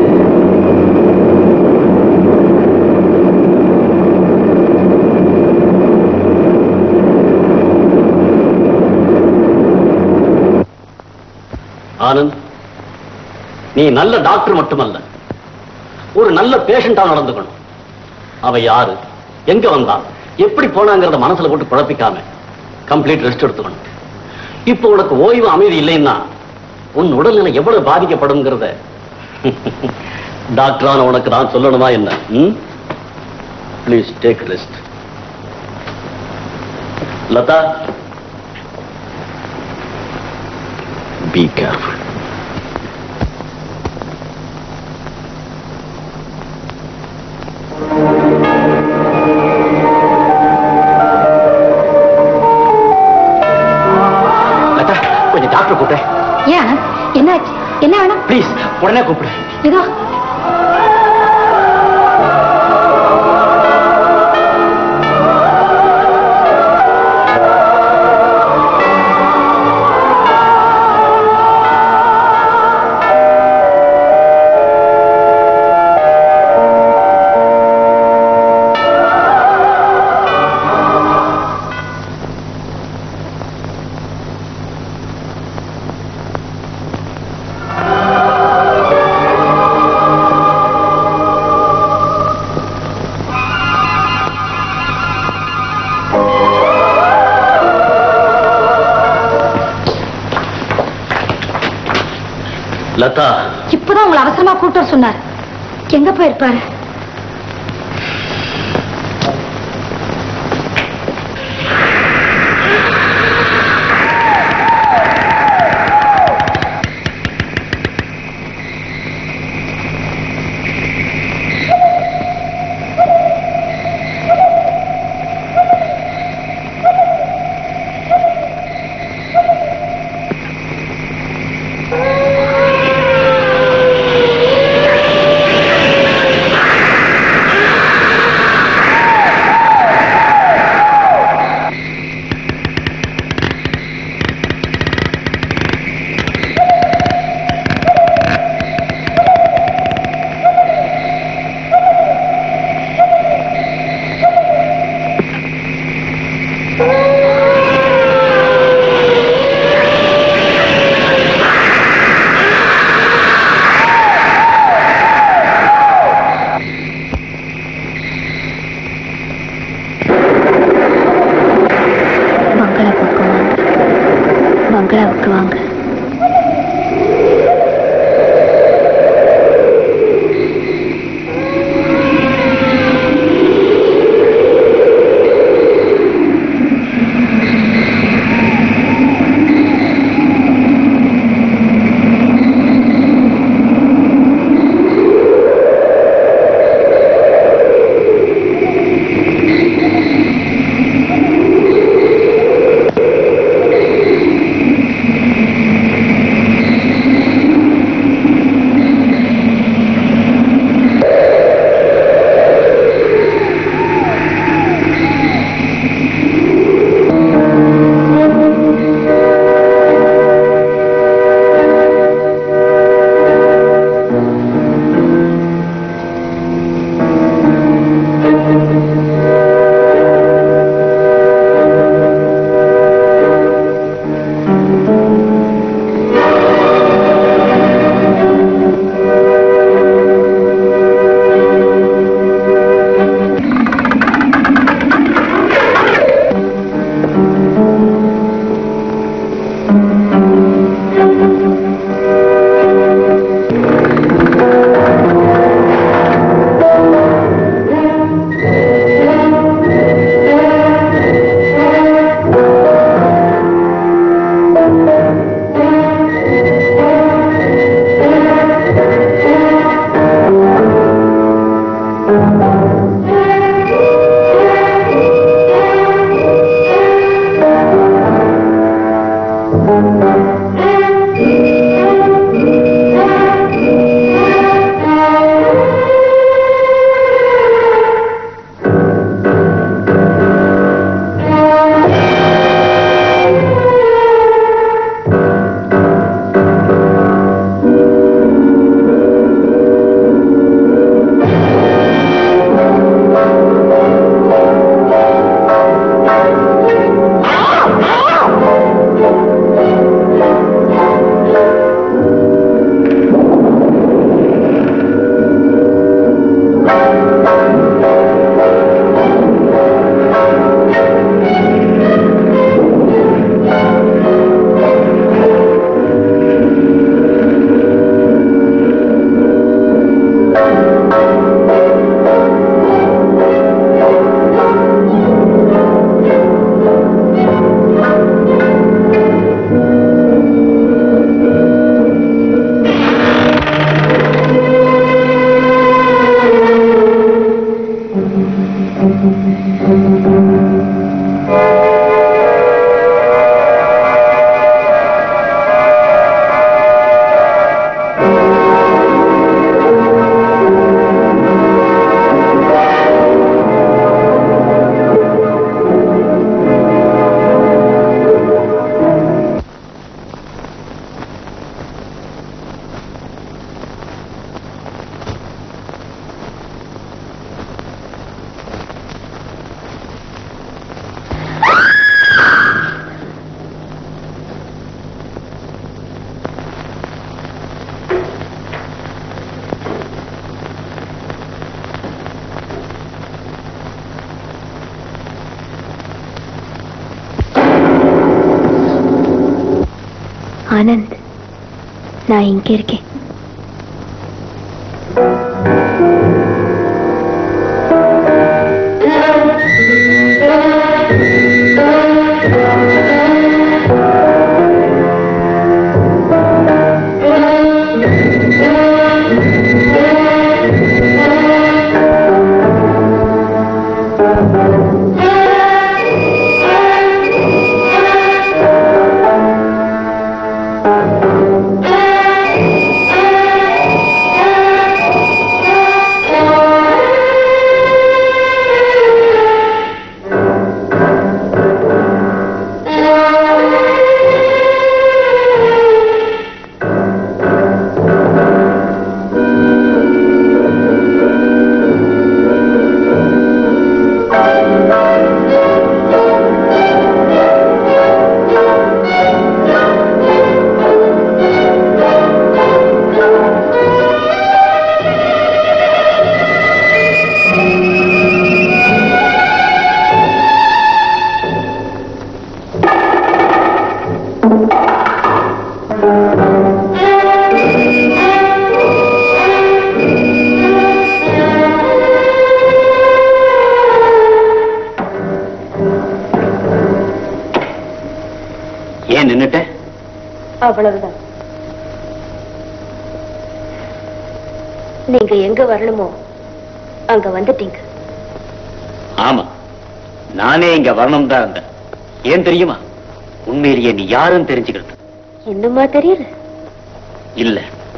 ஆனந்த் நீ நல்ல டாக்டர் மட்டுமல்ல ஒரு நல்ல பேஷண்டா நடந்துக்கணும் அவ யாரு எங்க வந்தா எப்படி போனாங்கிறத மனசுல போட்டு குழப்பிக்காம கம்ப்ளீட் ரெஸ்ட் எடுத்துக்கணும் இப்போ உனக்கு ஓய்வு அமைதி இல்லைன்னா உன் உடல்நிலை எவ்வளவு பாதிக்கப்படுங்கிறத டாக்டரான உனக்கு நான் சொல்லணுமா என்ன please take rest Latha be careful Latha கொஞ்சம் டாக்டர் கூப்பிட்டேன் ஏன் ஆனந்த் என்னாச்சு என்ன வேணும் ப்ளீஸ் உடனே கூப்பிடு இதோ லதா இப்பதான் உங்களை அவசரமா கூப்பிட்டு வர சொன்னார் எங்க போயிருப்பாரு ஆ ஆனந்த் நான் இங்க இருக்கேன் ஏன் நின்னுட்ட அவ்வளவுதான் நீங்க எங்க வரணுமோ அங்க வந்துட்டீங்க ஆமா நானே இங்க வரணும் தான் இருந்தேன் ஏன் தெரியுமா உண்மையிலேயே நீ யாருன்னு தெரிஞ்சுக்கிறது இன்னுமா தெரியல இல்ல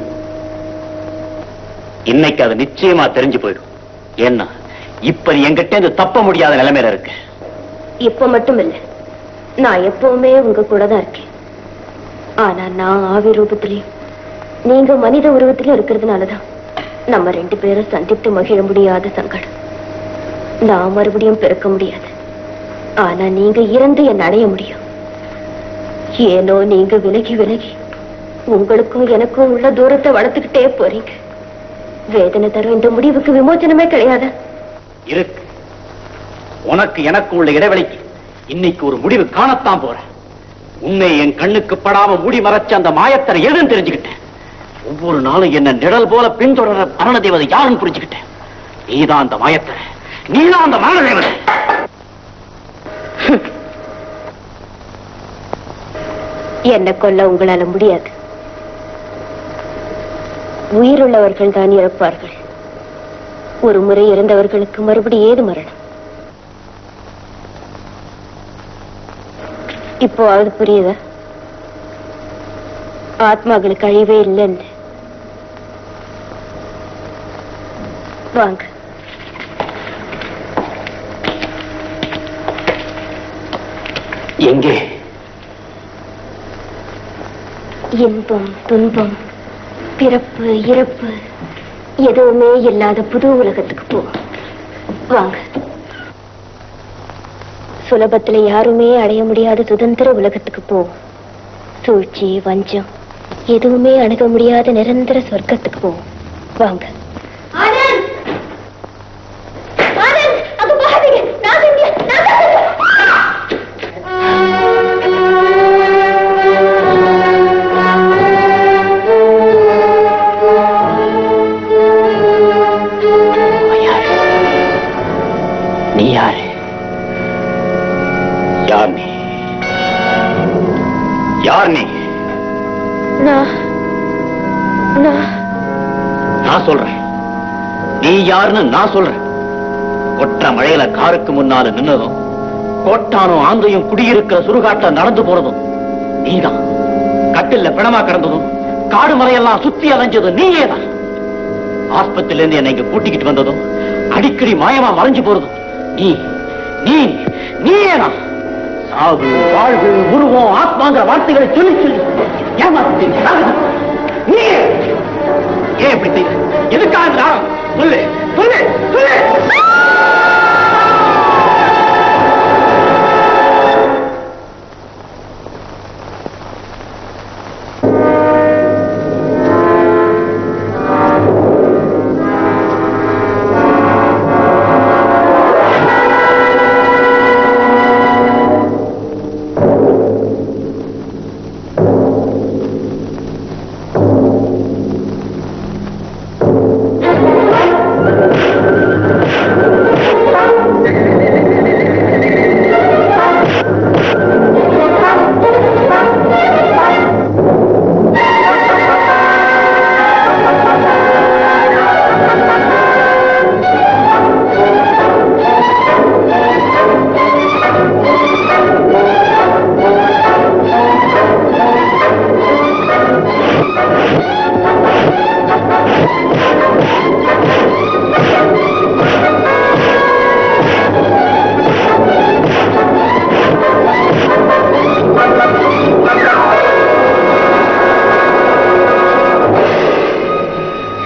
இன்னைக்கு அது நிச்சயமா தெரிஞ்சு போயிடும் ஏன்னா இப்ப நீ என்கிட்ட இருந்து தப்ப முடியாத நிலைமையில இருக்கு இப்ப மட்டும் இல்ல நான் எப்பவுமே உங்க கூட தான் இருக்கேன் ஆனா நான் ஆவி ரூபத்திலையும் நீங்க மனித உருவத்திலும் இருக்கிறதுனாலதான் நம்ம ரெண்டு பேரும் சந்தித்து மகிழ முடியாத சங்கடம் நான் மறுபடியும் பிறக்க முடியாது ஆனா நீங்க இறந்து என் அடைய முடியும் ஏனோ நீங்க விலகி விலகி உங்களுக்கும் எனக்கும் உள்ள தூரத்தை வளர்த்துக்கிட்டே போறீங்க வேதனை தரும் இந்த முடிவுக்கு விமோச்சனமே கிடையாது இருக்கு உனக்கு எனக்கு உள்ள இடைவெளிக்கு இன்னைக்கு ஒரு முடிவு காணத்தான் போறேன் உன்னை என் கண்ணுக்கு படாம மூடி மறைச்ச அந்த மாயத்தரை எதுன்னு தெரிஞ்சுக்கிட்டேன் ஒவ்வொரு நாளும் என்ன நிழல் போல பின்தொடர மரண தேவதை யாருன்னு புரிஞ்சுக்கிட்டேன் நீதான் அந்த மாயத்தரை நீதான் அந்த மரண தேவதை என்ன கொல்ல உங்களால முடியாது உயிருள்ளவர்கள் தான் இறப்பார்கள் ஒரு முறை இறந்தவர்களுக்கு மறுபடி ஏது மரணம் இப்போ அது புரியுதா ஆத்மாக்களுக்கு அழிவே இல்லைன்னு வாங்க எங்கே இன்பம் துன்பம் பிறப்பு இறப்பு எதுவுமே இல்லாத புது உலகத்துக்கு போ வாங்க சுலபத்துல யாருமே அடைய முடியாத சுதந்திர உலகத்துக்கு போ சூழ்ச்சி வஞ்சம் எதுவுமே அணுக முடியாத நிரந்தர சொர்க்கத்துக்கு போ வாங்க நீ யாரு யார் நீ யார் நீ நான் நான் நான் சொல்றேன் நீ யாருன்னு நான் சொல்றேன் கொற்ற மழையில காருக்கு முன்னால நின்னதும் கோட்டானும் ஆந்தையும் குடியிருக்கிற சுடுகாட்டுல நடந்து போறதும் நீதான் கட்டில்ல பிணமா கிடந்ததும் காடு மலையெல்லாம் சுத்தி அலைஞ்சதும் நீயே தான் ஆஸ்பத்திரில இருந்து என்னை இங்க கூட்டிக்கிட்டு வந்ததும் அடிக்கடி மாயமா மறைஞ்சு போறதும் நீ நீ நீயே தான் சாவு வாழ்வு உருவம் ஆத்மாங்கிற வார்த்தைகளை சொல்லி சொல்லி ஏமாத்தீங்க நீ ஏன் இப்படி செய்ய எதுக்காக இந்த நாடகம்? சொல்லு சொல்லு சொல்லு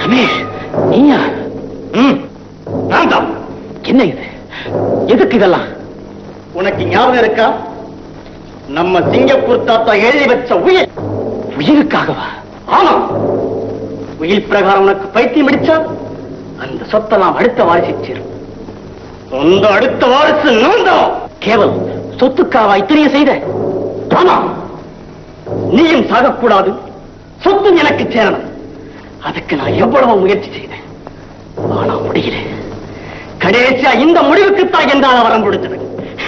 ரமேஷ் நீயா ம் நான் தான் என்ன இது எதுக்கு இதெல்லாம் உனக்கு ஞாபகம் இருக்கா நம்ம சிங்கப்பூர் தாத்தா எழுதி வச்ச உயிர் உயிருக்காகவா ஆமா உயிர் பிரகாரம் உனக்கு பைத்தியம் அடிச்சா அந்த சொத்தை நாம் அடுத்த வாரிசு சேரும் அந்த அடுத்த வாரிசு நான் தான் கேவலம் சொத்துக்காவா இத்தனையும் செய்த ஆமா நீயும் சாகக்கூடாது சொத்து எனக்கு சேரணும் அதுக்கு நான் எவ்வளவு முயற்சி செய்தேன் ஆனா முடியல கடைசியா இந்த முடிவுக்குத்தான் என்னால் வரம் கொடுத்தது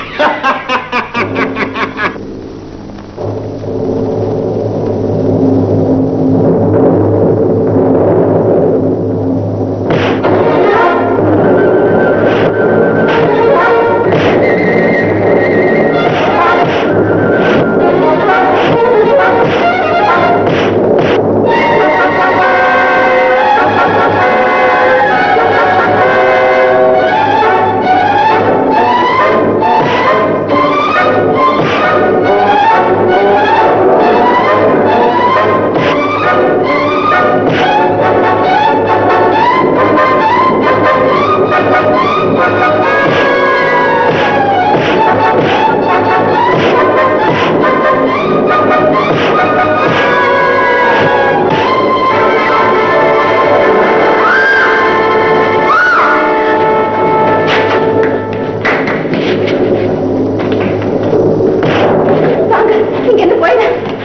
இங்க இருந்து போயிடு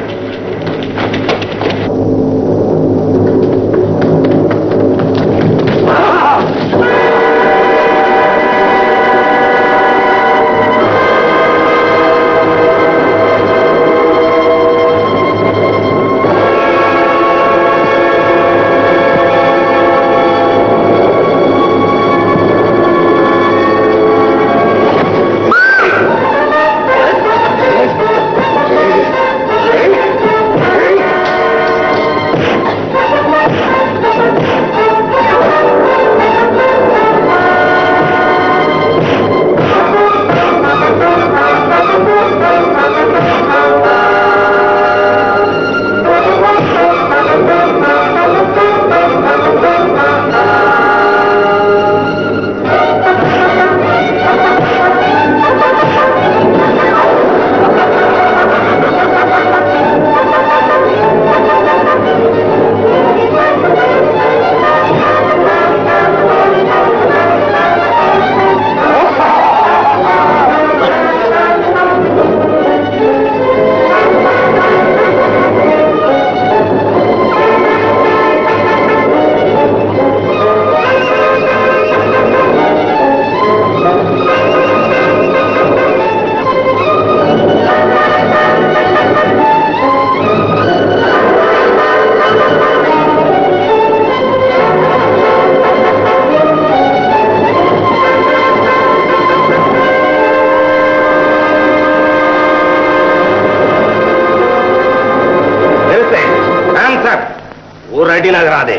ஆன்சர் ஒரு அடி நகராதே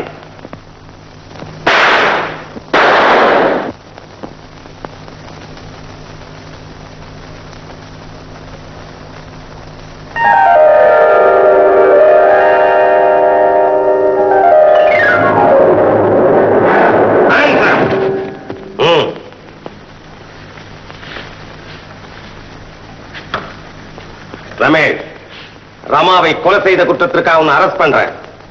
Answer. ம். ரமேஷ் ரமாவை கொலை செய்த குற்றத்திற்காக உன்னை அரெஸ்ட் பண்றேன்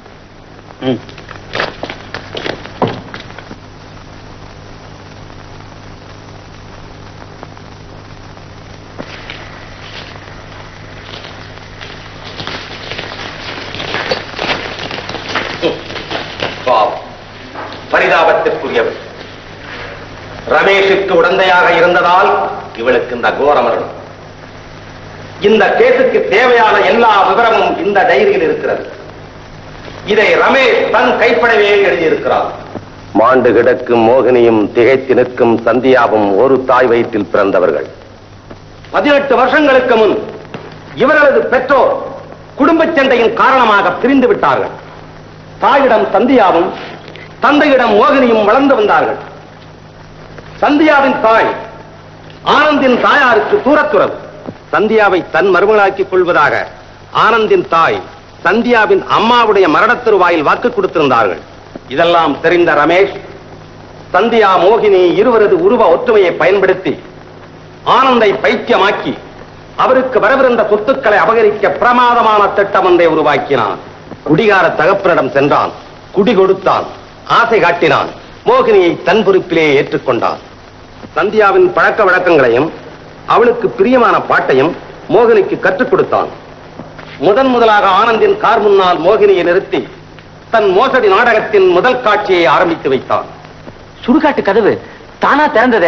பாவம். பரிதாபத்திற்குரியவள் ரமேஷுக்கு உடந்தையாக இருந்ததால் இவளுக்கு இந்த கோர மரணம் இந்த கேஸுக்கு தேவையான எல்லா விவரமும் இந்த டைரியில் இருக்கிறது இதை ரமேஷ் தன் கைப்படவே எழுதியிருக்கிறார் மாண்டு கிடக்கும் மோகினியும் திகைத்து நிற்கும் சந்தியாவும் ஒரு தாய் வயிற்றில் பிறந்தவர்கள் பதினெட்டு வருஷங்களுக்கு முன் இவர்களது பெற்றோர் குடும்பச் சண்டையின் காரணமாக பிரிந்து விட்டார்கள் தாயிடம் சந்தியாவும் தந்தையிடம் மோகினியும் வளர்ந்து வந்தார்கள் சந்தியாவின் தாய் ஆனந்தின் தாயாருக்கு தூரத்துறவு சந்தியாவை தன் மருமகளாக்கிக் கொள்வதாக ஆனந்தின் தாய் சந்தியாவின் அம்மாவுடைய மரணத்திருவாயில் வாக்கு கொடுத்திருந்தார்கள் இதெல்லாம் தெரிந்த ரமேஷ் சந்தியா மோகினி இருவரது உருவ ஒற்றுமையை பயன்படுத்தி ஆனந்தை பைத்தியமாக்கி அவருக்கு வரவிருந்த சொத்துக்களை அபகரிக்க பிரமாதமான திட்டம் ஒன்றை உருவாக்கினான் குடிகார தகப்பனிடம் சென்றான் குடி கொடுத்தான் ஆசை காட்டினான் மோகினியை தன் பொறுப்பிலே ஏற்றுக்கொண்டான் சந்தியாவின் பழக்க வழக்கங்களையும் அவளுக்கு பிரியமான பாட்டையும் மோகினிக்கு கற்றுக் கொடுத்தான் முதன் முதலாக ஆனந்தின் கார் முன்னால் மோகினியை நிறுத்தி தன் மோசடி நாடகத்தின் முதல் காட்சியை ஆரம்பித்து வைத்தான் சுடுகாட்டு கதவு தானா திறந்ததே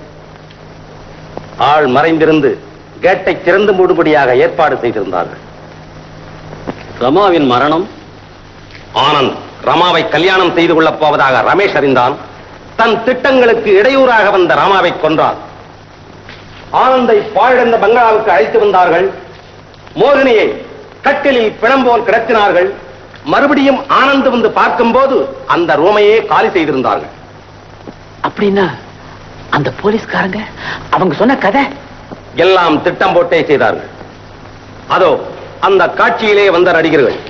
ஆள் மறைந்திருந்து கேட்டை திறந்து மூடும்படியாக ஏற்பாடு செய்திருந்தார்கள் ரமாவின் மரணம் ஆனந்த் ரமாவை கல்யாணம் செய்து கொள்ளப் போவதாக ரமேஷ் அறிந்தான் தன் திட்டங்களுக்கு இடையூறாக வந்த ராமாவை கொன்றான் ஆனந்தை பாழடைந்த பங்களாவுக்கு அழைத்து வந்தார்கள் மோகினியை கட்டிலில் பிணம் போல் கிடத்தினார்கள் மறுபடியும் ஆனந்த் வந்து பார்க்கும்போது அந்த ரூமையே காலி செய்திருந்தார்கள் அப்படின்னா அந்த போலீஸ்காரங்க அவங்க சொன்ன கதை எல்லாம் திட்டம் போட்டே செய்தார்கள் அதோ அந்த காட்சியிலே வந்த நடிகர்கள்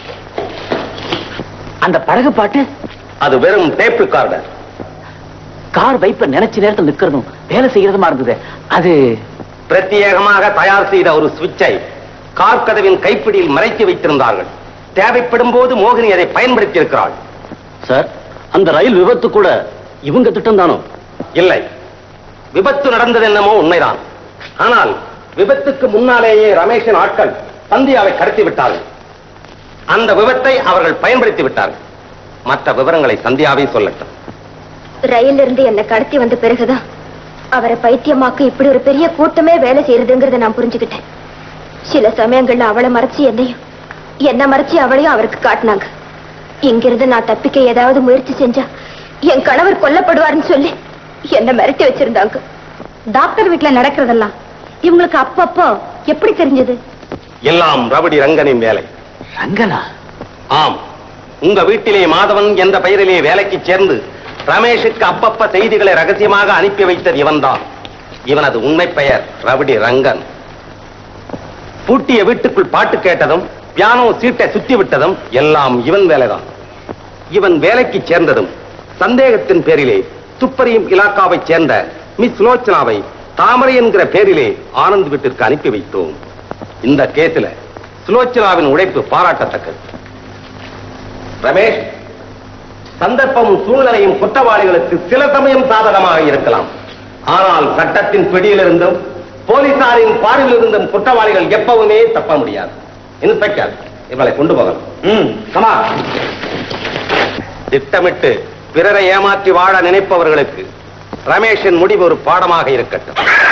அந்த படகு பாட்டு அது வெறும் டேப் ரெக்கார்டர் கார் வைப்ப நினைச்ச நேரத்தில் நிக்கிறதும் வேலை செய்யறதுமா இருந்தது அது பிரத்யேகமாக தயார் செய்த ஒரு சுவிட்சை கார் கதவின் கைப்பிடியில் மறைத்து வைத்திருந்தார்கள் தேவைப்படும் போது மோகினி அதை பயன்படுத்தி இருக்கிறாள் சார் அந்த ரயில் விபத்து கூட இவங்க திட்டம் தானோ இல்லை விபத்து நடந்தது என்னமோ உண்மைதான் ஆனால் விபத்துக்கு முன்னாலேயே ரமேஷின் ஆட்கள் சந்தியாவை கடத்தி விட்டார்கள் அந்த விபத்தை அவர்கள் பயன்படுத்தி விட்டார்கள் மற்ற விவரங்களை சந்தியாவே சொல்லட்டும் ரயில்ல இருந்து என்னை கடத்தி வந்த பிறகுதான் அவரை பைத்தியமாக்க இப்படி ஒரு பெரிய கூட்டமே வேலை செய்யறதுங்கிறத நான் புரிஞ்சுக்கிட்டேன் சில சமயங்கள்ல அவளை மறைச்சு என்னையும் என்ன மறைச்சு அவளையும் அவருக்கு காட்டினாங்க இங்கிருந்து நான் தப்பிக்க ஏதாவது முயற்சி செஞ்சா என் கணவர் கொல்லப்படுவார்னு சொல்லி என்ன மிரட்டி வச்சிருந்தாங்க டாக்டர் வீட்டுல நடக்கிறதெல்லாம் இவங்களுக்கு அப்பப்போ எப்படி தெரிஞ்சது எல்லாம் ரபடி ரங்கனின் வேலை ரங்கனா ஆம் உங்க வீட்டிலே மாதவன் என்ற பெயரிலே வேலைக்கு சேர்ந்து ரமேஷுக்கு அப்பப்ப செய்திகளை ரகசியமாக அனுப்பி வைத்தது இவன்தான் இவனது உண்மை பெயர் ரபடி ரங்கன் பூட்டிய வீட்டுக்குள் பாட்டு கேட்டதும் பியானோ சீட்டை சுத்தி விட்டதும் எல்லாம் இவன் வேலைதான் இவன் வேலைக்கு சேர்ந்ததும் சந்தேகத்தின் பேரிலே துப்பறியும் இலாக்காவைச் சேர்ந்த மிஸ் லோச்சனாவை தாமரை என்கிற பேரிலே ஆனந்த் வீட்டிற்கு அனுப்பி வைத்தோம் இந்த கேஸில் சுலோச்சனாவின் உழைப்பு பாராட்டத்தக்கது ரமேஷ் சந்தர்ப்பமும் சூழ்நிலையும் குற்றவாளிகளுக்கு சில சமயம் சாதகமாக இருக்கலாம் ஆனால் சட்டத்தின் பிடியிலிருந்தும் போலீசாரின் பார்வையிலிருந்தும் குற்றவாளிகள் எப்பவுமே தப்ப முடியாது இன்ஸ்பெக்டர் இவளை கொண்டு போகலாம் ம் கமா திட்டமிட்டு பிறரை ஏமாற்றி வாழ நினைப்பவர்களுக்கு ரமேஷின் முடிவு ஒரு பாடமாக இருக்கட்டும்